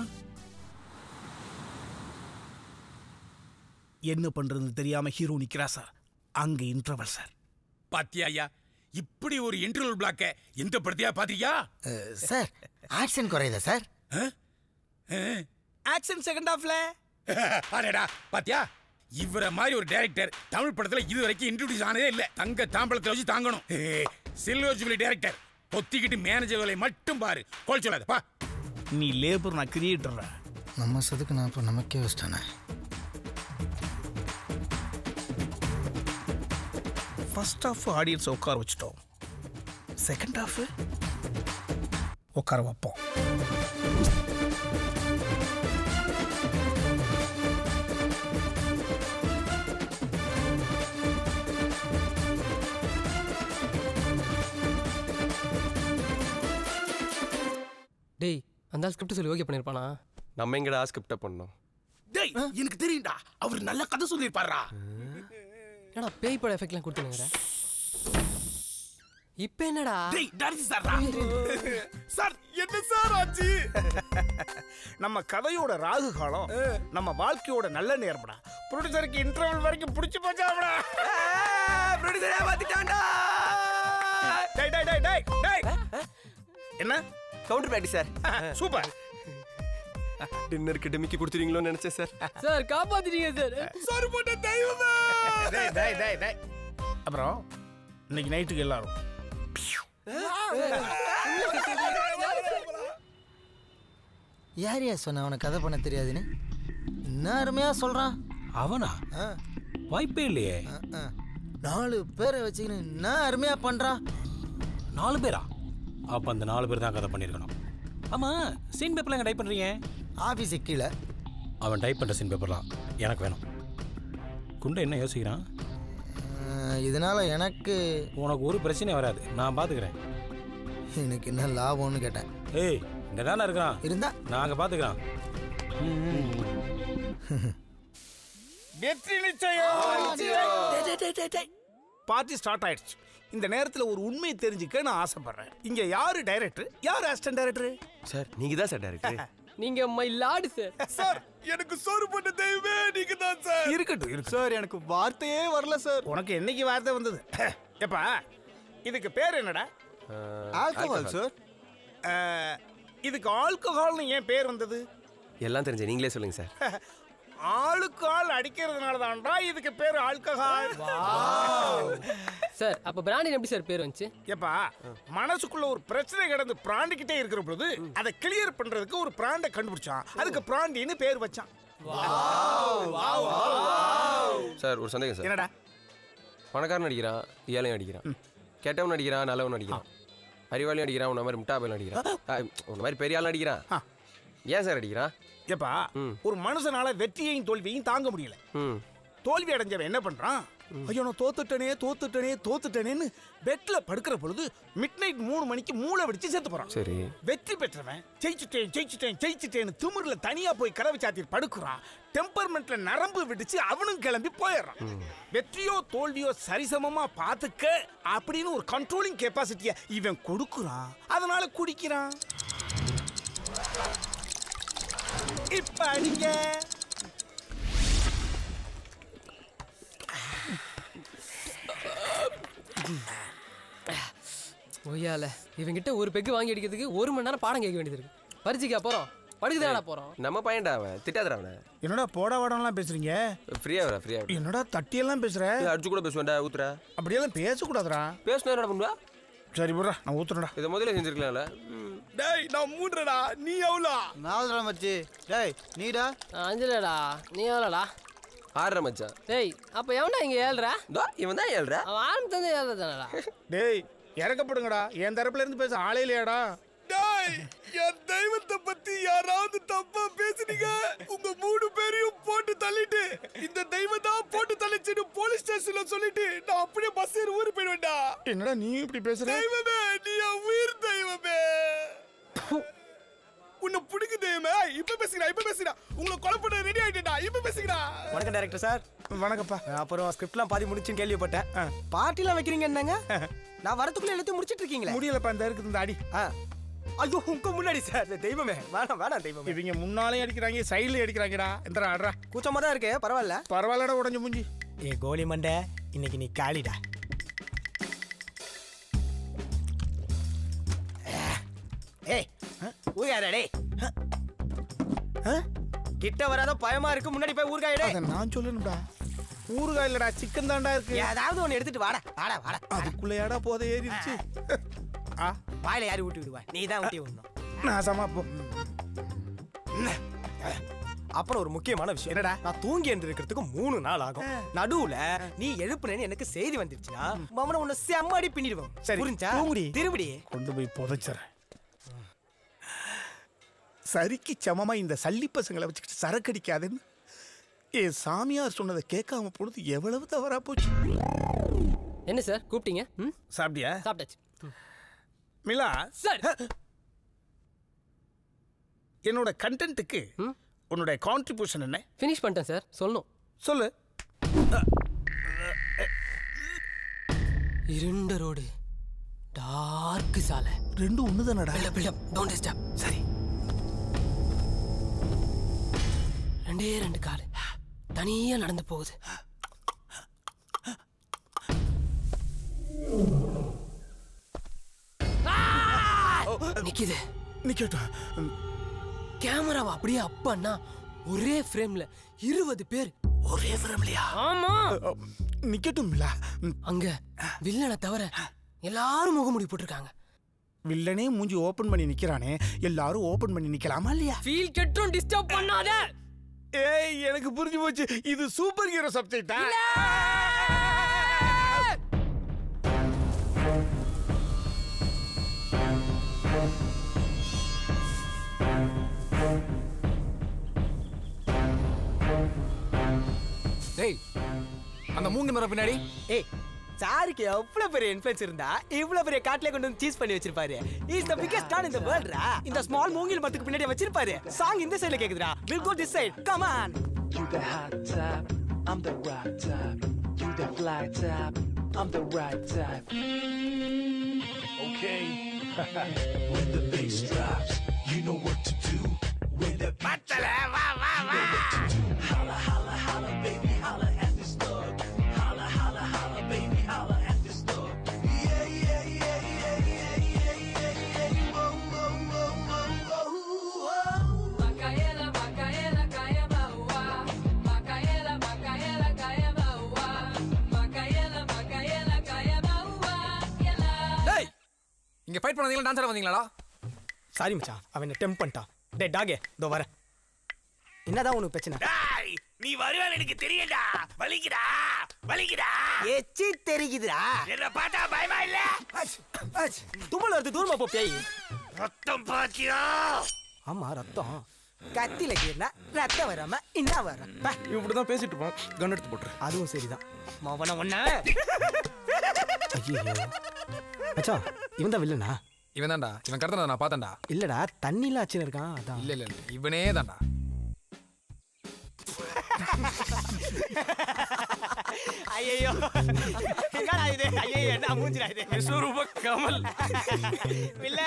என்ன பண்றதுன்னு தெரியாம ஹீரோ நிக்கிறா சார் அங்க இன்டர்வல் சார் பாத்தியா ஐயா இப்படி ஒரு இன்டர்வல் பிளாக்க எந்த படத்தையா பாத்தியா சார் ஆக்ஷன் குறையுதா சார் ஆக்ஷன் செகண்ட் ஹாஃப்ல அடடா பாத்தியா இவரை மாதிரி ஒரு டைரக்டர் தமிழ் படத்துல இது வரைக்கும் இன்ட்ரோடியூஸ் ஆனதே இல்ல தங்க தாம்பளத்தை வச்சு தாங்கணும் சில்வர் ஜூபிலி டைரக்டர் பொத்திக்கிட்டு மேனேஜர் வேலையை மட்டும் பாரு கோல் சொல்லாத பா நீ லேபர் நான் கிரியேட்டர் நம்ம சதுக்கு நான் இப்போ நமக்கே வச்சிட்டானே ஃபர்ஸ்ட் ஹாஃப் ஆடியன்ஸ் உட்கார வச்சுட்டோம் செகண்ட் ஹாஃப் உட்கார வைப்போம் டேய் அந்த ஸ்கிரிப்ட் சொல்லி ஓகே பண்ணிருப்பானா நம்ம எங்கடா ஸ்கிரிப்டை பண்ணோம் டேய் எனக்கு தெரியும்டா அவர் நல்ல கதை சொல்லிருப்பாரா என்னடா பேய் பட எஃபெக்ட்லாம் கொடுத்துனுங்கிற இப்போ என்னடா டேய் டான்ஸ் சார் சார் என்ன சார் ஆச்சு நம்ம கதையோட ராகு காலம் நம்ம வாழ்க்கையோட நல்ல நேரம்டா ப்ரொடியூசருக்கு இன்டர்வல் வரைக்கும் பிடிச்சு போச்சாடா ப்ரொடியூசரே மாத்திட்டான்டா டேய் டேய் டேய் டேய் டேய் என்ன கவுண்டர் பேட்டி சார் சூப்பர் டின்னருக்கு டெமிக்கி கொடுத்துருவீங்களோன்னு நினைச்சேன் சார் சார் காப்பாத்திட்டீங்க சார் சார் போட்ட தெய்வமே டேய் டேய் டேய் டேய் அப்புறம் இன்னைக்கு நைட்டுக்கு எல்லாரும் யார் யார் சொன்ன அவனை கதை பண்ண தெரியாதுன்னு என்ன அருமையா சொல்றான் அவனா வாய்ப்பே இல்லையே நாலு பேரை வச்சுக்கின்னு என்ன அருமையா பண்றான் நாலு பேரா அப்ப அந்த நாலு பேர் தான் கதை பண்ணியிருக்கணும் ஆமா சீன் பேப்பர்ல எங்க டைப் பண்றீங்க ஆபீஸ் கீழே அவன் டைப் பண்ற சீன் பேப்பர்லாம் எனக்கு வேணும் குண்டை என்ன யோசிக்கிறான் அஹ், இதனால எனக்கு உனக்கு ஒரு பிரச்சனையும் வராது நான் பாத்துக்கிறேன் எனக்கு என்ன லாபம்னு கேட்டேன் ஏய் இங்க தானே இருக்கிறான் இருந்தா நாங்க பாத்துக்கிறோம் வெற்றி நிச்சயம் பார்ட்டி ஸ்டார்ட் ஆயிடுச்சு இந்த நேரத்துல ஒரு உண்மையை தெரிஞ்சுக்க நான் ஆசைப்படுறேன் இங்க யாரு டைரக்டர் யார் அசிஸ்டன்ட் டைரக்டர் சார் நீங்க தான் சார் டேரக்டர் நீங்க மை லார்டு சார் சார் எனக்கு சோறு போட்ட தெய்வமே நீங்க தான் சார் இருக்கட்டும் இருக்கு சார் எனக்கு வார்த்தையே வரல சார் உனக்கு என்னைக்கு வார்த்தை வந்தது எப்பா இதுக்கு பேர் என்னடா ஆல்கஹால் சார் இதுக்கு ஆல்கஹால்னு ஏன் பேர் வந்தது எல்லாம் தெரிஞ்ச நீங்களே சொல்லுங்க சார் ஆளுக்கு ஆள் அடிக்கிறதுனால தான்டா இதுக்கு பேர் ஆல்கஹால் சார் அப்ப பிராண்டின் எப்படி சார் பேர் வந்துச்சு ஏப்பா மனசுக்குள்ள ஒரு பிரச்சனை கிடந்து பிராண்டிக்கிட்டே இருக்கிற பொழுது அதை கிளியர் பண்றதுக்கு ஒரு பிராண்டை கண்டுபிடிச்சான் அதுக்கு பிராண்டின்னு பேர் வச்சான் சார் ஒரு சந்தேகம் சார் என்னடா பணக்காரன் அடிக்கிறான் ஏழையும் அடிக்கிறான் கெட்டவன் அடிக்கிறான் நல்லவன் அடிக்கிறான் அறிவாளியும் அடிக்கிறான் உன்ன மாதிரி முட்டாபையும் அடிக்கிறான் ஆ, உன்ன மாதிரி பெரிய ஆளும் அடிக்கிறான் ஏன் சார் அடிக்கிறான் ஏப்பா ஒரு மனுஷனால வெற்றியையும் தோல்வியையும் தாங்க முடியல ம் தோல்வி அடைஞ்சவன் என்ன பண்றான் ஐயோ நான் தோத்துட்டனே தோத்துட்டனே தோத்துட்டனேன்னு பெட்ல படுக்கிற பொழுது மிட் நைட் மூணு மணிக்கு மூளை வெடிச்சு செத்து போறான் சரி வெற்றி பெற்றவன் ஜெயிச்சுட்டேன் ஜெயிச்சுட்டேன் ஜெயிச்சுட்டேன்னு திமிர்ல தனியா போய் கதவை சாத்தி படுக்குறான் டெம்பர்மெண்ட்ல நரம்பு வெடிச்சு அவனும் கிளம்பி போயிடுறான் வெற்றியோ தோல்வியோ சரிசமமா பாத்துக்க அப்படின்னு ஒரு கண்ட்ரோலிங் கெப்பாசிட்டிய இவன் கொடுக்குறான் அதனால குடிக்கிறான் இப்ப அடிங்க ஒய்யால இவங்கிட்ட ஒரு பெக்கு வாங்கி அடிக்கிறதுக்கு ஒரு மணி நேரம் பாடம் கேட்க வேண்டியது இருக்கு பரிச்சுக்கா போறோம் படுக்குதாடா போறோம் நம்ம பையன்டா அவன் திட்டாதடா அவனை என்னடா போடா வாடம்லாம் பேசுறீங்க ஃப்ரீயா வரா ஃப்ரீயா வரா என்னடா தட்டியெல்லாம் பேசுற அடிச்சு கூட பேசுவேன்டா ஊத்துறா அப்படியெல்லாம் பேசக்கூடாதுடா பேசுனா என்ன பண்ணுவா சரி விட்றா நான் ஊத்துறேன்டா இதை முதல்ல செஞ்சிருக்கலாம்ல டேய் நான் மூன்றடா நீ எவ்வளோ நாலுடா மச்சி டேய் நீடா அஞ்சலடா நீ எவ்வளோடா ஆறரை மச்சான் டேய் அப்ப எவன்டா இங்க ஏழ்றா இதோ இவன் தான் ஏழ்றா அவன் ஆரம்பத்துல ஏழ்ற தானடா டேய் இறக்கப்படுங்கடா என் தரப்புல இருந்து பேச ஆளே இல்லையாடா டேய் என் தெய்வத்தை பத்தி யாராவது தப்பா பேசுனீங்க உங்க மூணு பேரையும் போட்டு தள்ளிட்டு இந்த தெய்வம் தான் போட்டு தள்ளிச்சுன்னு போலீஸ் ஸ்டேஷன்ல சொல்லிட்டு நான் அப்படியே பஸ் ஏறி ஊரு போயிடுவேன்டா என்னடா நீ இப்படி பேசுற தெய்வமே நீ என் உயிர் தெய்வமே உன்னை பிடிக்கு தெய்வமே இப்ப பேசுகிறா இப்ப பேசுகிறா உங்களை கொலை பண்ண ரெடி ஆயிட்டேன்டா இப்ப பேசுகிறா வணக்கம் டைரக்டர் சார் வணக்கப்பா அப்புறம் ஸ்கிரிப்ட்லாம் பாதி முடிச்சுன்னு கேள்விப்பட்டேன் பார்ட்டிலாம் வைக்கிறீங்க என்னங்க நான் வரதுக்குள்ள எல்லாத்தையும் முடிச்சிட்டு இருக்கீங்களே முடியலப்பா இந்த இருக்குது இந்த அடி ஐயோ உங்க முன்னாடி சார் தெய்வமே வேணாம் வேணாம் தெய்வமே இவங்க முன்னாலே அடிக்கிறாங்க சைடுல அடிக்கிறாங்கடா இந்த ஆடுறா கூச்சமா தான் இருக்கு பரவாயில்ல பரவாயில்லடா உடஞ்சு மூஞ்சி ஏ கோலி மண்டை இன்னைக்கு நீ காளிடா ஏய் ஊர்காரா டேய் கிட்ட வராத பயமா இருக்கு முன்னாடி போய் ஊர்காய் அதை நான் சொல்லணும்டா ஊறுகாய் இல்லடா சிக்கன் தான்டா இருக்கு ஏதாவது ஒன்னு எடுத்துட்டு வாடா வாடா வாடா அதுக்குள்ளேயாடா போதை ஏறிடுச்சு ஆ வாயில யாரு ஊட்டி விடுவா நீ தான் ஊட்டி விடணும் நான் சமா போ அப்புறம் ஒரு முக்கியமான விஷயம் என்னடா நான் தூங்கி எழுந்திருக்கிறதுக்கு மூணு நாள் ஆகும் நடுவுல நீ எழுப்புனேன்னு எனக்கு செய்தி வந்துருச்சுன்னா மவன உன்னை செம்மடி பின்னிடுவோம் சரி, புரிஞ்சா தூங்குடி. திரும்படி கொண்டு போய் புதைச்சிடறேன் சரிக்கு சமமா இந்த சல்லி பசங்களை வச்சுக்கிட்டு சரக்கு அடிக்காதுன்னு என் சாமியார் சொன்னதை கேட்காம போனது எவ்வளவு தவறா போச்சு என்ன சார் கூப்பிட்டீங்க ம் சாப்பிட்டியா சாப்பிட்டாச்சு மிலா சார் என்னோட கண்டென்ட்டுக்கு உன்னோட கான்ட்ரிபியூஷன் என்ன ஃபினிஷ் பண்ணிட்டேன் சார் சொல்லணும் சொல்லு இருண்ட ரோடு டார்க் சாலை ரெண்டும் ஒண்ணுதானடா பில்டப் பில்டப் டோன்ட் டிஸ்டர்ப் சரி ரெண்டே ரெண்டு காலு தனியா நடந்து போகுது நிக்குது நிக்கட்டும் கேமராவை அப்படியே அப்பன்னா ஒரே ஃப்ரேம்ல இருபது பேர் ஒரே ஃப்ரேம்லயா ஆமா நிக்கட்டும் மிலா அங்க வில்லனை தவிர எல்லாரும் முகமூடி போட்டிருக்காங்க வில்லனே மூஞ்சி ஓபன் பண்ணி நிக்கிறானே எல்லாரும் ஓபன் பண்ணி நிக்கலாமா இல்லையா ஃபீல் கெட்டும் டிஸ்டர்ப் பண்ணாத ஏய் எனக்கு புரிஞ்சு போச்சு இது சூப்பர் ஹீரோ சப்ஜெக்டா டேய் அந்த மூங்கி மரம் பின்னாடி ஏய் சாருக்கு எவ்வளவு பெரிய இன்ஃபுளுன்ஸ் இருந்தா இவ்வளவு பெரிய காட்டிலே கொண்டு வந்து சீஸ் பண்ணி வச்சிருப்பாரு is the biggest con in the world ரா இந்த ஸ்மால் மூங்கில் மரத்துக்கு பின்னாடி வச்சிருப்பாரு சாங் இந்த சைடுல கேக்குதுடா will go this side come on You the hot type, I'm the rock type. You the fly type, I'm the right type. Okay. when the bass drops, you know what to do. When the பத்தல வா வா வா holla, holla, holla, baby, holla at this thug. Holla, holla, holla, baby, holla at this thug. Yeah, yeah, yeah, yeah, yeah, yeah, yeah, yeah. Whoa, whoa, whoa, whoa, whoa, whoa. Macaela, Macaela, caia baua. Macaela, Macaela, caia baua. Macaela, Macaela, caia baua. Ela. டேய் இங்க fight பண்ணதீங்களா dance ஆட வந்தீங்களாடா sorry மச்சான் அவன் temp பண்ணிட்டான் டேய் டாகே இதோ வரேன் என்னதான் உனக்கு பிரச்சனை டேய் நீ வருவேன் எனக்கு தெரியும்டா வலிக்குடா வலிக்குடா எச்சி தெரிக்குதுடா என்ன பார்த்தா பயமா இல்ல தும்மல் வருது தூரமா போ பேய் ரத்தம் பாத்தியா ஆமா ரத்தம் கத்தில கீர்னா ரத்தம் வராம என்ன வர இப்படிதான் பேசிட்டு இருப்போம் கன் எடுத்து போட்டுரு அதுவும் சரிதான் மவன ஒண்ண ஐயோ மச்சான் இவன் தான் வில்லனா இவன் தான்டா இவன் கடத்தன நான் பார்த்தேன்டா இல்லடா தண்ணில ஆச்சுன்னு இருக்கான் அதான் இல்ல இல்ல இல்ல இவனே தான்டா ஐயோ என்னடா இது ஐயோ என்ன மூஞ்சிடா இது விஸ்வரூப கமல் வில்ல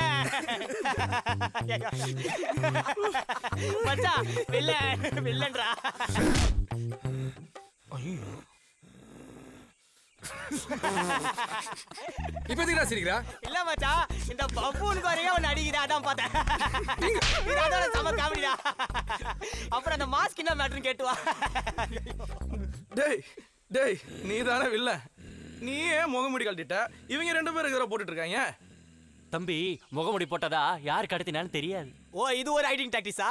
மச்சான் வில்ல வில்லன்றா ஐயோ இப்போ எதுக்குடா சிரிக்கிறா இல்ல மச்சான் இந்த பப்பூனுக்கு வரையும் ஒன்னு அடிக்குது அதான் பார்த்தேன் இது அதோட செம காமெடிடா அப்புறம் அந்த மாஸ்க் என்ன மேட்ருன்னு கேட்டுவா டேய் டேய் நீ தானே வில்ல நீ ஏன் முகமுடி கழட்டிட்ட இவங்க ரெண்டு பேரும் இதோ போட்டுட்டு இருக்காங்க தம்பி முகமுடி போட்டதா யார் கடத்தினான்னு தெரியாது ஓ இது ஒரு ஐடிங் டாக்டிஸா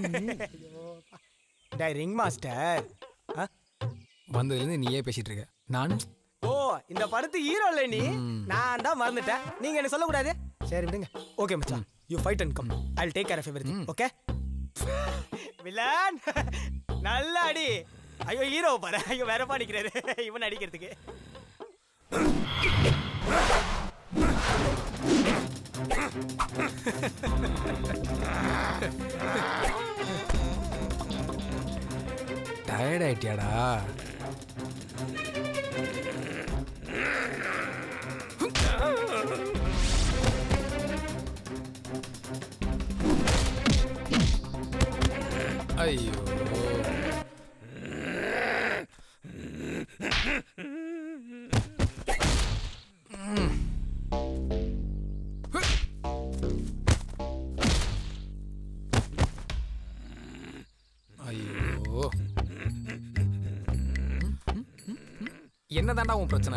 டேய் ரிங் மாஸ்டர் வந்ததுலேருந்து நீயே பேசிட்டு இருக்க நான் ஓ இந்த படத்து ஹீரோ இல்ல நீ நான் தான் மறந்துட்டேன் நீங்க என்ன சொல்லக்கூடாது சரி விடுங்க ஓகே மச்சான் you fight and come I will take care of everything okay villain நல்ல அடி ஐயோ ஹீரோ பாரு ஐயோ வேறப்பா நிக்கிறாரு இவன் அடிக்கிறதுக்கு டயர்ட் ஆயிட்டியாடா ஐயோ ஐயோ என்னதான்டா உன் பிரச்சனை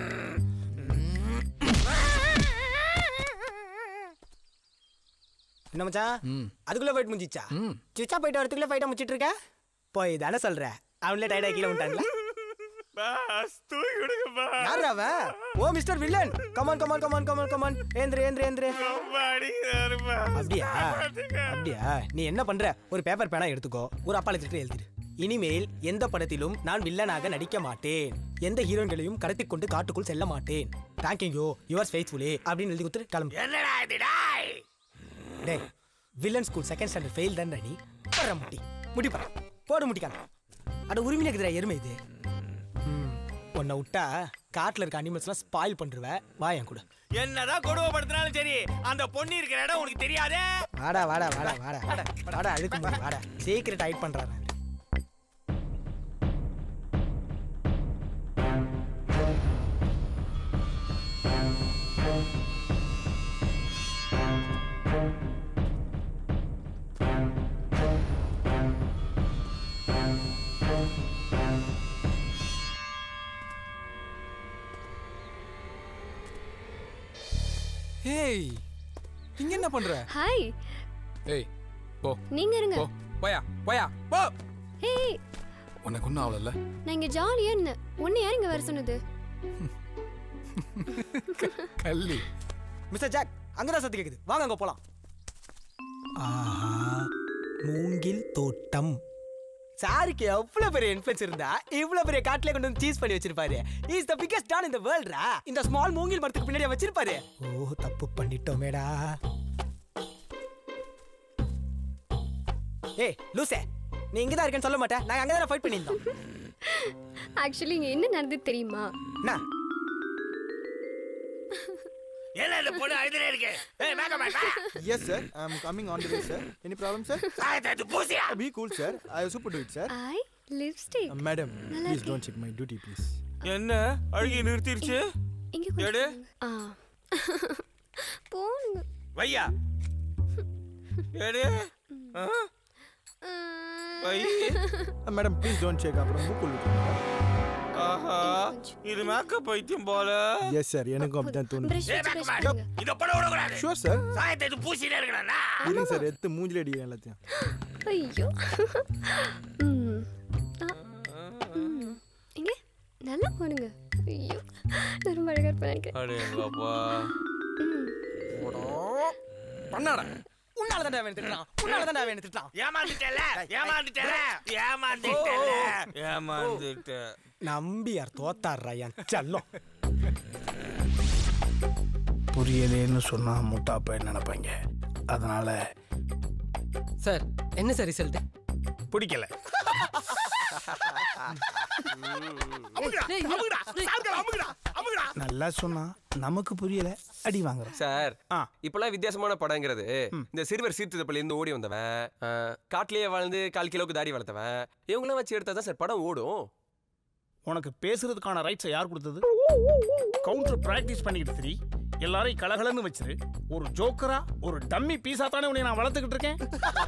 என்ன மச்சான் ம் அதுக்குள்ள ஃபைட் முடிஞ்சிச்சா சுச்சா போயிட்டு வரதுக்குள்ள ஃபைட்டை முடிச்சிட்டு இருக்க போய் தானே சொல்ற அவன்ல டயர்டா கீழே விட்டான்ல பாஸ் தூக்கி விடுங்க பாஸ் யார் அவன் oh mister villain come on come on come on come on come on ஏந்திரு ஏந்திரு ஏந்திரு அடிக்கிறாரு பாஸ் அப்படியா அப்படியா நீ என்ன பண்ற ஒரு பேப்பர் பேனா எடுத்துக்கோ ஒரு அப்பால திட்டு எழுதிரு இனிமேல் எந்த படத்திலும் நான் வில்லனாக நடிக்க மாட்டேன் எந்த ஹீரோயின்களையும் கடத்திக் கொண்டு காட்டுக்குள் செல்ல மாட்டேன் தேங்க்யூ யூ யுவர்ஸ் ஃபெய்த்ஃபுல்லி அப்படின்னு எழுதி கொடுத்துட்டு கிளம்பு என்னடா இது டாய் டேய் villain school second standard fail தான் நீ போடுற முட்டி முடி போற போடு முட்டிக்கான அட உரிமையில இருக்குதுடா எருமை இது ம், உன்னை விட்டா காட்டுல இருக்க அனிமல்ஸ்லாம் ஸ்பாயில் பண்ணிருவ வா என் கூட என்னதான் கொடுமைப்படுத்தினாலும் சரி அந்த பொண்ணு இருக்கிற இடம் உனக்கு தெரியாதே வாடா வாடா வாடா வாடா வாடா அழுக்கு முடி, வாடா சீக்கிரம் டைட் பண்றாரு ஏய் இங்க என்ன பண்ற ஹாய் ஏய் போ நீங்க இருங்க போ போயா போயா போ ஏய் உனக்கு ஒன்றும் ஆகல நான் இங்க ஜாலியா இருந்தேன் உன்னை யார் இங்க வர சொன்னது கள்ளி மிஸ்டர் ஜாக் அங்கதான் சத்து கேக்குது வாங்க அங்க போலாம் ஆஹா மூங்கில் தோட்டம் சாருக்கு எவ்வளவு பெரிய இன்ஃபுளுன்ஸ் இருந்தா இவ்வளவு பெரிய காட்டுல கொண்டு வந்து சீஸ் பண்ணி வச்சிருப்பாரு இஸ் த பிகஸ்ட் டான் இந்த வேர்ல்ட்ரா இந்த ஸ்மால் மூங்கில் மரத்துக்கு பின்னாடி வச்சிருப்பாரு ஓ தப்பு பண்ணிட்டோமேடா ஏய் லூசே நீ இங்க தான் இருக்கேன்னு சொல்ல மாட்டேன் நாங்க அங்க தான் ஃபைட் பண்ணியிருந்தோம் ஆக்சுவலி இங்க என்ன நடந்தது தெரியுமா என்ன என்ன இந்த பொண்ணு அழுதுனே இருக்கு ஏய் makeup Yes, sir. I'm coming on the way, sir. Any problem, sir? சாயத்தை பூசியா Be cool, sir. I super do it, sir. ஐ லிப்ஸ்டிக் Uh, madam, நல்லா please இருக்கே. don't check my duty, please. என்ன அழுகி நிறுத்திருச்சு இங்க கொஞ்சம் எடு ஆ போங்க வையா எடு ஆ? வை Uh, madam, please don't check. அப்புறம் மூக்கு விட்டுருங்க. ஆஹா இது மேக்கப் பைத்தியம் போல Yes, sir. எனக்கும் அப்படிதான் தோணுது. ஏய் மேக்கப் இத பண்ண விட கூடாது Sure, sir. சாயத்தை இது பூசிட்டே இருக்கணும்னா இருங்க சார் எடுத்து மூஞ்சில அடிக்கிறேன் எல்லாத்தையும் ஐயோ ம். ஆ. ம். இங்க நல்லா போடுங்க ஐயோ நான் ரொம்ப அழகா இருப்பேன் நினைக்கிறேன் அடே எங்க அப்பா பண்ணாடா உன்னால தான் வேணும் திட்டலாம் உன்னால தான் வேணும் திட்டலாம் ஏமாந்துட்டல ஏமாந்துட்டல ஏமாந்துட்டல ஏமாந்துட்ட நம்பியார் தோத்தாடுறா என் செல்லம் புரியலேன்னு சொன்னா முட்டா போய் நினைப்பாங்க அதனால சார் என்ன சார் ரிசல்ட் பிடிக்கல நல்லா சொன்னா நமக்கு புரியல அடி வாங்குறோம் சார் இப்பெல்லாம் வித்தியாசமான படங்கிறது இந்த சிறுவர் சீர்திருத்தப்பள்ளி இருந்து ஓடி வந்தவன் ஆ, காட்டுலயே வாழ்ந்து கால் கிலோக்கு தாடி வளர்த்தவன் இவங்களாம் வச்சு எடுத்தா தான் சார் படம் ஓடும் உனக்கு பேசுறதுக்கான ரைட்ஸை யார் கொடுத்தது கவுண்டர் பிராக்டிஸ் பண்ணிக்கிட்டு திரி எல்லாரையும் கலகலன்னு வச்சிரு ஒரு ஜோக்கரா ஒரு டம்மி பீஸா தானே உன்னை நான் வளர்த்துக்கிட்டு இருக்கேன்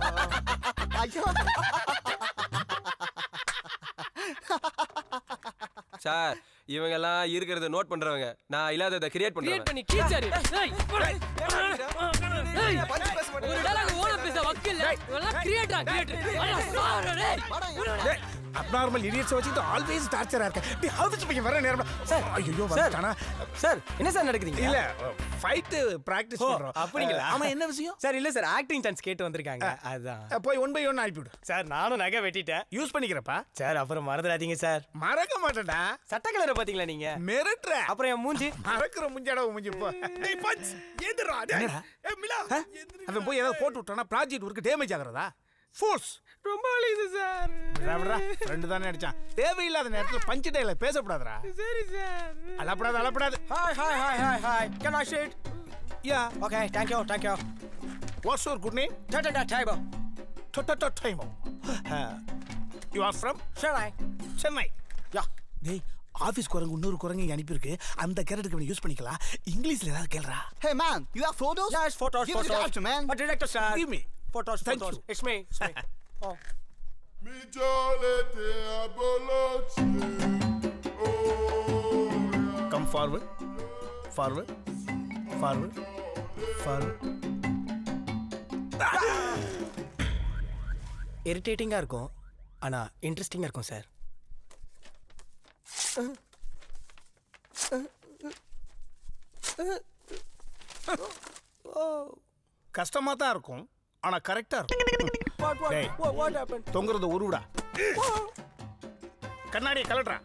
சார் இவங்க எல்லாம் இருக்கிறத நோட் பண்றவங்க நான் இல்லாததை கிரியேட் கிரியேட் பண்றேன் பண்ணி கீச்சாரு ஏய் போடா. ஏய் ஒரு டயலாக் ஓன பேச வக்கில்ல இதெல்லாம் கிரியேட்டா கிரியேட் அப்நார்மல் இடியட்ஸ் வச்சுட்டு ஆல்வேஸ் டார்ச்சரா இருக்க டேய் ஆஃபீஸ் பையன் வர நேரம் சார் ஐயோ வந்துட்டானா சார் என்ன சார் நடக்குதுங்க இல்ல ஃபைட் பிராக்டிஸ் பண்றோம் அப்படிங்களா ஆமா என்ன விஷயம் சார் இல்ல சார் ஆக்டிங் சான்ஸ் கேட்டு வந்திருக்காங்க அதான் அஹ், போய் ஒன் பை ஒன் அனுப்பிவிடு சார் நானும் நகை வெட்டிட்டேன் யூஸ் பண்ணிக்கிறப்பா சார் அப்புறம் மறந்துடாதீங்க சார் மறக்க மாட்டேன்டா சட்ட கலரை பாத்தீங்களா நீங்க மிரட்டுற அப்புறம் என் மூஞ்சி மறக்கிற முஞ்சாடா மூஞ்சி போ டேய் பஞ்ச் ஏந்திரா டேய் ஏ மிலா அவன் போய் ஏதாவது போட்டு விட்டானா ப்ராஜெக்ட் ஒர்க் டேமேஜ் ஆகுறதா ஃபோர்ஸ் ரொம்ப அழியுது சார் விட்றா ஃப்ரெண்டு தானே அடிச்சான் தேவையில்லாத நேரத்துல பஞ்சு டைல பேசக்கூடாதுடா சரி சார் அலப்படாது அலப்படாது hi hi hi hi hi can I sit yeah okay thank you thank you what's your good name டாடா டைபோ டொட்டோ டைமோ you are from Chennai Chennai yeah டேய் ஆபீஸ் குரங்கு இன்னொரு குரங்கு இங்க அனுப்பியிருக்கு அந்த கேரட்டுக்கு யூஸ் பண்ணிக்கலாம் இங்கிலீஷ்ல ஏதாவது கேளுடா Hey man, you have photos? Yes, photos, Give it photos. to us, man. But director sir. Give me. Photos, Thank photos. you. It's me, it's me. oh. Come forward forward forward forward இரிட்டேட்டிங்காக இருக்கும் ஆனால் இன்ட்ரெஸ்டிங்காக இருக்கும் sir கஷ்டமா தான் இருக்கும் ஆனா கரெக்டா இருக்கும் டேய், தொங்குறது உருவிடா கண்ணாடியை கலட்டுறா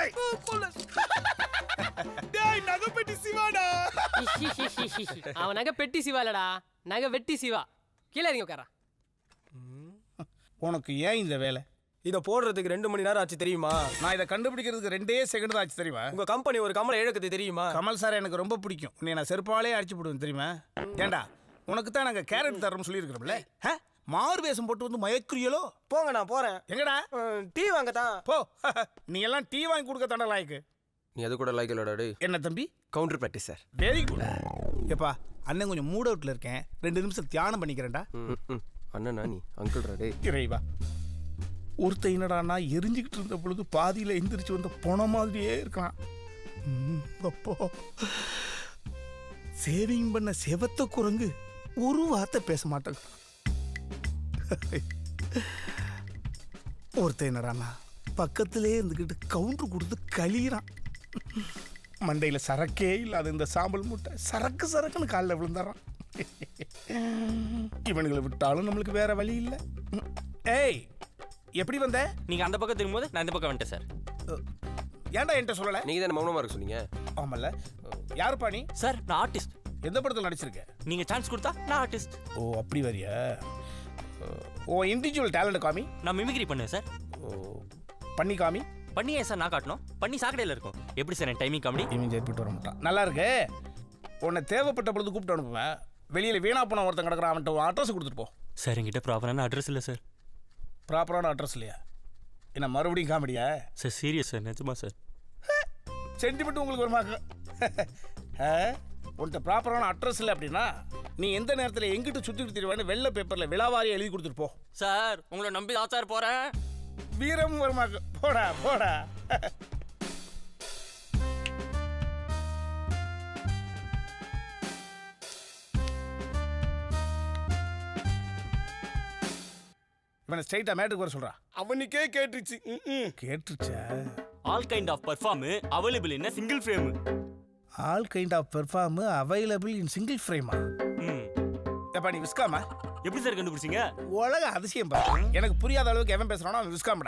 டேய் நகைப்பெட்டி சிவாடா அவன் நகை பெட்டி சிவா இல்லடா நகை வெட்டி சிவா கீழே இறங்கி உட்காரா உனக்கு ஏன் இந்த வேலை இதை போடுறதுக்கு ரெண்டு மணி நேரம் ஆச்சு தெரியுமா நான் இதை கண்டுபிடிக்கிறதுக்கு ரெண்டே செகண்ட் தான் ஆச்சு தெரியுமா உங்க கம்பெனி ஒரு கமலை இழக்குது தெரியுமா கமல் சார் எனக்கு ரொம்ப பிடிக்கும் உன்னை நான் செருப்பாலே அடிச்சு போடுவேன் தெரியுமா ஏண்டா உனக்கு தான் நாங்கள் கேரட் தரோம்னு சொல்லியிருக்கிறோம்ல ஆ? மாறு வேஷம் போட்டு வந்து மயக்குறியலோ போங்க நான் போறேன் எங்கடா டீ வாங்க தான் போ நீ எல்லாம் டீ வாங்கி கொடுக்க தாண்டா லாய்க்கு நீ அது கூட லைக் இல்லடா டேய் என்ன தம்பி counter practice sir very good எப்பா அண்ணன் கொஞ்சம் மூட் அவுட்ல இருக்கேன் ரெண்டு நிமிஷம் தியானம் பண்ணிக்கிறேன்டா அண்ணனா நீ அங்கிள்ரா டேய் இறைவா ஒருத்த என்னடான்னா எரிஞ்சுக்கிட்டு இருந்த பொழுது பாதியில் எந்திரிச்சு வந்த போன மாதிரியே இருக்கான் ம், அப்போ சேவிங் பண்ண செவத்த குரங்கு ஒரு வார்த்தை பேச மாட்டேங்க ஒருத்தன் என்னடான்னா பக்கத்திலே இருந்துக்கிட்டு கவுண்டர் கொடுத்து கழியிறான் மண்டையில் சரக்கே இல்லாத இந்த சாம்பல் மூட்டை சரக்கு சரக்குன்னு காலில் விழுந்துடுறான் இவனுங்களை விட்டாலும் நம்மளுக்கு வேற வழி இல்லை ம். ஏய் எப்படி வந்த நீங்க அந்த பக்கம் திரும்பும்போது நான் இந்த பக்கம் வந்துட்டேன் சார் ஏன்டா என்கிட்ட சொல்லல நீங்க தானே மௌனமா இருக்க சொன்னீங்க ஆமல்ல யாருப்பா நீ சார் நான் ஆர்டிஸ்ட் எந்த படத்தில் நடிச்சிருக்க நீங்க சான்ஸ் கொடுத்தா நான் ஆர்டிஸ்ட் ஓ அப்படி வரியா ஓ இண்டிவிஜுவல் டேலண்ட் காமி நான் மிமிக்ரி பண்ணுவேன் சார் ஓ பண்ணி காமி பண்ணி ஏன் சார் நான் காட்டணும் பண்ணி சாக்கடையில் இருக்கும் எப்படி சார் என் டைமிங் காமெடி இவன் ஜெயிப்பிட்டு வர மாட்டான் நல்லா இருக்கு உன்னை தேவைப்பட்ட பொழுது கூப்பிட்டு அனுப்புவேன் வெளியில் வீணா போன ஒருத்தன் கிடக்குறான் அவன்கிட்ட அட்ரஸ் கொடுத்துட்டு போ சார் என்கிட்ட ப்ராப்பரான அட்ரஸ் இல்லை சார் ப்ராப்பரான அட்ரஸ் இல்லையா என்ன மறுபடியும் காமெடியா சார் சீரியஸ் சார் நிஜமா சார் சென்டிமெண்ட் உங்களுக்கு வருமாக்க உன்கிட்ட ப்ராப்பரான அட்ரஸ் இல்லை அப்படின்னா நீ எந்த நேரத்தில் எங்கிட்ட சுற்றிட்டு திருவான்னு வெள்ளை பேப்பரில் விழாவாரி எழுதி கொடுத்துட்டு போ சார் உங்களை நம்பி தான் சார் போறேன் வீரம் வருமாக்க போடா போடா இவனை ஸ்ட்ரைட்டா மேட்டுக்கு வர சொல்றா அவனுக்கே கேட்டுச்சு கேட்டுச்சா all kind of perform available in single frame all kind of perform available in single ஃப்ரேமா எப்பா நீ விஸ்காமா எப்படி சார் கண்டுபிடிச்சீங்க உலக அதிசயம் பா எனக்கு புரியாத அளவுக்கு எவன் பேசுறானோ அவன் விஸ்காம்டா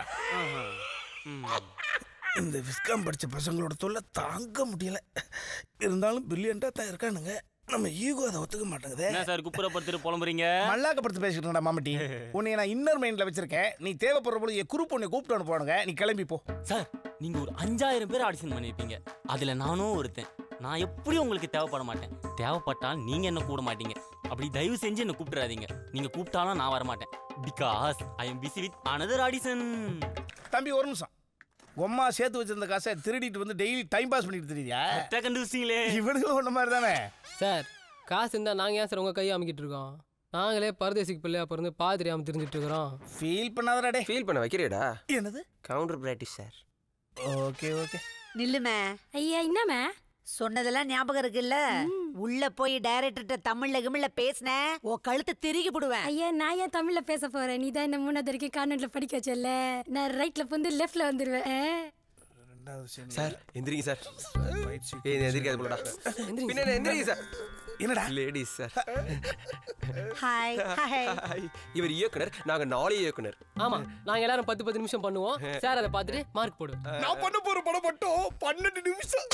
இந்த விஸ்காம் படிச்ச பசங்களோட தொல்லை தாங்க முடியல இருந்தாலும் பிரில்லியண்டா தான் இருக்கானுங்க நம்ம ஈகோ அதை ஒத்துக்க மாட்டேங்குதே என்ன சார் குப்புறப்படுத்திட்டு புலம்புறீங்க மல்லாக்கப்படுத்து பேசிட்டு இருக்கா மாமட்டி உன்னை நான் இன்னர் மைண்ட்ல வச்சிருக்கேன் நீ தேவைப்படுற பொழுது என் குரூப் உன்னை கூப்பிட்டு அனுப்புவானுங்க நீ கிளம்பி போ சார் நீங்க ஒரு அஞ்சாயிரம் பேர் ஆடிஷன் பண்ணிருப்பீங்க அதுல நானும் ஒருத்தன் நான் எப்படி உங்களுக்கு தேவைப்பட மாட்டேன் தேவைப்பட்டால் நீங்க என்ன கூட மாட்டீங்க அப்படி தயவு செஞ்சு என்ன கூப்பிட்டுறாதீங்க நீங்க கூப்பிட்டாலும் நான் வர மாட்டேன் because I am busy with another audition தம்பி ஒரு நிமிஷம் உம்மா சேர்த்து வச்சிருந்த காசை திருடிட்டு வந்து டெய்லி டைம் பாஸ் பண்ணிட்டு தெரியா கண்டுபிடிச்சிங்களே இவனுங்களும் ஒன்ன மாதிரி தானே சார் காசு இருந்தால் நாங்கள் ஏன் சார் உங்கள் கையை அமைக்கிட்டு இருக்கோம் நாங்களே பரதேசிக்கு பிள்ளையா பிறந்து பாதி தெரியாமல் தெரிஞ்சிட்டு இருக்கிறோம் ஃபீல் பண்ணாதடா டே ஃபீல் பண்ண வைக்கிறியடா என்னது counter practice sir okay okay நில்லுமே ஐயா என்னம்மா சொன்னதெல்லாம் ஞாபகம் இருக்குல்ல உள்ள போய் டைரக்டர்கிட்ட தமிழ்ல கிமிழ்ல பேசின ஓ கழுத்தை திருகி போடுவேன் ஐயா நான் ஏன் தமிழ்ல பேச போறேன் நீ தான் என்ன மூணாவது வரைக்கும் கான்வென்ட்ல படிக்க வச்சல நான் ரைட்ல வந்து லெஃப்ட்ல வந்துருவேன் சார் எந்திரிங்க சார் ஏய் எந்திரிக்காது போலடா பின்ன என்ன, எந்திரிங்க சார் என்னடா ladies sir hi hi hi. இவர் இயக்குனர் நாங்க நாளை இயக்குனர் ஆமாம் நாங்கள் எல்லாரும் பத்து பத்து நிமிஷம் பண்ணுவோம் சார் அதை பார்த்துட்டு மார்க் போடுவோம் நான் பண்ண போற படம் மட்டும் பன்னெண்டு நிமிஷம்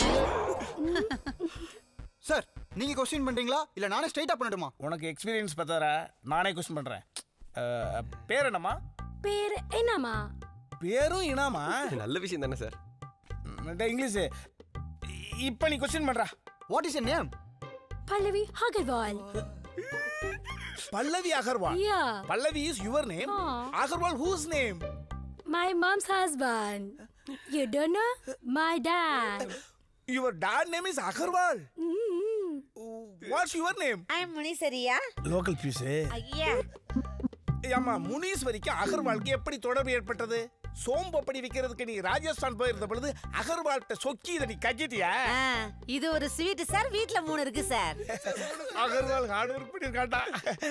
சார் நீங்க கொஸ்டின் பண்றீங்களா இல்ல நானே ஸ்ட்ரைட்டா பண்ணட்டுமா உனக்கு எக்ஸ்பீரியன்ஸ் பத்தாரா நானே கொஸ்டின் பண்றேன் அஹ், பேர் என்னம்மா பேர் என்னம்மா பேரும் இனாமா நல்ல விஷயம் தானே சார் இங்கிலீஷ் இப்போ நீ கொஸ்டின் பண்றா what is name Pallavi Agarwal Pallavi Agarwal Yeah. Pallavi is your name Huh. Agarwal whose name My mom's husband. You don't know? My dad. Your dad name is Agarwal what's your name I முனிசரியா லோக்கல் பீஸ் ஐயா ஆமா முனீஸ்வரிக்கு அகர்வாலுக்கு எப்படி தொடர்பு ஏற்பட்டது சோம்பப்படி விற்கிறதுக்கு நீ ராஜஸ்தான் போயிருந்த பொழுது அகர்வால்கிட்ட சொக்கி இதை நீ கட்டிட்டியா ஆ, இது ஒரு ஸ்வீட் சார் வீட்ல மூணு இருக்கு சார் அகர்வால் ஹார்ட் ஒர்க் பண்ணிருக்காண்டா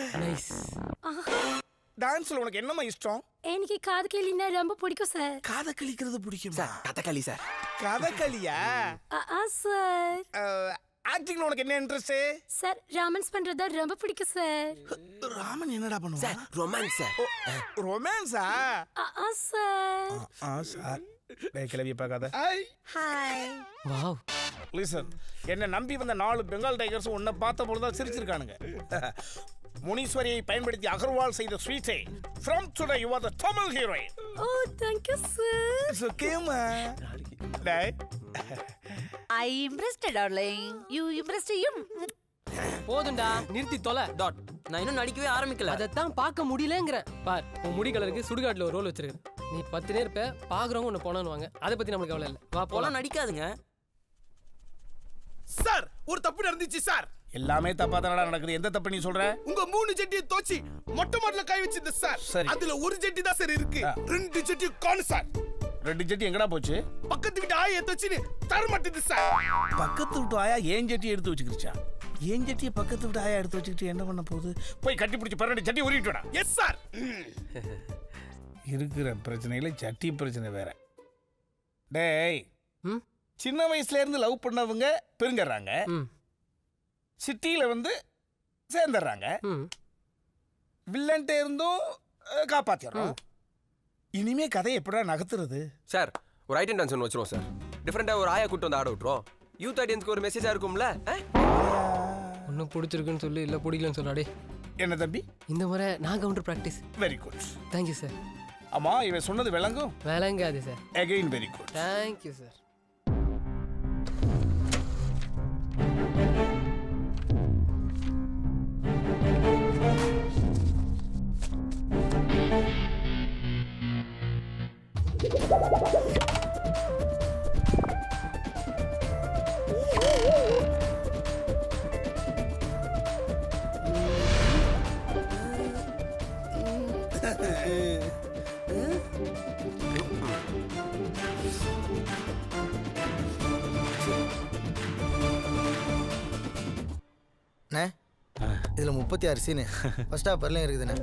டான்ஸ்ல உனக்கு என்னம்மா இஷ்டம் எனக்கு காது கேலினா ரொம்ப பிடிக்கும் சார் காதை கிழிக்கிறது பிடிக்கும் சார் கதகளி சார் கதகளியா ஆ சார் ஆக்டிங்ல உனக்கு என்ன இன்ட்ரெஸ்ட் சார் ராமன்ஸ் பண்றதா ரொம்ப பிடிக்கும் சார் ராமன் என்னடா பண்ணுவா சார் ரொமான்ஸ் சார் ரொமான்ஸா ஆ சார் ஆ சார் டேய் கிளவிய பார்க்காத ஹாய் வாவ் லிசன் என்ன நம்பி வந்த நாலு பெங்கால் டைகர்ஸ் உன்னை பார்த்த பொழுது தான் சிரிச்சிருக்கானுங்க முனீஸ்வரியை பயன்படுத்தி அகர்வால் செய்த ஸ்வீட்டை from today you are the Tamil heroine oh thank you sir it's ஓகேமா டேய் I impressed darling you impressed you போதும்டா நிறுத்தி தொலை டாட் நான் இன்னும் நடிக்கவே ஆரம்பிக்கல அதைத்தான் பார்க்க முடியலங்கிறேன் பார் உன் முடி கலருக்கு சுடுகாட்டில் ஒரு ரோல் வச்சிருக்கேன் நீ பத்து நேரம் இருப்ப பார்க்குறவங்க ஒன்று போனான்னு அதை பற்றி நம்மளுக்கு கவலை இல்லை வா போலாம் நடிக்காதுங்க சார் ஒரு தப்பு நடந்துச்சு சார் எல்லாமே தப்பா தானடா நடக்குது எந்த தப்பு நீ சொல்ற உங்க மூணு ஜட்டியை தோச்சி மொட்டை மாடல கை வச்சிருந்த சார் சரி. அதுல ஒரு ஜட்டி தான் சார் இருக்கு ரெண்டு ஜட்டி காணும் சார் ரெண்டு ஜட்டி எங்கடா போச்சு பக்கத்து வீட்டு ஆயை தோச்சின்னு தர மாட்டேது சார் பக்கத்து விட்டு ஆயா ஏன் ஜட்டி எடுத்து வச்சுக்கிருச்சா ஏன் ஜட்டியை பக்கத்து விட்டு ஆயா எடுத்து வச்சுக்கிட்டு என்ன பண்ண போகுது போய் கட்டி பிடிச்சி பரவாயில்ல ஜட்டி உருவிட்டு எஸ் சார் இருக்கிற பிரச்சனையில ஜட்டி பிரச்சனை வேற டேய் சின்ன வயசுல இருந்து லவ் பண்ணவங்க பெருங்கறாங்க சிட்டியில வந்து சேர்ந்துடுறாங்க வில்லன்ட்ட இருந்தும் அஹ், காப்பாத்திடுறோம் இனிமே கதையை எப்படா நகர்த்துறது சார் ஒரு ஐட்டம் டான்ஸ் ஒன்று வச்சிருவோம் சார் டிஃப்ரெண்டாக ஒரு ஆயா கூட்டு வந்து ஆட விட்டுரும் யூத் ஆடியன்ஸ்க்கு ஒரு மெசேஜாக இருக்கும்ல ஆ? ஒன்றும் பிடிச்சிருக்குன்னு சொல்லி இல்லை பிடிக்கலன்னு சொல்லாடே என்ன தம்பி இந்த முறை நான் counter practice very good thank you sir ஆமா இவன் சொன்னது விளங்கும் விளங்காது sir again very good thank you sir அண்ணே இதில் முப்பத்தி ஆறு சீனு ஃபர்ஸ்ட் ஹாஃப் வரலையும் இருக்குதுண்ணே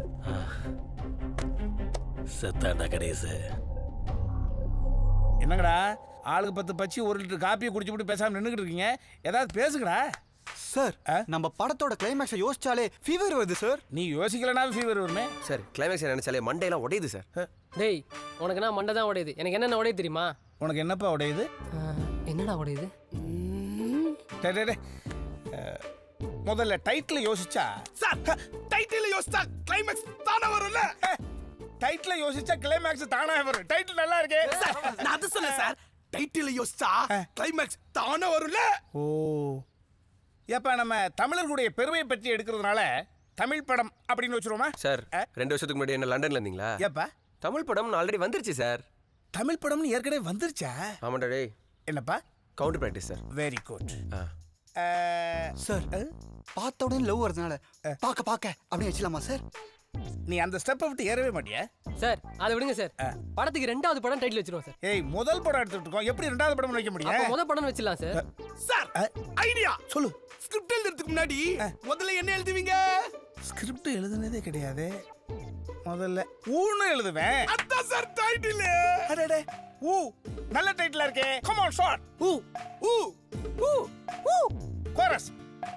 செத்தாண்டா கணேசு என்னங்கடா ஆளுக்கு பத்து பச்சி ஒரு லிட்டர் காப்பியை குடிச்சுட்டு பேசாம நின்றுக்கிட்டு இருக்கீங்க ஏதாவது பேசுங்கடா சார் நம்ம படத்தோட கிளைமேக்ஸை யோசிச்சாலே ஃபீவர் வருது சார் நீ யோசிக்கலனா ஃபீவர் வருமே சார் கிளைமேக்ஸ் நினைச்சாலே மண்டையெல்லாம் உடையுது சார் டேய் உனக்கு நான் மண்டை தான் உடையுது எனக்கு என்னென்ன உடையுது தெரியுமா உனக்கு என்னப்பா உடையுது என்னடா உடையுது டேய், டேய், டேய். அஹ், முதல்ல டைட்டில் யோசிச்சா சார் டைட்டில் யோசிச்சா கிளைமேக்ஸ் தானே வரும்ல டைட்டில் யோசிச்சா கிளைமேக்ஸ் தானா வரும் டைட்டில் நல்லா இருக்கே சார் நான் அது சொன்னேன் சார் டைட்டில் யோசிச்சா கிளைமேக்ஸ் தானே வரும்ல ஓ ஏப்பா நம்ம தமிழர்களுடைய பெருமையை பற்றி எடுக்கிறதுனால தமிழ் படம் அப்படின்னு வச்சுருவோமா சார் ரெண்டு வருஷத்துக்கு முன்னாடி என்ன லண்டன்ல இருந்தீங்களா ஏப்பா தமிழ் படம் ஆல்ரெடி வந்துருச்சு சார் தமிழ் படம்னு ஏற்கனவே வந்துருச்சா ஆமாண்டா டேய் என்னப்பா counter practice sir very good ஆ சார் பார்த்த உடனே லவ் வரதுனால பார்க்க பார்க்க அப்படியே வச்சிடலாமா சார் நீ அந்த ஸ்டெப்பை விட்டு ஏறவே மாட்டியா சார் அதை விடுங்க சார் படத்துக்கு ரெண்டாவது படம் டைட்டில் வச்சிருவோம் சார் ஏய் முதல் படம் எடுத்துட்டு இருக்கோம் எப்படி ரெண்டாவது படம் வைக்க அப்ப முடியும் முத படம் வச்சிடலாம் சார் சார் ஐடியா சொல்லு ஸ்கிரிப்ட் எழுதுறதுக்கு முன்னாடி முதல்ல என்ன எழுதுவீங்க ஸ்கிரிப்ட் எழுதுனதே கிடையாது முதல்ல ஊன்னு எழுதுவேன் அதான் சார் டைட்டில் அடடே ஊ நல்ல டைட்டிலா இருக்கே கம் ஆன் ஷார்ட் ஊ ஊ ஊ ஊ கோரஸ்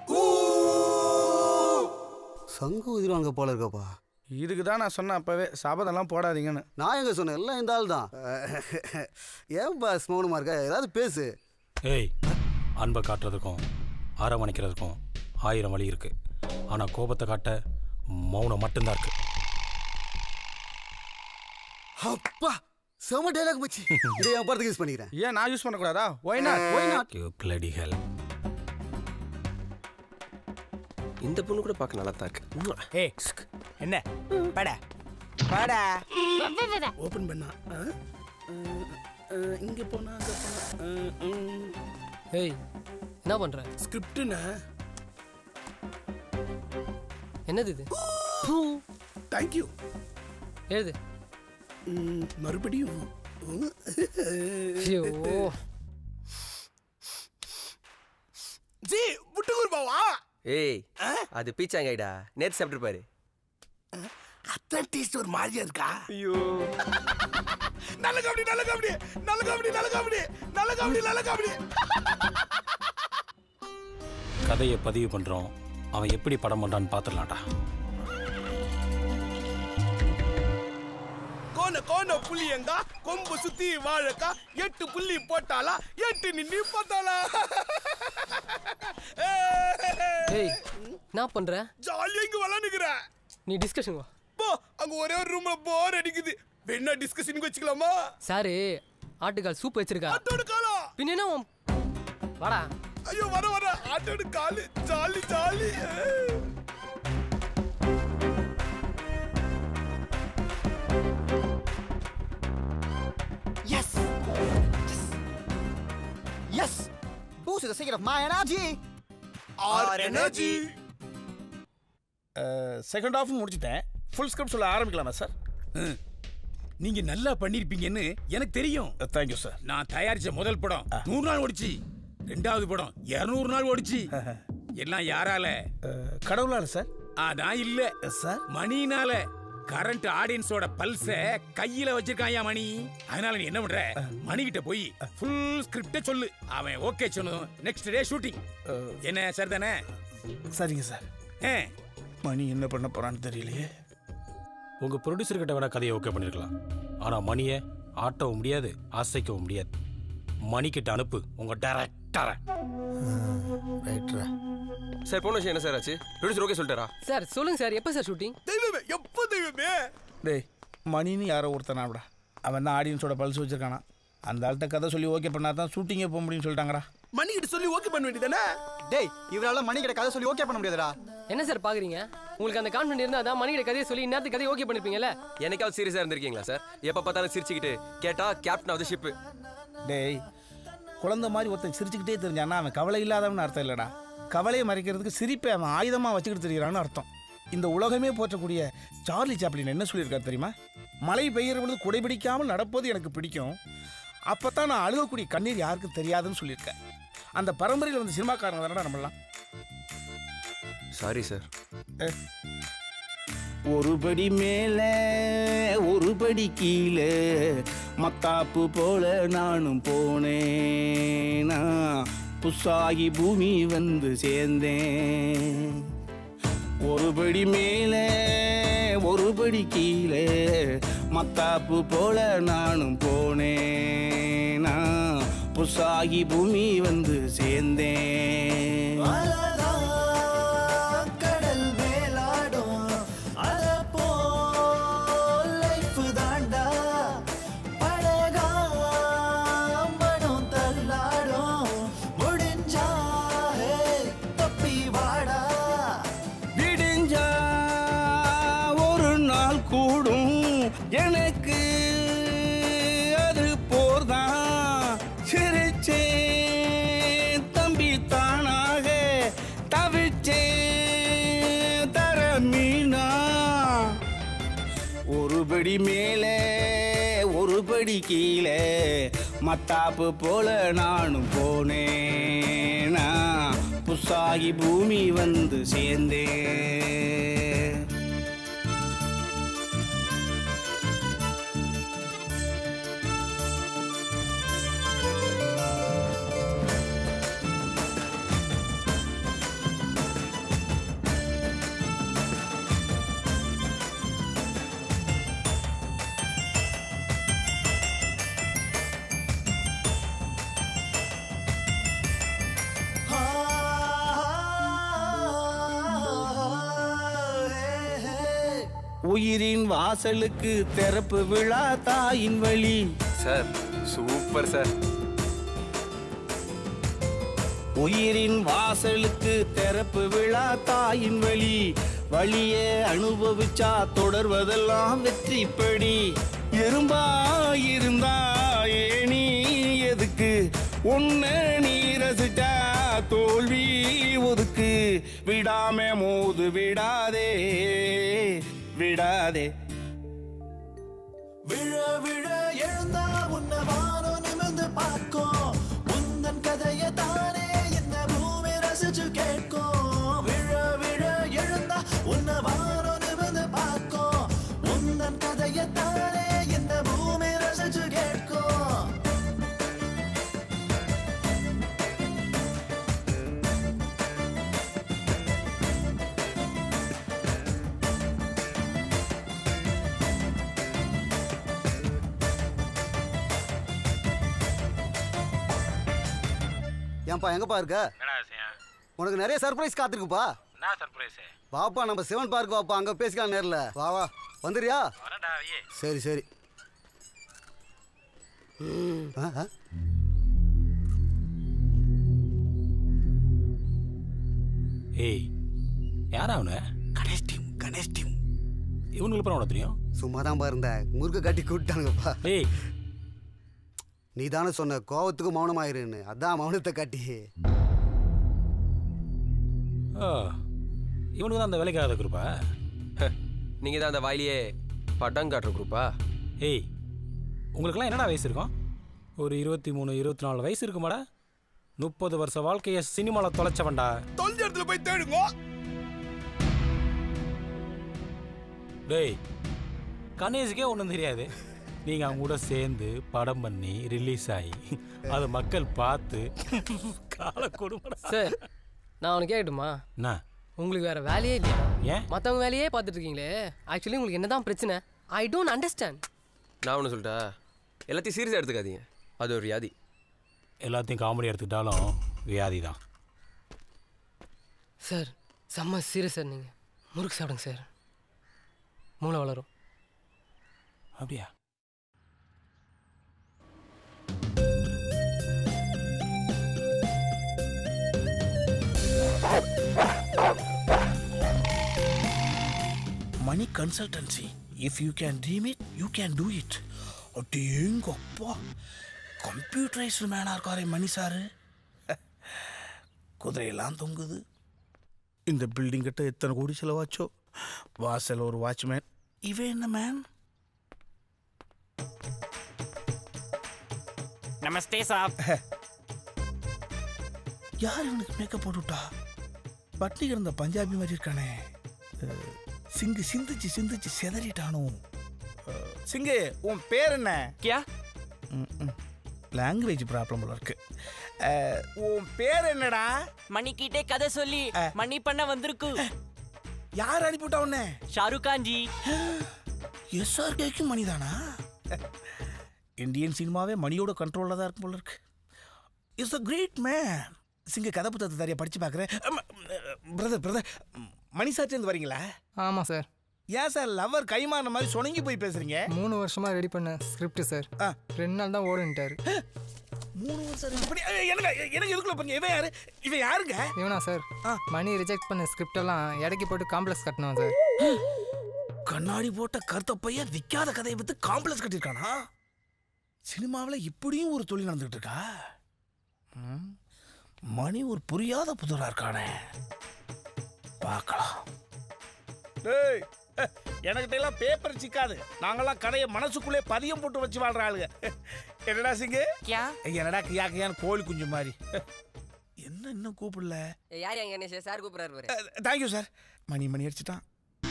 சங்கு உதிருவாங்க போல இருக்கப்பா இதுக்கு தான் நான் சொன்னேன் அப்பவே சபதம்லாம் போடாதீங்கன்னு நான் எங்க சொன்னேன் எல்லாம் இந்த ஆள் தான் ஏன் பாஸ் மௌனமா இருக்க ஏதாவது பேசு ஏய் அன்பை காட்டுறதுக்கும் அரவணைக்கிறதுக்கும் ஆயிரம் வழி இருக்கு ஆனா கோபத்தை காட்ட மௌனம் மட்டும்தான் இருக்கு அப்பா செம டைலாக் மச்சி இதை என் படத்துக்கு யூஸ் பண்ணிக்கிறேன் ஏன் நான் யூஸ் பண்ணக்கூடாதா why not why not you bloody hell இந்த பொண்ணு கூட பார்க்க நல்லா தான் இருக்கு ஏய் என்ன பட பட ஓபன் பண்ணா ஆ? ஆ, ஆ, இங்க போனா அங்க போனா ஆ, ம். ஏய் என்ன பண்ற ஸ்கிரிப்ட்னா என்னது இது தேங்க்யூ எழுது மறுபடியும் ஐயோ ஜி புட்டுக்கூர் பாவா ஏய் அது பீச்சாங்கைடா நேத்து சாப்பிட்டு பாரு அதான் டேஸ்ட் ஒரு மாதிரியா இருக்கா ஐயோ நல்ல காமெடி நல்ல காமெடி நல்ல காமெடி நல்ல காமெடி நல்ல காமெடி நல்ல காமெடி கதையை பதிவு பண்றோம் அவன் எப்படி படம் பண்றான்னு பார்த்துடலாம்டா கோன கோன புளியங்கா கொம்பு சுத்தி வாழக்கா எட்டு புள்ளி போட்டாலா எட்டு நின்னு பார்த்தாலா ஏய் என்ன பண்ற ஜாலியா இங்க விளாண்டுக்கிற நீ டிஸ்கஷன் வா போ அங்க ஒரே ஒரு ரூம்ல போர் அடிக்குது வேணா டிஸ்கஷனுக்கு வச்சுக்கலாமா சாரு ஆட்டுக்கால் சூப் வச்சிருக்கா ஆட்டோட காலா பின்ன என்ன உன் வாடா ஐயோ வர வர ஆட்டோட காலு jolly jolly Yes! Yes! Boost the secret of my energy! Our energy! Second half முடிச்சிட்டேன் ஃபுல் ஸ்கிரிப்ட் சொல்ல ஆரம்பிக்கலாமா சார் நீங்க நல்லா பண்ணிருப்பீங்கன்னு எனக்கு தெரியும் தேங்க்யூ சார் நான் தயாரிச்ச முதல் படம் நூறு நாள் ஓடிச்சு ரெண்டாவது படம் இருநூறு நாள் ஓடிச்சு எல்லாம் யாரால கடவுளால சார் அதான் இல்ல சார் மணினால கரண்ட் ஆடியன்ஸோட பல்ஸ கையில வச்சிருக்கான் மணி அதனால நீ என்ன பண்ற மணி கிட்ட போய் ஃபுல் ஸ்கிரிப்ட சொல்லு அவன் ஓகே சொன்னதும் நெக்ஸ்ட் டே ஷூட்டிங் என்ன சார் தானே சரிங்க சார் மணி என்ன பண்ண போறான்னு தெரியலையே உங்க ப்ரொடியூசர் கிட்ட வேணா கதையை ஓகே பண்ணிருக்கலாம் ஆனா மணியை ஆட்டவும் முடியாது அசைக்கவும் முடியாது மணி கிட்ட அனுப்பு உங்க டைரக்டரை ரைட்ரா சார் போன விஷயம் என்ன சார் ஆச்சு ப்ரொடியூசர் ஓகே சொல்லிட்டாரா சார் சொல்லுங்க சார் எப்போ சார் ஷூட்டிங் தெய்வமே எப்போ தெய்வமே டேய் மணின்னு யாரோ ஒருத்தனாடா அவன் தான் ஆடியன்ஸோட பல்ஸ் வச்சிருக்கானா அந்த ஆள்கிட்ட கதை சொல்லி ஓகே பண்ணா தான் ஷூட்டிங்கே போக முடியும்னு சொல்லிட்டாங்கடா மணி கிட்ட சொல்லி ஓகே பண்ண வேண்டியதானே டேய் இவரால மணி கிட்ட கதை சொல்லி ஓகே பண்ண முடியாதுடா என்ன சார் பாக்குறீங்க உங்களுக்கு அந்த கான்ஃபிடன்ட் இருந்தா தான் மணிகிட்ட கதையை சொல்லி இந்நேரத்துக்கு கதையை ஓகே பண்ணிருப்பீங்கல்ல என்னைக்காவது சீரியஸா இருந்திருக்கீங்களா சார் எப்ப பார்த்தாலும் சிரிச்சுக்கிட்டு கேட்டா கேப்டன் ஆஃப் த ஷிப் டேய் குழந்தை மாதிரி ஒருத்தன் சிரிச்சுக்கிட்டே தெரிஞ்சானா அவன் கவலை இல்லாதவன் அர்த்தம் இல்லைடா கவலையை மறைக்கிறதுக்கு சிரிப்பை அவன் ஆயுதமாக வச்சுக்கிட்டு தெரிகிறான்னு அர்த்தம் இந்த உலகமே போற்றக்கூடிய சார்லி சாப்ளின் என்ன சொல்லியிருக்காரு தெரியுமா மழை பெய்கிற பொழுது குடைபிடிக்காமல் நடப்பது எனக்கு பிடிக்கும் அப்போ தான் நான் அழுகக்கூடிய கண்ணீர் யாருக்கும் தெரியாதுன்னு சொல்லியிருக்கேன் அந்த பரம்பரையில் வந்து சினிமாக்காரங்க தானடா நம்மளாம் சாரி சார் ஒரு படி மேலே ஒரு படி கீழே மத்தாப்பு போல நானும் போனேனா புசாகி பூமி வந்து சேர்ந்தேன் ஒரு படி மேலே ஒரு படி கீழே மத்தாப்பு போல நானும் போனேனா புசாகி பூமி வந்து சேர்ந்தேன் கடல் மேலாடும் அத போல் லைஃப் தாண்டா பழகா மனம் தள்ளாடும் முடிஞ்சா ஹே, தப்பி வாடா விடிஞ்சா ஒரு நாள் கூடும் எனக்கு அது படி மேலே ஒரு படி கீழே மத்தாப்பு போல நானும் போனேனா புசாகி பூமி வந்து சேர்ந்தேன் உயிரின் வாசலுக்கு திறப்பு விழா தாயின் வழி சார் சூப்பர் சார் உயிரின் வாசலுக்கு திறப்பு விழா தாயின் வழி வழியே அனுபவிச்சா தொடர்வதெல்லாம் வெற்றிப்படி எறும்பா இருந்தா ஏனி எதுக்கு ஒன்ன நீ ரசிச்சா தோல்வி ஒதுக்கு விடாம மோது விடாதே விடாதே விழ விழ எழுந்தா உன்னை வானம் நிமிர்ந்து பார்க்கும் உந்தன் கதையை தானே இந்த பூமி ரசிச்சு கேட்கும் விழ விழ எழுந்தா உன்னை வானம் நிமிர்ந்து பார்க்கும் உந்தன் கதையை தானே இந்த பூமி ரசிச்சு கேட்கும் ஏன்பா எங்கப்பா இருக்க என்னடா விஷயம் உனக்கு நிறைய சர்ப்ரைஸ் காத்திருக்குப்பா என்ன சர்ப்ரைஸ் வாப்பா நம்ம சிவன் பார்க் வாப்பா அங்க பேசிக்கலாம் நேர்ல வா வா வந்துறியா வரடா ஐயே சரி சரி ஆ, ஆ. ஏய் யாரா அவனு கணேஷ் டீம் கணேஷ் டீம் இவனுக்கு அப்புறம் உனக்கு தெரியும் சும்மா தான் இருந்த முருக கட்டி கூப்பிட்டானுங்கப்பா ஏய் நீ தானே சொன்ன கோவத்துக்கு மௌனமாயிருன்னு அதான் மௌனத்தை காட்டி ஆ, இவனுக்கு தான் அந்த வேலைக்கு ஆகாத குரூப்பா நீங்க தான் அந்த வாயிலேயே படம் காட்டுற குரூப்பா ஏய் உங்களுக்கெல்லாம் என்னடா வயசு இருக்கும் ஒரு இருபத்தி மூணு இருபத்தி நாலு வயசு இருக்குமாடா முப்பது வருஷ வாழ்க்கைய சினிமாவில் தொலைச்சவன்டா தொலைஞ்ச இடத்துல போய் தேடுங்க டேய் கணேஷுக்கே ஒன்றும் தெரியாது நீங்கள் அவங்க கூட சேர்ந்து படம் பண்ணி ரிலீஸ் ஆகி அதை மக்கள் பார்த்து கால கொடுமை சார் நான் உனக்கு கேட்கட்டுமா என்ன உங்களுக்கு வேற வேலையே இல்லையா ஏன் மற்றவங்க வேலையே பார்த்துட்டு இருக்கீங்களே ஆக்சுவலி உங்களுக்கு என்னதான் பிரச்சனை ஐ டோன்ட் அண்டர்ஸ்டாண்ட் நான் ஒன்று சொல்லிட்டா எல்லாத்தையும் சீரியஸாக எடுத்துக்காதீங்க அது ஒரு வியாதி எல்லாத்தையும் காமெடி எடுத்துக்கிட்டாலும் வியாதி தான் சார் செம்ம சீரியஸ் சார் நீங்கள் முறுக்கு சாப்பிடுங்க சார் மூளை வளரும் அப்படியா Mani consultancy if you can dream it you can do it அட்டேங்கப்பா கம்ப்யூட்டரைஸ்டு மேனாக இருக்காரே மணி சாரு குதிரையெல்லாம் தொங்குது இந்த பில்டிங் கிட்ட எத்தனை கோடி செலவாச்சோ வாசல் ஒரு வாட்ச்மேன் இவன் என்ன மேன் நமஸ்தே சாப் யார் இவனுக்கு மேக்கப் போட்டுவிட்டா பட்னி கிடந்த பஞ்சாபி மாதிரி இருக்கானே அஹ், சிங்கு சிந்திச்சு சிந்திச்சு செதறிட்டானோ அஹ், சிங்கு உன் பேர் என்ன கியா லாங்குவேஜ் ப்ராப்ளம் போல இருக்கு அஹ், உன் பேர் என்னடா மணிக்கிட்டே கதை சொல்லி மணி பண்ண வந்திருக்கு யார் அனுப்பிவிட்டா உன்னை ஷாருக் கான் ஜி எஸ்ஆர்கேக்கு மணிதானா இந்தியன் சினிமாவே மணியோட கண்ட்ரோலில் தான் இருக்கும் போல இருக்கு இட்ஸ் அ கிரேட் மேன் சிங்க கதை புத்தகத்தை தரையா படிச்சு பார்க்குறேன் பிரதர் பிரதர் மணி சார்ட்டேருந்து வரீங்களா ஆமாம் சார் ஏன் சார் லவர் கைமாறின மாதிரி சுணங்கி போய் பேசுறீங்க மூணு வருஷமா ரெடி பண்ண ஸ்கிரிப்ட் சார் ரெண்டு நாள் தான் ஓடுன்ட்டாரு மூணு வருஷம் ready பண்ணி ஏய், எனக்கு எனக்கு எதுக்குள்ள பண்ணீங்க இவன் யாரு இவன் யாருங்க இவனா சார் மணி ரிஜெக்ட் பண்ண ஸ்கிரிப்ட் எல்லாம் எடைக்கு போட்டு காம்ப்ளெக்ஸ் கட்டணும் சார் கண்ணாடி போட்ட கருத்த பையன் விற்காத கதையை வித்து காம்ப்ளெக்ஸ் கட்டியிருக்கானா சினிமாவில் இப்படியும் ஒரு தொழில் நடந்துகிட்டு இருக்கா ம், மணி ஒரு புரியாத புதுரா இருக்கானே பார்க்கலாம் டேய் எனக்கிட்ட எல்லாம் பேப்பர் சிக்காது நாங்கெல்லாம் கதையை மனசுக்குள்ளே பதியம் போட்டு வச்சு வாழ்ற ஆளுங்க என்னடா சிங்கு என்னடா கியா கியான்னு கோழி குஞ்சு மாதிரி என்ன இன்னும் கூப்பிடல யார் எங்க கணேஷ் சார் கூப்பிடுறாரு பாரு தேங்க்யூ சார் மணி மணி அடிச்சிட்டான்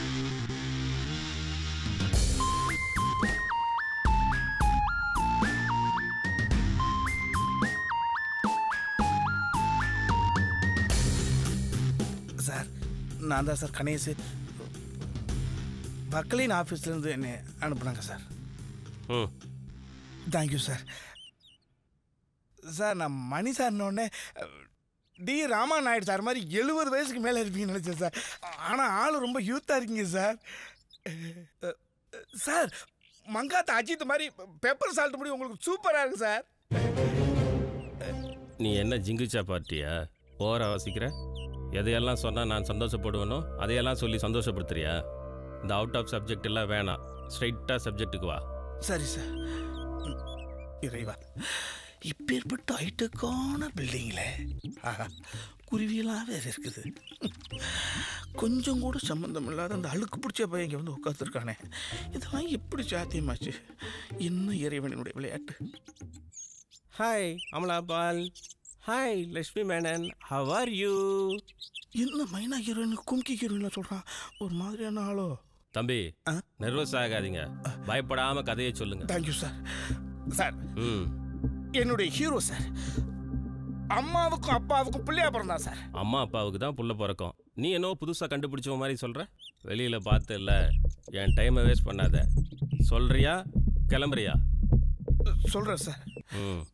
சார் நான் தான் சார் கணேஷ் பக்லீன் ஆஃபீஸ்லேருந்து என்னை அனுப்புனாங்க சார் ம் தேங்க்யூ சார் சார் நான் மணி சார்னோடனே டி ராமா நாயுடு சார் மாதிரி எழுபது வயசுக்கு மேலே இருப்பீங்கன்னு நினச்சேன் சார் ஆனால் ஆள் ரொம்ப யூத்தாக இருக்கீங்க சார் அஹ், சார் மங்காத்த அஜித் மாதிரி பெப்பர் சால்ட் முடி உங்களுக்கு சூப்பராக இருக்கு சார் நீ என்ன ஜிங்குச்சா பார்ட்டியா ஓவரா வாசிக்கிற எதையெல்லாம் சொன்னால் நான் சந்தோஷப்படுவேனோ அதையெல்லாம் சொல்லி சந்தோஷப்படுத்துறியா இந்த அவுட் ஆஃப் சப்ஜெக்ட் எல்லாம் வேணாம் ஸ்ட்ரைட்டாக சப்ஜெக்ட்டுக்கு வா சரி சார் ம், இறைவா இப்பேற்பட்ட ஹைட்டுக்கான பில்டிங்கில் ஆஹா குருவியெல்லாம் வேற இருக்குது கொஞ்சம் கூட சம்மந்தம் இல்லாத அந்த அழுக்கு பிடிச்ச பையன் இங்கே வந்து உட்காந்துருக்கானே இதெல்லாம் எப்படி சாத்தியமாச்சு இன்னும் இறைவனுடைய விளையாட்டு hi Amala Paul hi Lakshmi Menon how are you என்ன மைனா ஹீரோயின் கும்கி ஹீரோயின் சொல்கிறான் ஒரு மாதிரியான ஆளோ தம்பி நர்வஸ் ஆகாதீங்க பயப்படாம கதையை சொல்லுங்க தேங்க்யூ சார் சார் ம் என்னுடைய ஹீரோ சார் அம்மாவுக்கும் அப்பாவுக்கும் பிள்ளையா பிறந்தான் சார் அம்மா அப்பாவுக்கு தான் புள்ள பிறக்கும் நீ என்னவோ புதுசாக கண்டுபிடிச்ச மாதிரி சொல்ற வெளியில பார்த்து இல்ல என் டைமை வேஸ்ட் பண்ணாத சொல்றியா கிளம்புறியா சொல்கிறேன் சார் ம்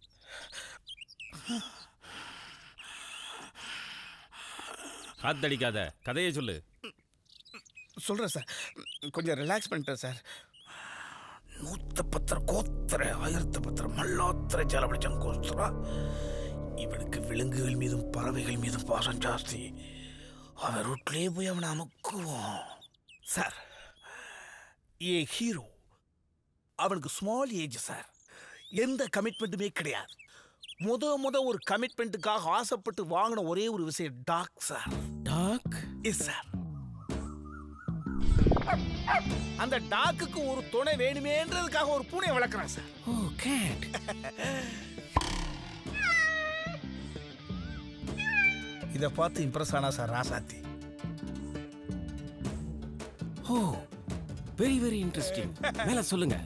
காத்தடிக்காத கதையை சொல்லு சொல்கிறேன் சார் கொஞ்சம் ரிலாக்ஸ் பண்ணிட்டேன் சார் நூத்த பத்திர கோத்திர ஆயிரத்து பத்திர மல்லாத்திர ஜலபடிச்சம் கோஸ்தரா இவனுக்கு விலங்குகள் மீதும் பறவைகள் மீதும் பாசம் ஜாஸ்தி அவன் ரூட்லேயே போய் அவனை அமுக்குவோம் சார் ஏ ஹீரோ அவனுக்கு ஸ்மால் ஏஜ் சார் எந்த கமிட்மெண்ட்டுமே கிடையாது முத முத ஒரு கமிட்மெண்ட்டுக்காக ஆசைப்பட்டு வாங்கின ஒரே ஒரு விஷயம் dog sir dog yes sir அந்த டாக்குக்கு ஒரு துணை வேணுமேன்றதுக்காக ஒரு பூனை வளர்க்குறான் சார் ஓ கேட் இதை பார்த்து இம்ப்ரெஸ் ஆனா sir Rasathi oh very very interesting மேல சொல்லுங்க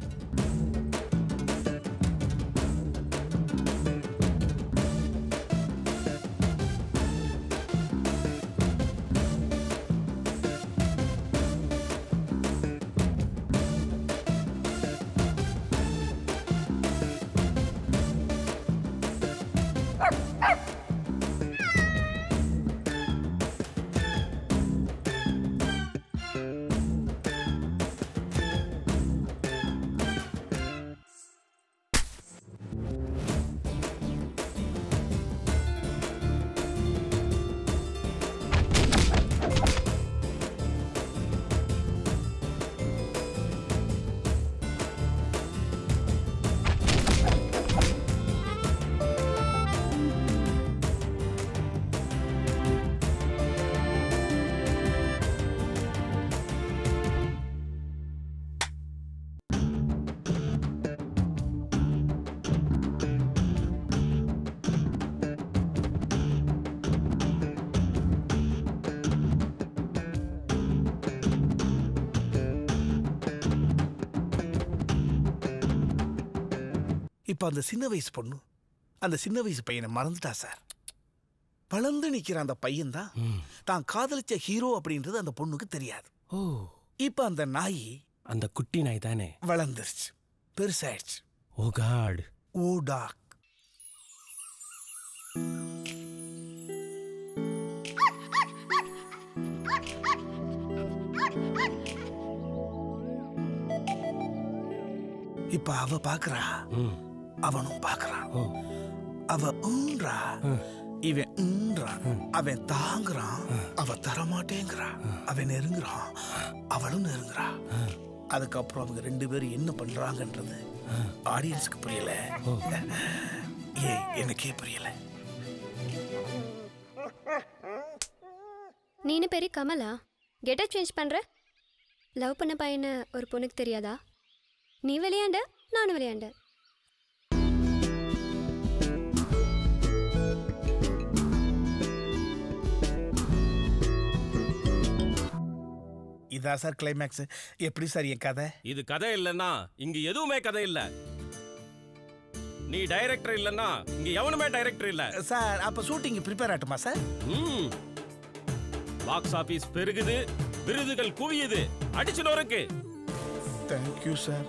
இப்போ அந்த சின்ன வயசு பொண்ணு அந்த சின்ன வயசு பையனை மறந்துட்டா சார் வளர்ந்து நிக்கிற அந்த பையன் தான் தான் காதலிச்ச ஹீரோ அப்படின்றது அந்த பொண்ணுக்கு தெரியாது ஓ இப்போ அந்த நாய் அந்த குட்டி நாய் தானே வளர்ந்துருச்சு பெருசாயிடுச்சு ஓ காட் ஓ டாக் இப்ப அவ பாக்குறா அவனும் பாக்குறான் அவ ஊன்றா இவன் ஊன்றான் அவன் தாங்குறான் அவ தரமாட்டேங்கிறா அவன் நெருங்குறான் அவளும் நெருங்குறா அதுக்கப்புறம் அவங்க ரெண்டு பேரும் என்ன பண்றாங்கன்றது ஆடியன்ஸ்க்கு புரியல ஏ எனக்கே புரியல நீனு பெரிய கமலா கெட்டப் சேஞ்ச் பண்ற லவ் பண்ண பையனை ஒரு பொண்ணுக்கு தெரியாதா நீ விளையாண்ட நானும் விளையாண்டேன் இதான் சார் கிளைமேக்ஸ் எப்படி சார் என் கதை இது கதை இல்லைன்னா இங்க எதுவுமே கதை இல்ல நீ டைரக்டர் இல்லைன்னா இங்க எவனுமே டைரக்டர் இல்ல சார் அப்ப ஷூட்டிங் ப்ரிப்பேர் ஆகட்டுமா சார் ம் பாக்ஸ் ஆபீஸ் பெருகுது விருதுகள் குவியுது அடிச்சு நொறுக்கு தேங்க்யூ சார்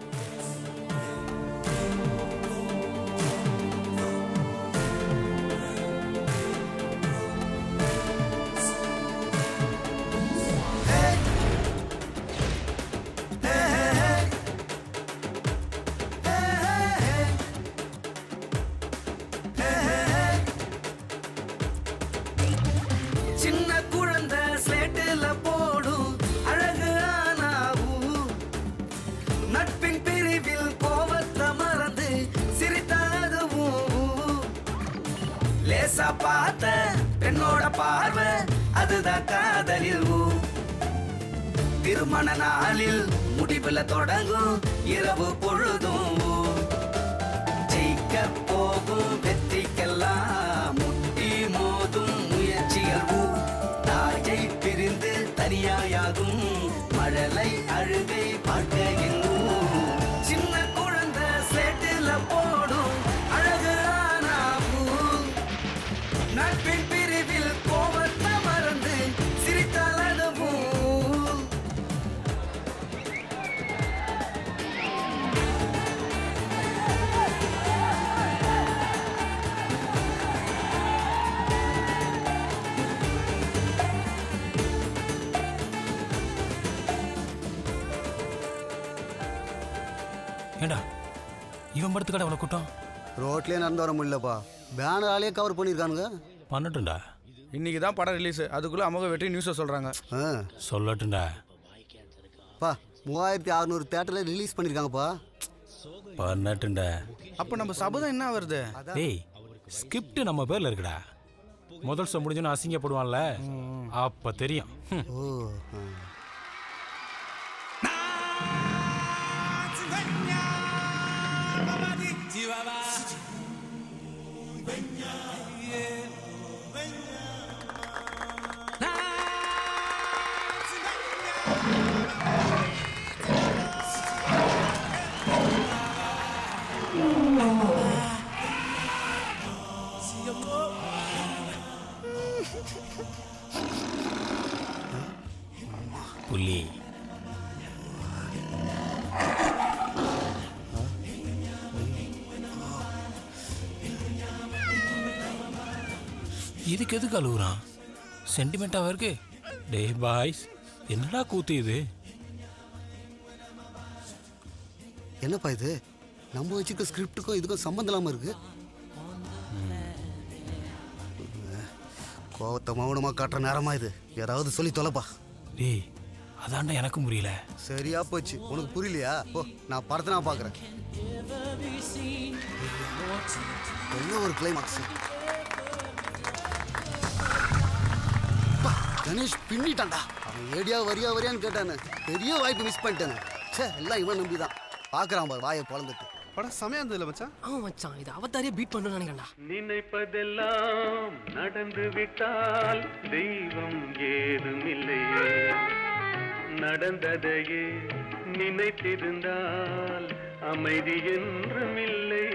சின்ன குழந்தை ஸ்லேட்டுல போடும் அழகு ஆனாவும் நட்பின் பிரிவில் கோவத்தை மறந்து சிரித்ததுவும் லேசா பார்த்த பெண்ணோட பார்வை அதுதான் காதலில் ஊ. திருமண நாளில் முடிவுல தொடங்கும் இரவு பொழுதும் ஊ. ஜெயிக்க போகும் வெற்றிக்கெல்லாம் முட்டி மோதும் முயற்சிகள் ஊ. தாயை பிரிந்து தனியாயாகும் மழலை அழுகை வாழ்க்கையின் ஊ. சின்ன குழந்தை சேட்டுல போடும் அழகு ஆனாவும் நட்பின் பிரிவில் கோபத்தை மறந்து சிரித்தால் அதுவும் ஏண்டா இவன் படத்துக்கடை அவ்வளோ கூட்டம் ரோட்லயே நடந்து வர முடியலப்பா பேனராலே கவர் பண்ணியிருக்கானுங்க பண்ணட்டும்டா இன்னைக்கு தான் படம் ரிலீஸ் அதுக்குள்ள அமோக வெற்றி நியூஸை சொல்றாங்க சொல்லட்டும்டா பா மூவாயிரத்தி அறநூறு தேட்டரில் ரிலீஸ் பண்ணியிருக்காங்கப்பா பண்ணட்டும்டா அப்போ நம்ம சபதம் என்ன வருது டேய் ஸ்கிரிப்ட் நம்ம பேர்ல இருக்குடா முதல் ஷோ முடிஞ்சோன்னு அசிங்கப்படுவான்ல அப்ப தெரியும் ஹம். ஓ புலி இதுக்கு எதுக்கு அழுகுறான் சென்டிமெண்ட்டாக இருக்கு டே பாய்ஸ் என்னடா கூத்து இது என்னப்பா இது நம்ம வச்சிருக்க ஸ்கிரிப்டுக்கும் இதுக்கும் சம்மந்தம் இல்லாமல் இருக்கு கோவத்தை மௌனமா காட்டுற நேரமா இது ஏதாவது சொல்லி தொலைப்பா டேய் அதான்டா எனக்கும் புரியல சரியா போச்சு உனக்கு புரியலையா ஓ நான் படத்தை நான் பார்க்குறேன் என்ன ஒரு கிளைமாக்ஸ் கணேஷ் பின்னிட்டான்டா அவன் ஏடியா வரியா வரியான்னு கேட்டானே பெரிய வாய்ப்பு மிஸ் பண்ணிட்டேனே ச்சே எல்லாம் இவன் நம்பி தான் பார்க்குறான் பாரு வாயை பொழந்துட்டு படம் செமையா இருந்ததுல மச்சான் ஆமா மச்சான் இது அவதாரியே பீட் பண்ணணும்னு நினைக்கிறேன்டா நினைப்பதெல்லாம் நடந்து விட்டால் தெய்வம் ஏதுமில்லையே நடந்ததையே நினைத்திருந்தால் அமைதி என்றும் இல்லை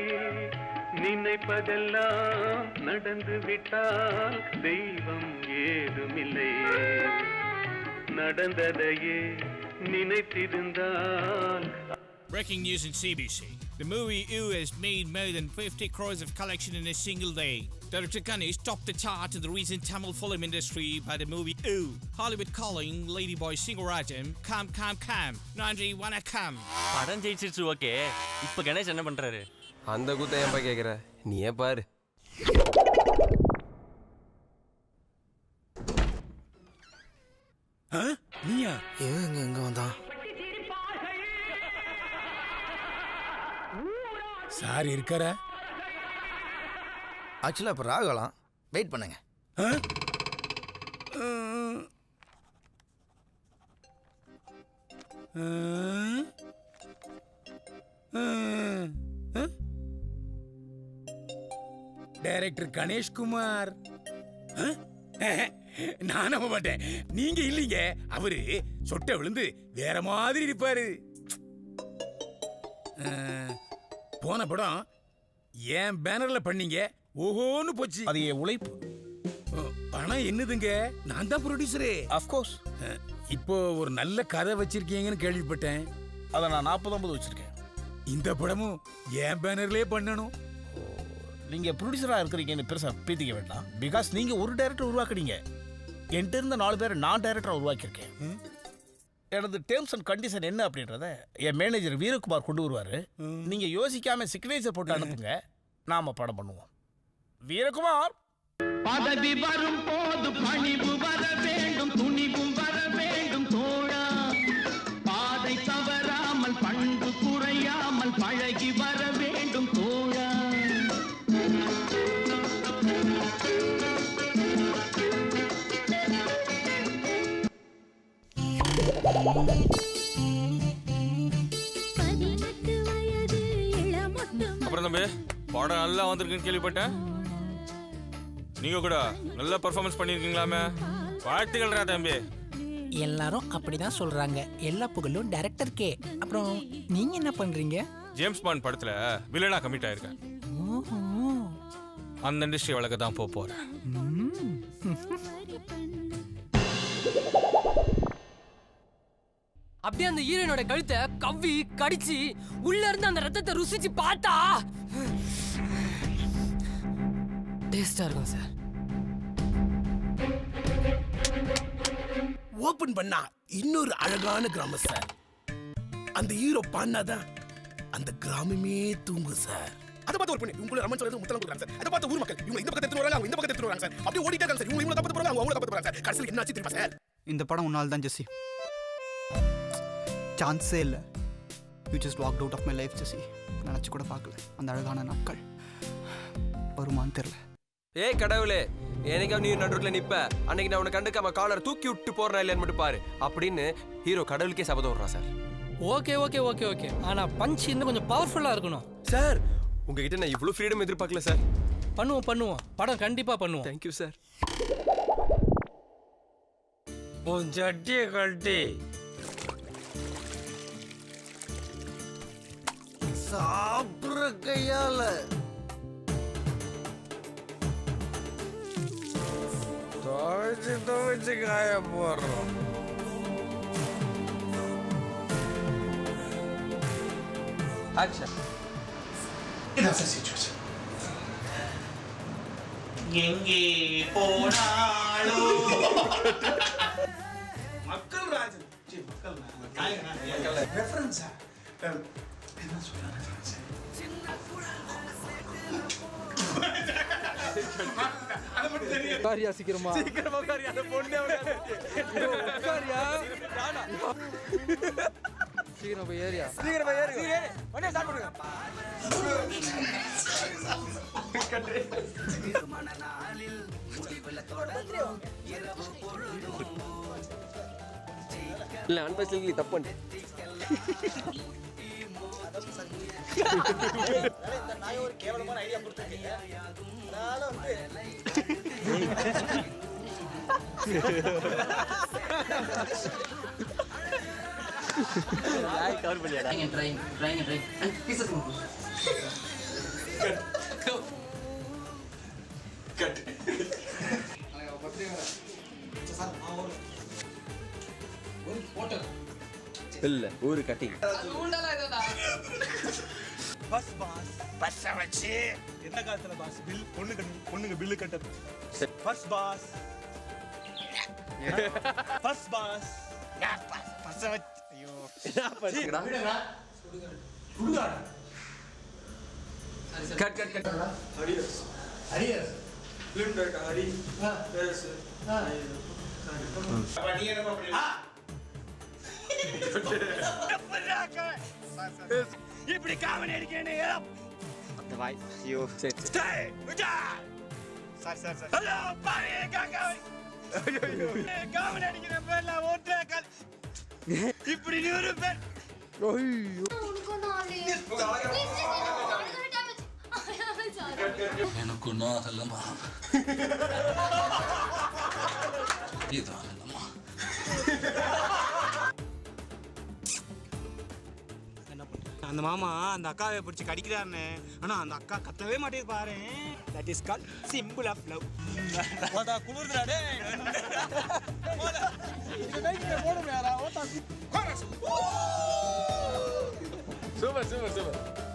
நினைப்பதெல்லாம் நடந்து விட்டால் தெய்வம் ஏதுமில்லையே நடந்ததையே நினைத்திருந்தால் Breaking news in CBC. The movie U has made more than 50 crores of collection in a single day. Director Ganesh topped the chart in the recent Tamil film industry by the movie U. Hollywood calling Ladyboy Singharajam Kam Kam Kam. Nandri Wanakam. படம் ஜெயிச்சிருச்சு okay இப்போ கணேஷ் என்ன பண்றாரு அந்த குத்த ஏன்பா கேட்குற நீயே பாரு நீயா எங்க எங்க வந்தான் சார் இருக்காரா ஆக்சுவலாக இப்போ ராகலாம் வெயிட் பண்ணுங்க டைரக்டர் கணேஷ்குமார் அஹ்? நான் நம்ப மாட்டேன் நீங்க இல்லீங்க அவரு சொட்டை விழுந்து வேற மாதிரி இருப்பாரு அஹ், போன படம் என் பேனர்ல பண்ணீங்க ஓஹோன்னு போச்சு அது என் உழைப்பு பணம் என்னதுங்க நான் தான் ப்ரொடியூசரே அஃப்கோர்ஸ் இப்போ ஒரு நல்ல கதை வச்சிருக்கீங்கன்னு கேள்விப்பட்டேன் அதை நான் நாற்பது ஐம்பது வச்சிருக்கேன் இந்த படமும் என் பேனர்லயே பண்ணணும் நீங்க ப்ரொடியூசரா இருக்கிறீங்கன்னு பெருசா பீத்திக்க வேண்டாம் பிகாஸ் நீங்க ஒரு டைரக்டர் உருவாக்குறீங்க என்கிட்ட இருந்த நாலு பேரை நான் டைரக்டரா உருவாக்கியிருக்கேன் எனது டேர்ம்ஸ் அண்ட் கண்டிஷன் என்ன அப்படின்றத என் மேனேஜர் வீரகுமார் கொண்டு வருவாரு நீங்க யோசிக்காம சிக்னேச்சர் போட்டு அனுப்புங்க நாம படம் பண்ணுவோம் வீரகுமார் பதவி வரும் போது பணிவு வர வேண்டும் துணிவும் வர வேண்டும் தோழா பாதை தவறாமல் பண்பு குறையாமல் பழகி வர வேண்டும் தோழா அப்புறம் தம்பி படம் நல்லா வந்திருக்குன்னு கேள்விப்பட்டேன் நீங்க கூட நல்ல பெர்ஃபார்மன்ஸ் பண்ணிருக்கீங்களாமே வாழ்த்துக்கள்ரா தம்பி எல்லாரும் அப்படிதான் சொல்றாங்க எல்லா புகழும் டைரக்டருக்கே அப்புறம் நீங்க என்ன பண்றீங்க ஜேம்ஸ் பாண்ட் படத்துல வில்லனா கமிட் ஆயிருக்கேன் அந்த இண்டஸ்ட்ரி வழக்க தான் போக போறேன் அப்படியே அந்த ஹீரோயினோட கழுத்தை கவ்வி கடிச்சு உள்ள இருந்து அந்த ரத்தத்தை ருசிச்சு பார்த்தா டேஸ்டா இருக்கும் சார் ஓபன் பண்ணா இன்னொரு அழகான கிராமம் சார் அந்த ஹீரோ பாடினாதான் அந்த கிராமமே தூங்கும் சார் அதை பார்த்து ஒரு பொண்ணு உங்களை ரமன் சொல்றது முத்தலாம் கொடுக்குறாங்க சார் அதை பார்த்து ஊர் மக்கள் இவங்க இந்த பக்கத்தை எடுத்துட்டு வராங்க அவங்க இந்த பக்கத்தை எடுத்துட்டு வராங்க சார் அப்படியே ஓடிட்டே இருக்காங்க சார் இவங்க இவங்க தப்பு போறாங்க அவங்க தப்பு போறாங்க சார் கடைசியில் என்னாச்சு தெரியுமா சார் இந்த படம் உன்னால் தான் ஜெஸ்ஸி சான்ஸே இல்லை you just walk out of my life Jessie நினச்சி கூட பார்க்கல அந்த அழகான நாட்கள் வருமான்னு தெரில ஏய் கடவுளே என்னைக்கா நீ நடுவில் நிப்ப அன்னைக்கு நான் உன்னை கண்டுக்காம காலர் தூக்கி விட்டு போறேன் இல்லைன்னு மட்டும் பாரு அப்படின்னு ஹீரோ கடவுளுக்கே சபதம் விடுறான் sir okay okay okay okay ஆனா பஞ்ச் இன்னும் கொஞ்சம் பவர்ஃபுல்லா இருக்கணும் சார் உங்ககிட்ட நான் இவ்வளோ ஃப்ரீடம் எதிர்பார்க்கல சார் பண்ணுவோம் பண்ணுவோம் படம் கண்டிப்பா பண்ணுவோம் தேங்க்யூ சார் உன் சட்டியை கழட்டி சாப்பிட்ற கையால துவைச்சு துவைச்சு காய போடுறோம் ஆக்ஷன் இதான் சார் சிச்சுவேஷன் எங்கே போனாலோ மக்கள் ராஜன் சீ, மக்கள் நாயகனா? ரெஃபரன்ஸா? அஹ், என்ன சொல்றாங்க ரெஃபரன்ஸ்? அது மட்டும் தெரியும். உட்காரியா சீக்கிரமா சீக்கிரமா உட்காரியா அந்த பொண்ணே உட்காரியா சீக்கிரம் போய் ஏரியா சீக்கிரமா ஏறு வண்டியை ஸ்டார்ட் பண்ணுங்க இல்ல அன்பஸ்லி தப்பு பண்ணு ஒரு கேவலமான ஐடியா கொடுத்துருக்கீங்க அதனால வந்து கவர் பண்ணியாடா ட்ரைங் ட்ரைங் ட்ரைங் பீசஸ் இல்ல ஒரு கட்டிங் பஸ் பாஸ் பஸ்ஸை வச்சு என்ன காலத்துல பாஸ் பில் பொண்ணுங்க பொண்ணுங்க பில்லு கட்டது பஸ் பாஸ் பஸ் பாஸ் பஸ்ஸை வச்சு ஐயோ சுடுகாடு கட் கட் கட் அடியஸ் அடியஸ் ஃபிலிம் டைரக்டர் அடி எஸ் நீ என்ன பண்ணி இப்படி காமெடி அடிக்கணும் ஏதோ அந்த வாய் ஐயோ சரி சரி Stay! Vijar! Sir sir sir hello பாரு காக்காவை காமெடி அடிக்கிற பேர்ல ஓட்டே கால் இப்படி நீ ஒரு பெண் எனக்கு ஒன்றும் ஆகலம்மா இது ஆகலம்மா அந்த மாமா அந்த அக்காவை பிடிச்சி கடிக்கிறாருன்னு ஆனா அந்த அக்கா கத்தவே மாட்டேங்குது பாரு that is call simple of love ஓதா குளிர்துடா டேய் சூப்பர் சூப்பர் சூப்பர்